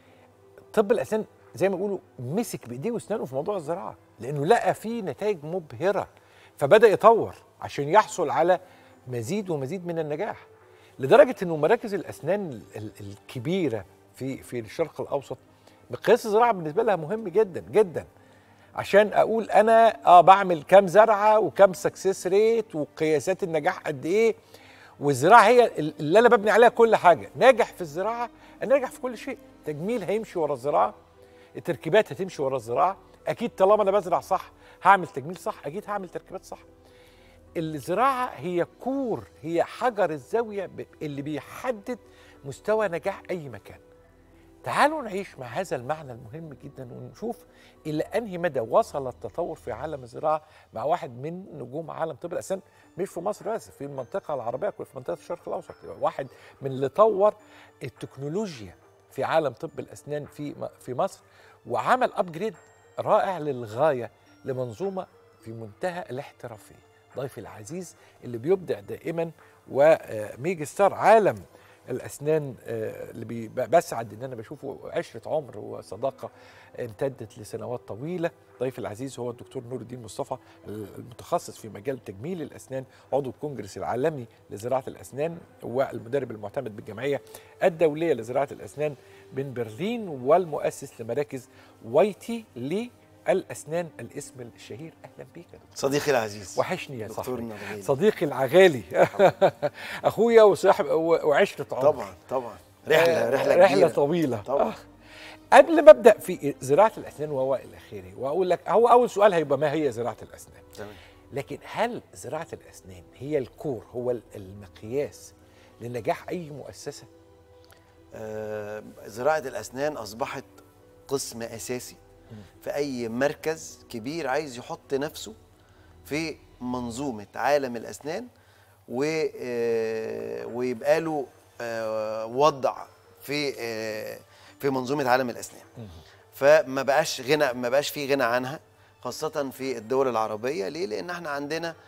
طب الاسنان زي ما بيقولوا مسك بايديه واسنانه في موضوع الزراعه لانه لقى فيه نتائج مبهره فبدا يطور عشان يحصل على مزيد ومزيد من النجاح لدرجه انه مراكز الاسنان ال- ال- الكبيره في في الشرق الاوسط مقياس الزراعه بالنسبه لها مهم جدا جدا عشان اقول انا اه بعمل كام زرعه وكام سكسس ريت وقياسات النجاح قد ايه والزراعه هي اللي انا ببني عليها كل حاجه ناجح في الزراعه انا ناجح في كل شيء تجميل هيمشي ورا الزراعه التركيبات هتمشي ورا الزراعه اكيد طالما انا بزرع صح هعمل تجميل صح اكيد هعمل تركيبات صح الزراعه هي كور هي حجر الزاويه ب- اللي بيحدد مستوى نجاح اي مكان تعالوا نعيش مع هذا المعنى المهم جدا ونشوف الى انهي مدى وصل التطور في عالم الزراعه مع واحد من نجوم عالم طب الاسنان مش في مصر بس في المنطقه العربيه كلها في منطقه الشرق الاوسط واحد من اللي طور التكنولوجيا في عالم طب الاسنان في م- في مصر وعمل ابجريد رائع للغايه لمنظومه في منتهى الاحترافيه ضيفي العزيز اللي بيبدع دائما وميجا ستار عالم الاسنان آه، اللي بي- بسعد ان انا بشوفه عشره عمر وصداقه امتدت لسنوات طويله ضيفي العزيز هو الدكتور نور الدين مصطفى المتخصص في مجال تجميل الاسنان عضو الكونجرس العالمي لزراعه الاسنان والمدرب المعتمد بالجمعيه الدوليه لزراعه الاسنان من برلين والمؤسس لمراكز وايتي للاسنان الاسم الشهير اهلا بيك يا دكتور صديقي العزيز وحشني يا دكتور صاحبي نغيل. صديقي العغالي اخويا وصاحب و- وعشره عمر طبعا طبعا رحله آه، رحله رحله كبيرة. طويله طبعا. آه. قبل ما ابدا في زراعه الاسنان وهو الى اخره واقول لك هو اول سؤال هيبقى ما هي زراعه الاسنان تمام لكن هل زراعه الاسنان هي الكور هو ال- المقياس لنجاح اي مؤسسه آه زراعه الاسنان اصبحت قسم اساسي في اي مركز كبير عايز يحط نفسه في منظومه عالم الاسنان و آه، ويبقى له آه، وضع في آه، في منظومه عالم الاسنان فما بقاش غنى ما بقاش في غنى عنها خاصة في الدول العربية ليه؟ لأن احنا عندنا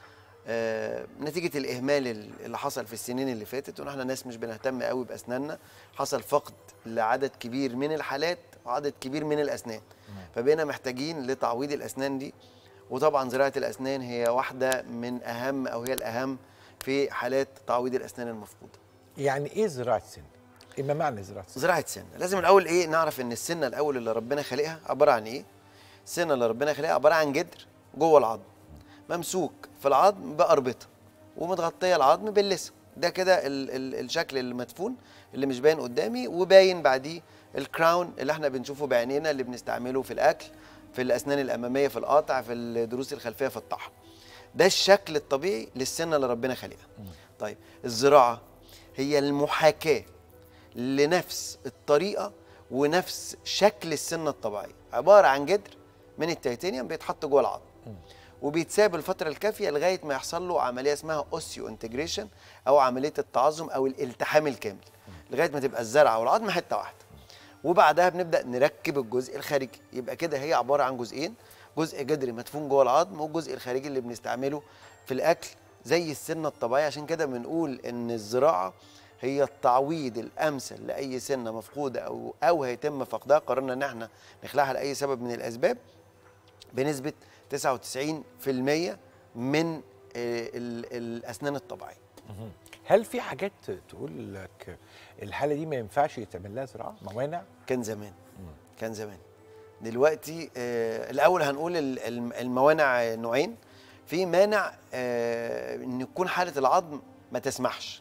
آه، نتيجه الاهمال اللي حصل في السنين اللي فاتت وان احنا ناس مش بنهتم قوي باسناننا حصل فقد لعدد كبير من الحالات وعدد كبير من الاسنان فبقينا محتاجين لتعويض الاسنان دي وطبعا زراعه الاسنان هي واحده من اهم او هي الاهم في حالات تعويض الاسنان المفقوده يعني ايه زراعه سن؟ ايه ما معنى زراعه سن؟ زراعه سن لازم الاول ايه نعرف ان السنه الاول اللي ربنا خالقها عباره عن ايه السنه اللي ربنا خالقها عباره عن جدر جوه العظم ممسوك في العظم باربطه ومتغطيه العظم باللسه ده كده ال ال الشكل المدفون اللي مش باين قدامي وباين بعديه الكراون اللي احنا بنشوفه بعينينا اللي بنستعمله في الاكل في الاسنان الاماميه في القطع في الضروس الخلفيه في الطحن ده الشكل الطبيعي للسنه اللي ربنا خالقها طيب الزراعه هي المحاكاه لنفس الطريقه ونفس شكل السنه الطبيعيه عباره عن جدر من التيتانيوم بيتحط جوه العظم وبيتساب الفتره الكافيه لغايه ما يحصل له عمليه اسمها اوسيو انتجريشن او عمليه التعظم او الالتحام الكامل لغايه ما تبقى الزرعه والعظم حته واحده وبعدها بنبدا نركب الجزء الخارجي يبقى كده هي عباره عن جزئين جزء جدري مدفون جوه العظم والجزء الخارجي اللي بنستعمله في الاكل زي السنه الطبيعيه عشان كده بنقول ان الزراعه هي التعويض الامثل لاي سنه مفقوده او او هيتم فقدها قررنا ان احنا نخلعها لاي سبب من الاسباب بنسبه 99% من آه، ال- الاسنان الطبيعيه هل في حاجات تقول لك الحاله دي ما ينفعش يتعمل لها زراعه؟ موانع؟ كان زمان كان زمان دلوقتي آه الاول هنقول ال- الم- الموانع نوعين في مانع آه ان يكون حاله العظم ما تسمحش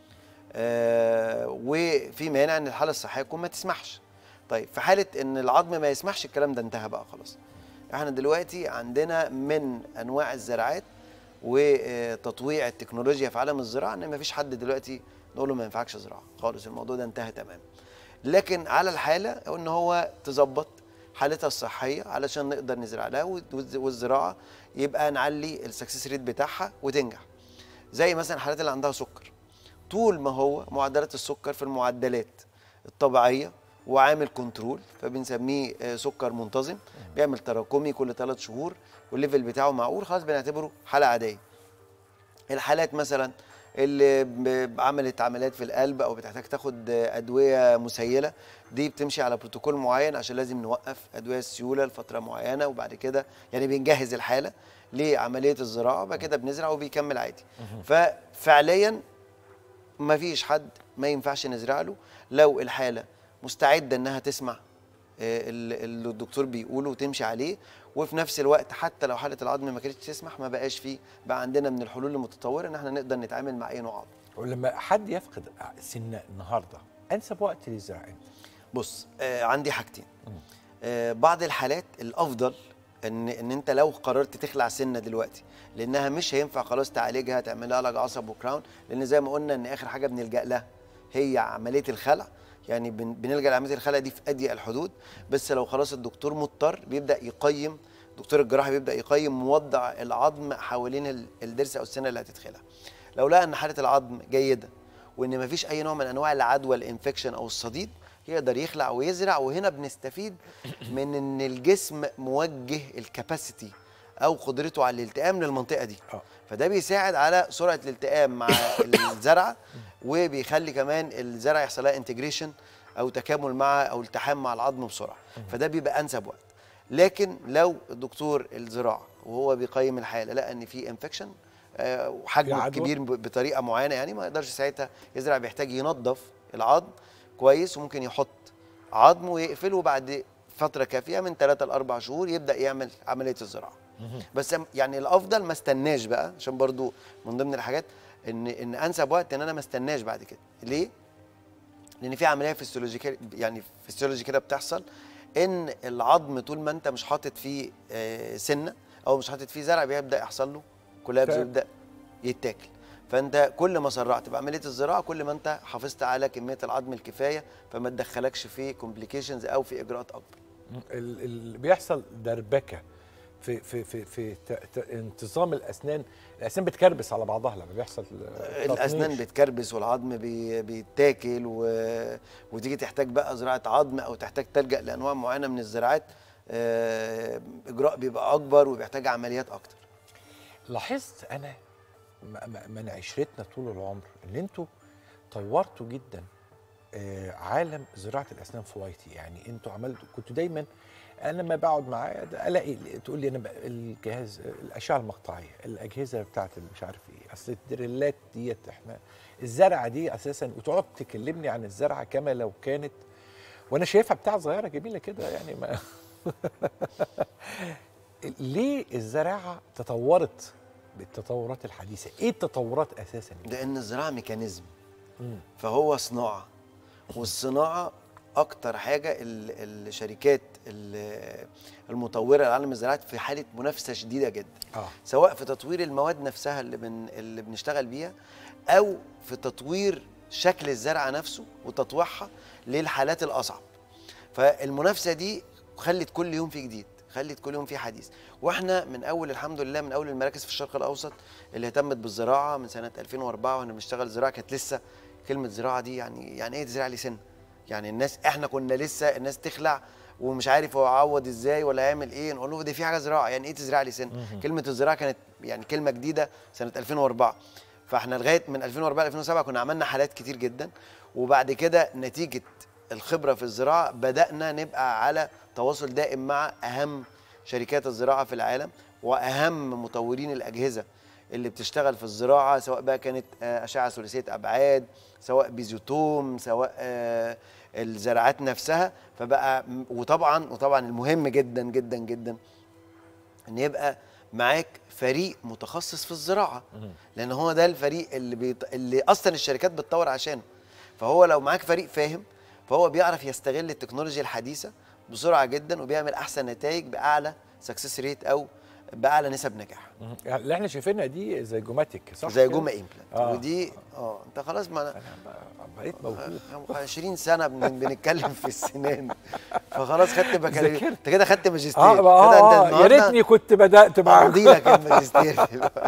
آه وفي مانع ان الحاله الصحيه تكون ما تسمحش طيب في حاله ان العظم ما يسمحش الكلام ده انتهى بقى خلاص احنا دلوقتي عندنا من انواع الزراعات وتطويع التكنولوجيا في عالم الزراعه ان ما فيش حد دلوقتي نقول له ما ينفعكش زراعه خالص الموضوع ده انتهى تماما لكن على الحاله ان هو تظبط حالتها الصحيه علشان نقدر نزرع لها والز- والزراعه يبقى نعلي السكسس ريت بتاعها وتنجح زي مثلا الحالات اللي عندها سكر طول ما هو معدلات السكر في المعدلات الطبيعيه وعامل كنترول فبنسميه آه، سكر منتظم بيعمل تراكمي كل ثلاث شهور والليفل بتاعه معقول خلاص بنعتبره حاله عاديه الحالات مثلا اللي ب- عملت عمليات في القلب او بتحتاج تاخد ادويه مسيله دي بتمشي على بروتوكول معين عشان لازم نوقف ادويه السيوله لفتره معينه وبعد كده يعني بنجهز الحاله لعمليه الزراعه وبعد كده بنزرع وبيكمل عادي ففعليا ما فيش حد ما ينفعش نزرع له لو الحاله مستعده انها تسمع آه، ال- اللي الدكتور بيقوله وتمشي عليه وفي نفس الوقت حتى لو حاله العظم ما كانتش تسمح ما بقاش فيه بقى عندنا من الحلول المتطوره ان احنا نقدر نتعامل مع اي نوع عظم ولما حد يفقد سن النهارده انسب وقت للزراعه امتى؟ بص آه عندي حاجتين آه بعض الحالات الافضل ان ان انت لو قررت تخلع سنه دلوقتي لانها مش هينفع خلاص تعالجها تعمل لها علاج عصب وكراون لان زي ما قلنا ان اخر حاجه بنلجا لها هي عمليه الخلع يعني بن- بنلجا لعمليه الخلع دي في اضيق الحدود بس لو خلاص الدكتور مضطر بيبدا يقيم دكتور الجراحه بيبدا يقيم موضع العظم حوالين ال- الضرس او السنه اللي هتتخلع لو لقى ان حاله العظم جيده وان مفيش اي نوع من انواع العدوى الانفكشن او الصديد يقدر يخلع ويزرع وهنا بنستفيد من ان الجسم موجه الكباسيتي او قدرته على الالتئام للمنطقه دي آه. فده بيساعد على سرعه الالتئام مع الزرعه وبيخلي كمان الزرع يحصل لها انتجريشن او تكامل مع او التحام مع العظم بسرعه فده بيبقى انسب وقت لكن لو الدكتور الزراعه وهو بيقيم الحاله لقى ان في انفكشن في وحجمه عدوى؟ كبير ب- بطريقه معينه يعني ما يقدرش ساعتها يزرع بيحتاج ينظف العظم كويس وممكن يحط عظم ويقفله بعد فتره كافيه من 3 ل 4 شهور يبدا يعمل عمليه الزراعه بس يعني الافضل ما استناش بقى عشان برضو من ضمن الحاجات ان ان انسب وقت ان انا ما استناش بعد كده ليه لان في عمليه فيسيولوجيكيه يعني فيسيولوجي كده بتحصل ان العظم طول ما انت مش حاطط فيه آه، سنه او مش حاطط فيه زرع بيبدا يحصل له كولابس فاهم. ويبدا يتاكل فانت كل ما سرعت بعمليه الزراعه كل ما انت حافظت على كميه العظم الكفايه فما تدخلكش في كومبليكيشنز او في اجراءات اكبر ال- اللي بيحصل دربكه في في في في ت- ت- انتظام الاسنان الاسنان بتكربس على بعضها لما بيحصل آه، الاسنان تطنيش. بتكربس والعظم بي بيتاكل و... وتيجي تحتاج بقى زراعه عظم او تحتاج تلجا لانواع معينه من الزراعات آه، اجراء بيبقى اكبر وبيحتاج عمليات اكتر لاحظت انا م- م- من عشرتنا طول العمر ان انتوا طورتوا جدا آه، عالم زراعه الاسنان في وايتي يعني انتوا عملتوا كنتوا دايما انا لما بقعد معاه ده الاقي تقول لي انا بقى الجهاز الاشعه المقطعيه الاجهزه بتاعت مش عارف ايه اصل الدريلات ديت احنا الزرعه دي اساسا وتقعد تكلمني عن الزرعه كما لو كانت وانا شايفها بتاع صغيره جميله كده يعني ما ليه الزراعه تطورت بالتطورات الحديثه ايه التطورات اساسا لان الزراعه ميكانيزم مم. فهو صناعه والصناعه اكتر حاجه ال- الشركات ال- المطوره لعالم الزراعات في حاله منافسه شديده جدا اه سواء في تطوير المواد نفسها اللي بن اللي بنشتغل بيها او في تطوير شكل الزرعه نفسه وتطويعها للحالات الاصعب فالمنافسه دي خلت كل يوم في جديد خلت كل يوم في حديث واحنا من اول الحمد لله من اول المراكز في الشرق الاوسط اللي اهتمت بالزراعه من سنه 2004 واحنا بنشتغل زراعه كانت لسه كلمه زراعه دي يعني يعني ايه تزرع لي سن يعني الناس احنا كنا لسه الناس تخلع ومش عارف هو يعوض ازاي ولا يعمل ايه نقول له دي في حاجه زراعه يعني ايه تزرع لي سن كلمه الزراعه كانت يعني كلمه جديده سنه 2004 فاحنا لغايه من 2004 ل 2007 كنا عملنا حالات كتير جدا وبعد كده نتيجه الخبره في الزراعه بدانا نبقى على تواصل دائم مع اهم شركات الزراعه في العالم واهم مطورين الاجهزه اللي بتشتغل في الزراعه سواء بقى كانت آه، اشعه ثلاثيه ابعاد سواء بيزوتوم سواء آه، الزراعات نفسها فبقى وطبعا وطبعا المهم جدا جدا جدا ان يبقى معاك فريق متخصص في الزراعه لان هو ده الفريق اللي بيط... اللي اصلا الشركات بتطور عشانه فهو لو معاك فريق فاهم فهو بيعرف يستغل التكنولوجيا الحديثه بسرعه جدا وبيعمل احسن نتائج باعلى سكسس ريت او باعلى نسب نجاح يعني اللي احنا شايفينها دي زي جوماتيك صح زي كده؟ جوما امبلانت آه. ودي اه انت خلاص ما انا ب- بقيت موهوب 20 سنه بن- بنتكلم في السنان فخلاص خدت بكالوريوس ذاكرت. انت كده خدت ماجستير اه كده اه, انت آه يا النهاردة ريتني كنت بدات معاك امضي لك الماجستير دلوقتي.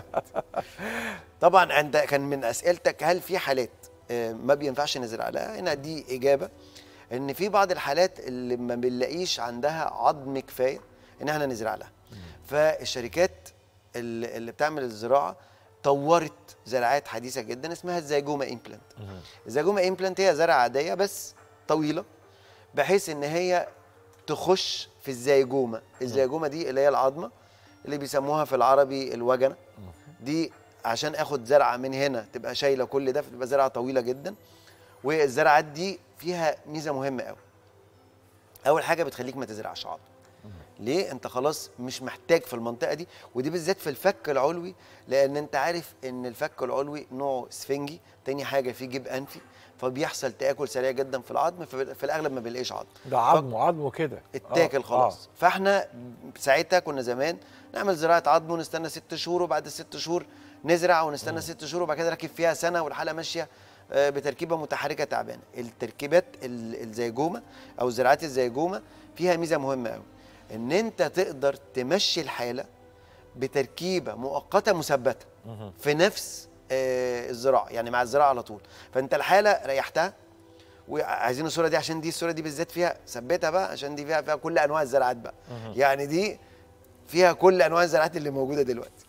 طبعا عند كان من اسئلتك هل في حالات آه، ما بينفعش نزرع لها هنا دي اجابه ان في بعض الحالات اللي ما بنلاقيش عندها عظم كفايه ان احنا نزرع لها فالشركات اللي اللي بتعمل الزراعه طورت زراعات حديثه جدا اسمها الزيجوما امبلانت الزيجوما امبلانت هي زرعه عاديه بس طويله بحيث ان هي تخش في الزيجوما الزيجوما دي اللي هي العظمه اللي بيسموها في العربي الوجنه دي عشان اخد زرعه من هنا تبقى شايله كل ده فتبقى زرعه طويله جدا والزرعات دي فيها ميزه مهمه قوي اول حاجه بتخليك ما تزرعش عظم ليه انت خلاص مش محتاج في المنطقه دي ودي بالذات في الفك العلوي لان انت عارف ان الفك العلوي نوعه سفنجي تاني حاجه فيه جيب انفي فبيحصل تاكل سريع جدا في العظم ففي الاغلب ما بنلاقيش عظم ده عظمه عظمه كده اتاكل آه، خلاص فاحنا ساعتها كنا زمان نعمل زراعه عظم ونستنى ست شهور وبعد الست شهور نزرع ونستنى ست شهور وبعد كده نركب فيها سنه والحاله ماشيه آه، بتركيبه متحركه تعبانه التركيبات ال- الزيجومه او زراعات الزيجومه فيها ميزه مهمه قوي ان انت تقدر تمشي الحاله بتركيبه مؤقته مثبته في نفس آه، الزراعه يعني مع الزراعه على طول فانت الحاله ريحتها وعايزين الصوره دي عشان دي الصوره دي بالذات فيها ثبتها بقى عشان دي فيها فيها كل انواع الزراعات بقى يعني دي فيها كل انواع الزراعات اللي موجوده دلوقتي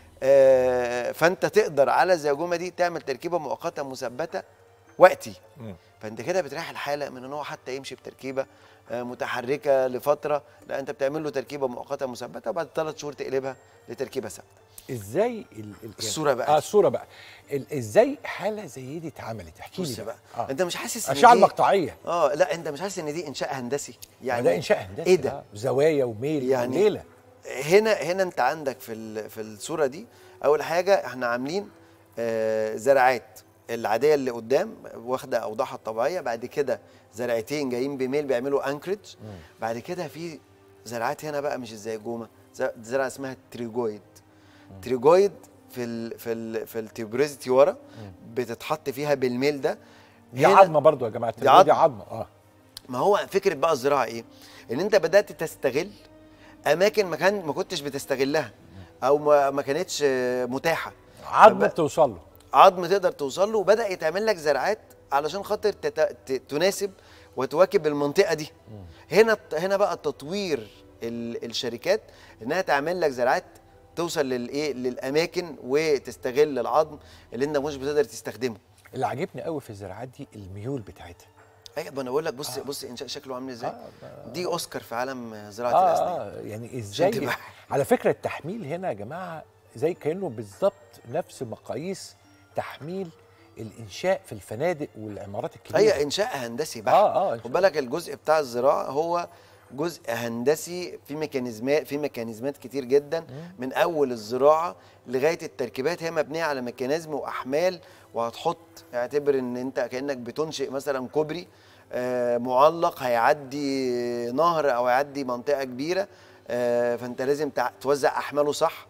آه، فانت تقدر على الزيجومه دي تعمل تركيبه مؤقته مثبته وقتي مم. فانت كده بتريح الحاله من ان هو حتى يمشي بتركيبه آه، متحركه لفتره لا انت بتعمل له تركيبه مؤقته مثبته وبعد ثلاث شهور تقلبها لتركيبه ثابته ازاي ال ال يعني- الصورة بقى اه دي. الصوره بقى ال ازاي حاله زي دي اتعملت احكي لي بص بقى آه. انت مش حاسس ان اشعه دي المقطعيه اه لا انت مش حاسس ان دي انشاء هندسي يعني يعني ده انشاء هندسي ايه ده آه. زوايا وميل يعني ليله هنا هنا انت عندك في ال- في الصوره دي اول حاجه احنا عاملين آه، زراعات العاديه اللي قدام واخده اوضاعها الطبيعيه بعد كده زرعتين جايين بميل بيعملوا انكريج بعد كده في زراعات هنا بقى مش زي جومه ز- زرعه اسمها تريجويد تريجويد في ال في ال في التيوبريزيتي ورا بتتحط فيها بالميل ده دي هنا- عظمه برضو يا جماعه دي دي عظمة. عظمه اه ما هو فكره بقى الزراعه ايه؟ ان انت بدات تستغل اماكن ما كان ما كنتش بتستغلها او ما, ما كانتش آه، متاحه عظمه فبقى- بتوصل له عظم تقدر توصل له وبدا يتعمل لك زراعات علشان خاطر تت... ت- تناسب وتواكب المنطقه دي هنا هنا بقى تطوير ال... الشركات انها تعمل لك زراعات توصل للايه للاماكن وتستغل العظم اللي انت مش بتقدر تستخدمه اللي عاجبني قوي في الزراعات دي الميول بتاعتها ايوه ما انا بقول لك بص بص انشاء شكله عامل ازاي دي اوسكار في عالم زراعه آه, الاسنان اه يعني ازاي تبقى- على فكره التحميل هنا يا جماعه زي كانه بالظبط نفس مقاييس تحميل الانشاء في الفنادق والعمارات الكبيره هي انشاء هندسي بحت آه، آه، خد بالك الجزء بتاع الزراعه هو جزء هندسي في ميكانيزمات في ميكانيزمات كتير جدا من اول الزراعه لغايه التركيبات هي مبنيه على ميكانيزم واحمال وهتحط اعتبر ان انت كانك بتنشئ مثلا كوبري آه، معلق هيعدي نهر او هيعدي منطقه كبيره آه، فانت لازم تع- توزع احماله صح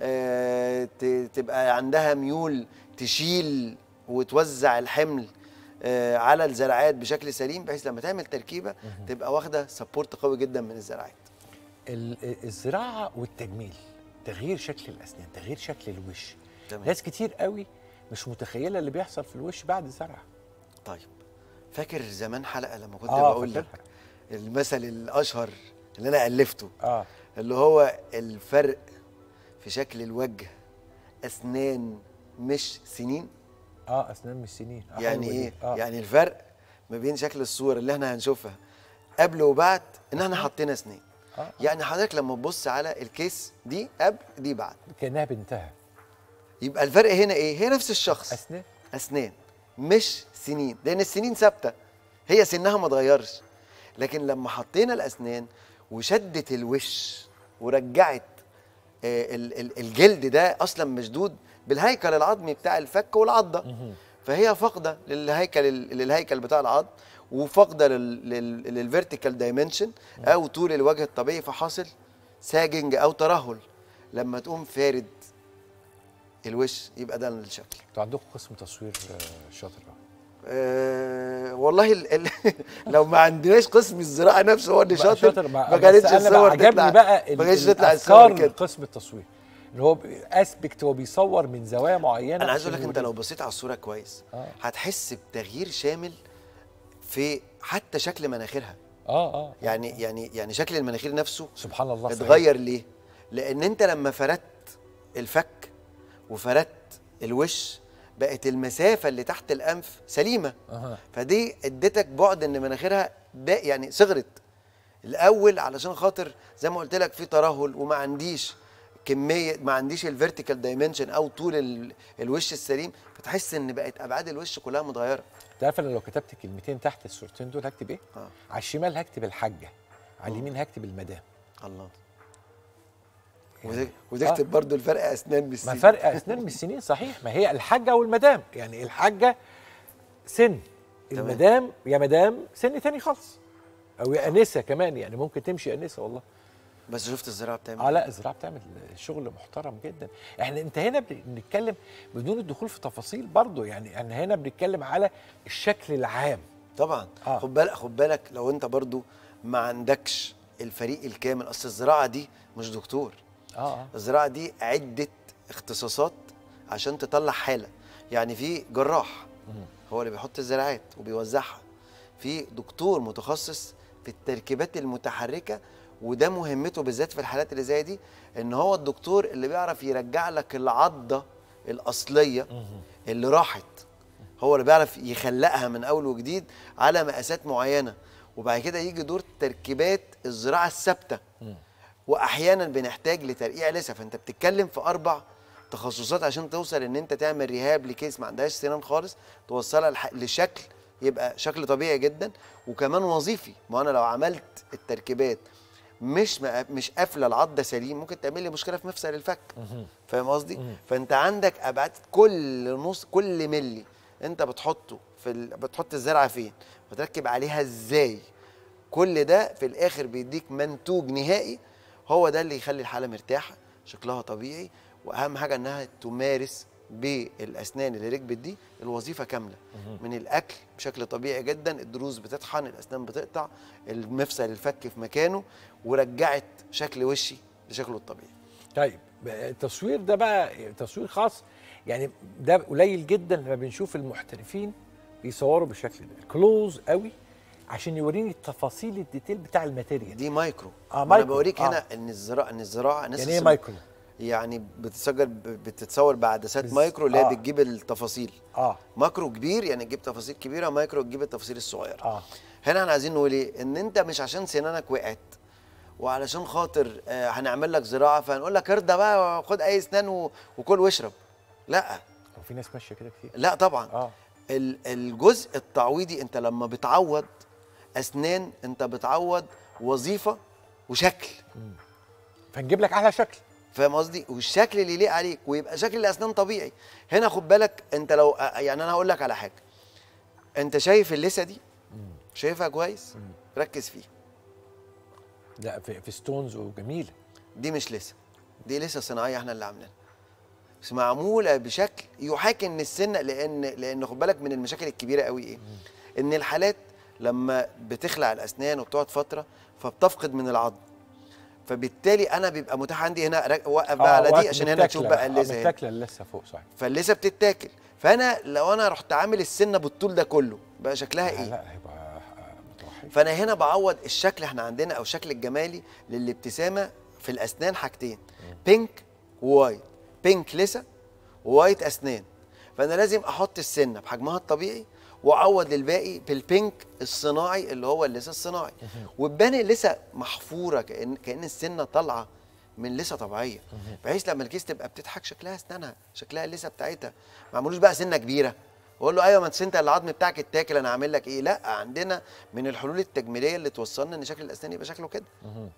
آه، ت- تبقى عندها ميول تشيل وتوزع الحمل آه، على الزراعات بشكل سليم بحيث لما تعمل تركيبه تبقى واخده سبورت قوي جدا من الزراعات ال- الزراعه والتجميل تغيير شكل الاسنان تغيير شكل الوش تمام. ناس كتير قوي مش متخيله اللي بيحصل في الوش بعد الزرع طيب فاكر زمان حلقه لما كنت آه، بقول لك فاكرها. المثل الاشهر اللي انا الفته اه اللي هو الفرق في شكل الوجه اسنان مش سنين اه اسنان مش سنين آه يعني حلوة دي. ايه آه. يعني الفرق ما بين شكل الصوره اللي احنا هنشوفها قبل وبعد ان احنا حطينا اسنان آه. يعني حضرتك لما تبص على الكيس دي قبل دي بعد كانها بنتها يبقى الفرق هنا ايه هي نفس الشخص اسنان اسنان مش سنين لان السنين ثابته هي سنها ما اتغيرش لكن لما حطينا الاسنان وشدت الوش ورجعت آه، ال- ال- الجلد ده اصلا مشدود بالهيكل العظمي بتاع الفك والعضه فهي فاقده للهيكل للهيكل بتاع العظم وفاقده للفيرتيكال دايمنشن او طول الوجه الطبيعي فحاصل ساجنج او ترهل لما تقوم فارد الوش يبقى ده الشكل انتوا عندكم قسم تصوير آه، شاطر أوي. أه والله ال ال لو ما عندناش قسم الزراعه نفسه هو اللي بقى شاطر ما ما بس كانتش أنا الصور عجبني تطلع بقى ما كانتش تطلع الصور الافكار كده قسم التصوير ان هو اسبكت هو بيصور من زوايا معينه انا عايز اقول عشان لك انت يوريك. لو بصيت على الصوره كويس آه. هتحس بتغيير شامل في حتى شكل مناخيرها اه اه يعني يعني يعني شكل المناخير نفسه سبحان الله صحيح. اتغير ليه لان انت لما فردت الفك وفردت الوش بقت المسافه اللي تحت الانف سليمه أها. فدي ادتك بعد ان مناخيرها ده يعني صغرت الاول علشان خاطر زي ما قلت لك في ترهل وما عنديش كميه ما عنديش الفيرتيكال دايمنشن او طول ال- الوش السليم فتحس ان بقت ابعاد الوش كلها متغيره انت عارف انا لو كتبت كلمتين تحت الصورتين دول هكتب ايه؟ آه. على الشمال هكتب الحاجه على اليمين هكتب المدام الله وتك- وتكتب برضو الفرق اسنان ما بالسين فرق اسنان من السنين صحيح ما هي الحاجه والمدام يعني الحاجه سن تمام. المدام يا مدام سن تاني خالص او يا انسه كمان يعني ممكن تمشي انسه والله بس شفت الزراعه بتعمل اه لا الزراعه بتعمل شغل محترم جدا احنا انت هنا بنتكلم بدون الدخول في تفاصيل برضو يعني احنا هنا بنتكلم على الشكل العام طبعا آه. خد بالك خد بالك لو انت برضو ما عندكش الفريق الكامل اصل الزراعه دي مش دكتور اه اه الزراعه دي عده اختصاصات عشان تطلع حاله يعني في جراح هو اللي بيحط الزراعات وبيوزعها في دكتور متخصص في التركيبات المتحركه وده مهمته بالذات في الحالات اللي زي دي ان هو الدكتور اللي بيعرف يرجع لك العضه الاصليه اللي راحت هو اللي بيعرف يخلقها من اول وجديد على مقاسات معينه وبعد كده يجي دور تركيبات الزراعه الثابته واحيانا بنحتاج لترقيع لسه فانت بتتكلم في اربع تخصصات عشان توصل ان انت تعمل ريهاب لكيس ما عندهاش سنان خالص توصلها لح- لشكل يبقى شكل طبيعي جدا وكمان وظيفي ما انا لو عملت التركيبات مش ما مش قافله العضه سليم ممكن تعمل لي مشكله في مفصل الفك فاهم قصدي فانت عندك ابعاد كل نص كل ملي انت بتحطه في ال... بتحط الزرعه فين وتركب عليها ازاي كل ده في الاخر بيديك منتوج نهائي هو ده اللي يخلي الحاله مرتاحه شكلها طبيعي واهم حاجه انها تمارس بالاسنان اللي ركبت دي الوظيفه كامله من الاكل بشكل طبيعي جدا الضروس بتطحن الاسنان بتقطع المفصل الفك في مكانه ورجعت شكل وشي لشكله الطبيعي طيب بقى التصوير ده بقى تصوير خاص يعني ده قليل جدا لما بنشوف المحترفين بيصوروا بالشكل ده كلوز قوي عشان يوريني التفاصيل الديتيل بتاع الماتيريال دي مايكرو آه، آه مايكرو. انا بوريك آه. هنا ان الزراعه ان الزراعه ناس يعني ايه السم- مايكرو يعني بتتسجل ب- بتتصور بعدسات بس- مايكرو اللي هي آه. بتجيب التفاصيل اه ماكرو كبير يعني تجيب تفاصيل كبيره مايكرو تجيب التفاصيل الصغيره اه هنا احنا عايزين نقول ايه ان انت مش عشان سنانك وقعت وعلشان خاطر آه هنعمل لك زراعه فهنقول لك ارضى بقى خد اي اسنان و- وكل واشرب لا وفي ناس ماشيه كده كتير لا طبعا اه ال- الجزء التعويضي انت لما بتعوض اسنان انت بتعوض وظيفه وشكل فنجيب لك احلى شكل فاهم قصدي والشكل اللي يليق عليك ويبقى شكل الاسنان طبيعي هنا خد بالك انت لو آه، يعني انا هقول لك على حاجه انت شايف اللثه دي شايفها كويس ركز فيها لا في, في ستونز وجميله دي مش لسه دي لسه صناعيه احنا اللي عاملينها بس معموله بشكل يحاكي ان السن لان لان خد بالك من المشاكل الكبيره قوي ايه ان الحالات لما بتخلع الاسنان وبتقعد فتره فبتفقد من العظم فبالتالي انا بيبقى متاح عندي هنا رك- وقف بقى على دي عشان هنا تشوف بقى اللثه هنا متاكله لسه فوق صحيح فاللثه بتتاكل فانا لو انا رحت عامل السنه بالطول ده كله بقى شكلها لا ايه لا هيبقى متوحش فانا هنا بعوض الشكل احنا عندنا او الشكل الجمالي للابتسامه في الاسنان حاجتين بينك ووايت بينك لسه ووايت اسنان فانا لازم احط السنه بحجمها الطبيعي واعوض الباقي بالبينك الصناعي اللي هو اللثه الصناعي وتبان اللثه محفوره كان كان السنه طالعه من لسه طبيعيه بحيث لما الكيس تبقى بتضحك شكلها اسنانها شكلها اللثه بتاعتها ما عملوش بقى سنه كبيره واقول له ايوه ما انت انت العظم بتاعك اتاكل انا هعمل لك ايه لا عندنا من الحلول التجميليه اللي توصلنا ان شكل الاسنان يبقى شكله كده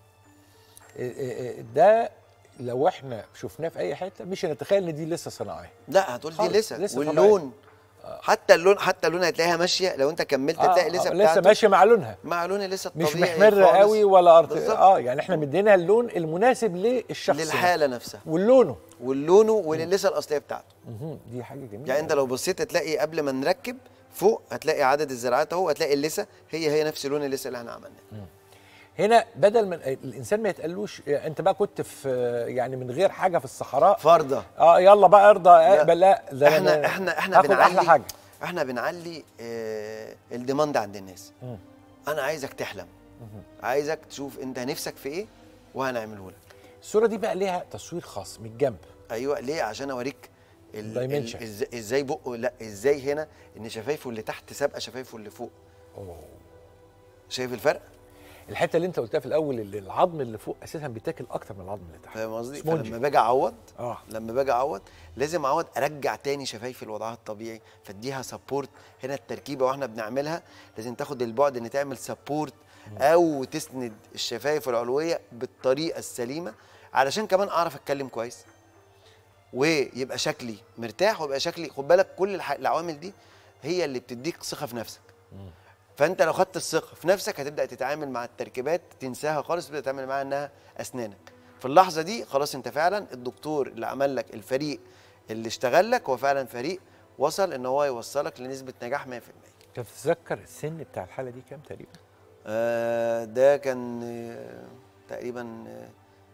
إيه إيه إيه ده لو احنا شفناه في اي حته مش هنتخيل ان دي لسه صناعيه لا هتقول دي خالص، لسه, لسه واللون حتى اللون حتى اللون هتلاقيها ماشيه لو انت كملت تلاقي لسه لسه بتاعته ماشيه مع لونها مع لون لسه مش الطبيعي محمره خالص. قوي ولا أرت... بالظبط. اه يعني احنا مدينها اللون المناسب للشخص للحاله نفسها واللونه واللونه وللسه الاصليه بتاعته مهم. دي حاجه جميله يعني انت لو بصيت هتلاقي قبل ما نركب فوق هتلاقي عدد الزراعات اهو هتلاقي اللسه هي هي نفس لون اللسه اللي احنا عملناه هنا بدل من الانسان ما يتقالوش انت بقى كنت في يعني من غير حاجه في الصحراء فرضه اه يلا بقى ارضى اقبل لا ده احنا أنا احنا احنا هاخد احلى بنعلي حاجه احنا بنعلي اه الديماند عند الناس مم. انا عايزك تحلم عايزك تشوف انت نفسك في ايه وهنعمله لك الصوره دي بقى ليها تصوير خاص من الجنب ايوه ليه عشان اوريك ال- ال- Dimension. إز- ازاي بقه لا ازاي هنا ان شفايفه اللي تحت سابقه شفايفه اللي فوق أوه. شايف الفرق الحته اللي انت قلتها في الاول اللي العظم اللي فوق اساسا بيتاكل اكتر من العظم اللي تحت فاهم قصدي سبونجي. فلما باجي اعوض اه لما باجي اعوض لازم اعوض ارجع تاني شفايفي لوضعها الطبيعي فاديها سبورت هنا التركيبه واحنا بنعملها لازم تاخد البعد ان تعمل سبورت او تسند الشفايف العلويه بالطريقه السليمه علشان كمان اعرف اتكلم كويس ويبقى شكلي مرتاح ويبقى شكلي خد بالك كل الح- العوامل دي هي اللي بتديك ثقه في نفسك فانت لو خدت الثقه في نفسك هتبدا تتعامل مع التركيبات تنساها خالص تبدا تتعامل معاها انها اسنانك في اللحظه دي خلاص انت فعلا الدكتور اللي عمل لك الفريق اللي اشتغل لك هو فعلا فريق وصل ان هو يوصلك لنسبه نجاح 100% تتذكر السن بتاع الحاله دي كام تقريبا آه ده كان آه تقريبا آه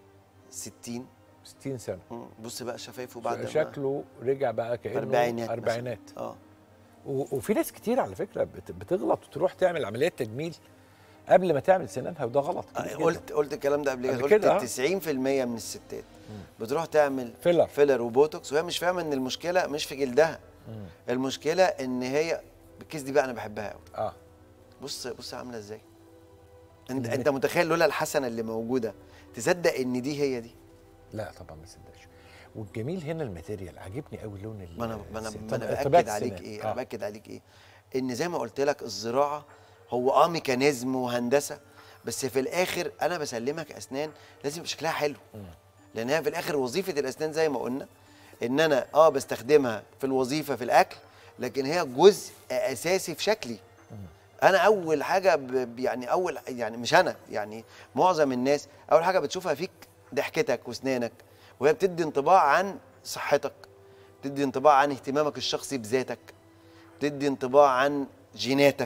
60 60 سنه مم، بص بقى شفايفه بعد ما شكله رجع بقى كانه اربعينات مثلاً. اربعينات اه و- وفي ناس كتير على فكره بت- بتغلط وتروح تعمل عمليات تجميل قبل ما تعمل سنانها وده غلط كبير آه، جداً. قلت قلت الكلام ده قبل قبل كده كده، آه. قلت 90% من الستات بتروح تعمل فيلر فيلر وبوتوكس وهي مش فاهمه ان المشكله مش في جلدها المشكله ان هي الكيس دي بقى انا بحبها قوي اه بص بص عامله ازاي انت انت متخيل لولا الحسنه اللي موجوده تصدق ان دي هي دي لا طبعا ما صدقش والجميل هنا الماتيريال عاجبني قوي لون ال- ما انا ما انا, الس- ما أنا طب- طبيعة باكد عليك السنان. ايه آه. انا باكد عليك ايه ان زي ما قلت لك الزراعه هو اه ميكانيزم وهندسه بس في الاخر انا بسلمك اسنان لازم يبقى شكلها حلو لان هي في الاخر وظيفه الاسنان زي ما قلنا ان انا اه بستخدمها في الوظيفه في الاكل لكن هي جزء اساسي في شكلي انا اول حاجه ب- يعني اول يعني مش انا يعني معظم الناس اول حاجه بتشوفها فيك ضحكتك واسنانك وهي بتدي انطباع عن صحتك بتدي انطباع عن اهتمامك الشخصي بذاتك بتدي انطباع عن جيناتك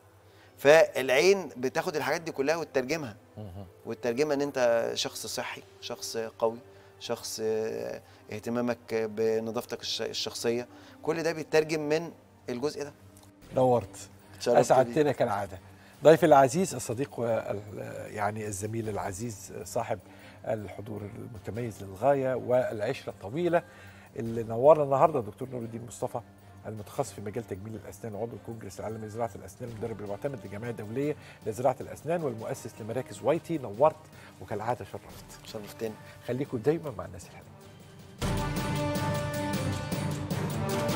فالعين بتاخد الحاجات دي كلها وتترجمها وتترجمها ان انت شخص صحي شخص قوي شخص آه، اهتمامك بنظافتك الش- الشخصيه كل ده بيترجم من الجزء ده نورت اتشرفت بيك. اسعدتنا كالعاده ضيفي العزيز الصديق وال- يعني الزميل العزيز صاحب الحضور المتميز للغايه والعشره الطويله اللي نورنا النهارده دكتور نور الدين مصطفى المتخصص في مجال تجميل الاسنان وعضو الكونجرس العالمي لزراعه الاسنان المدرب المعتمد للجمعيه الدوليه لزراعه الاسنان والمؤسس لمراكز وايتي نورت وكالعاده شرفت شرفتني خليكم دايما مع الناس الحلوه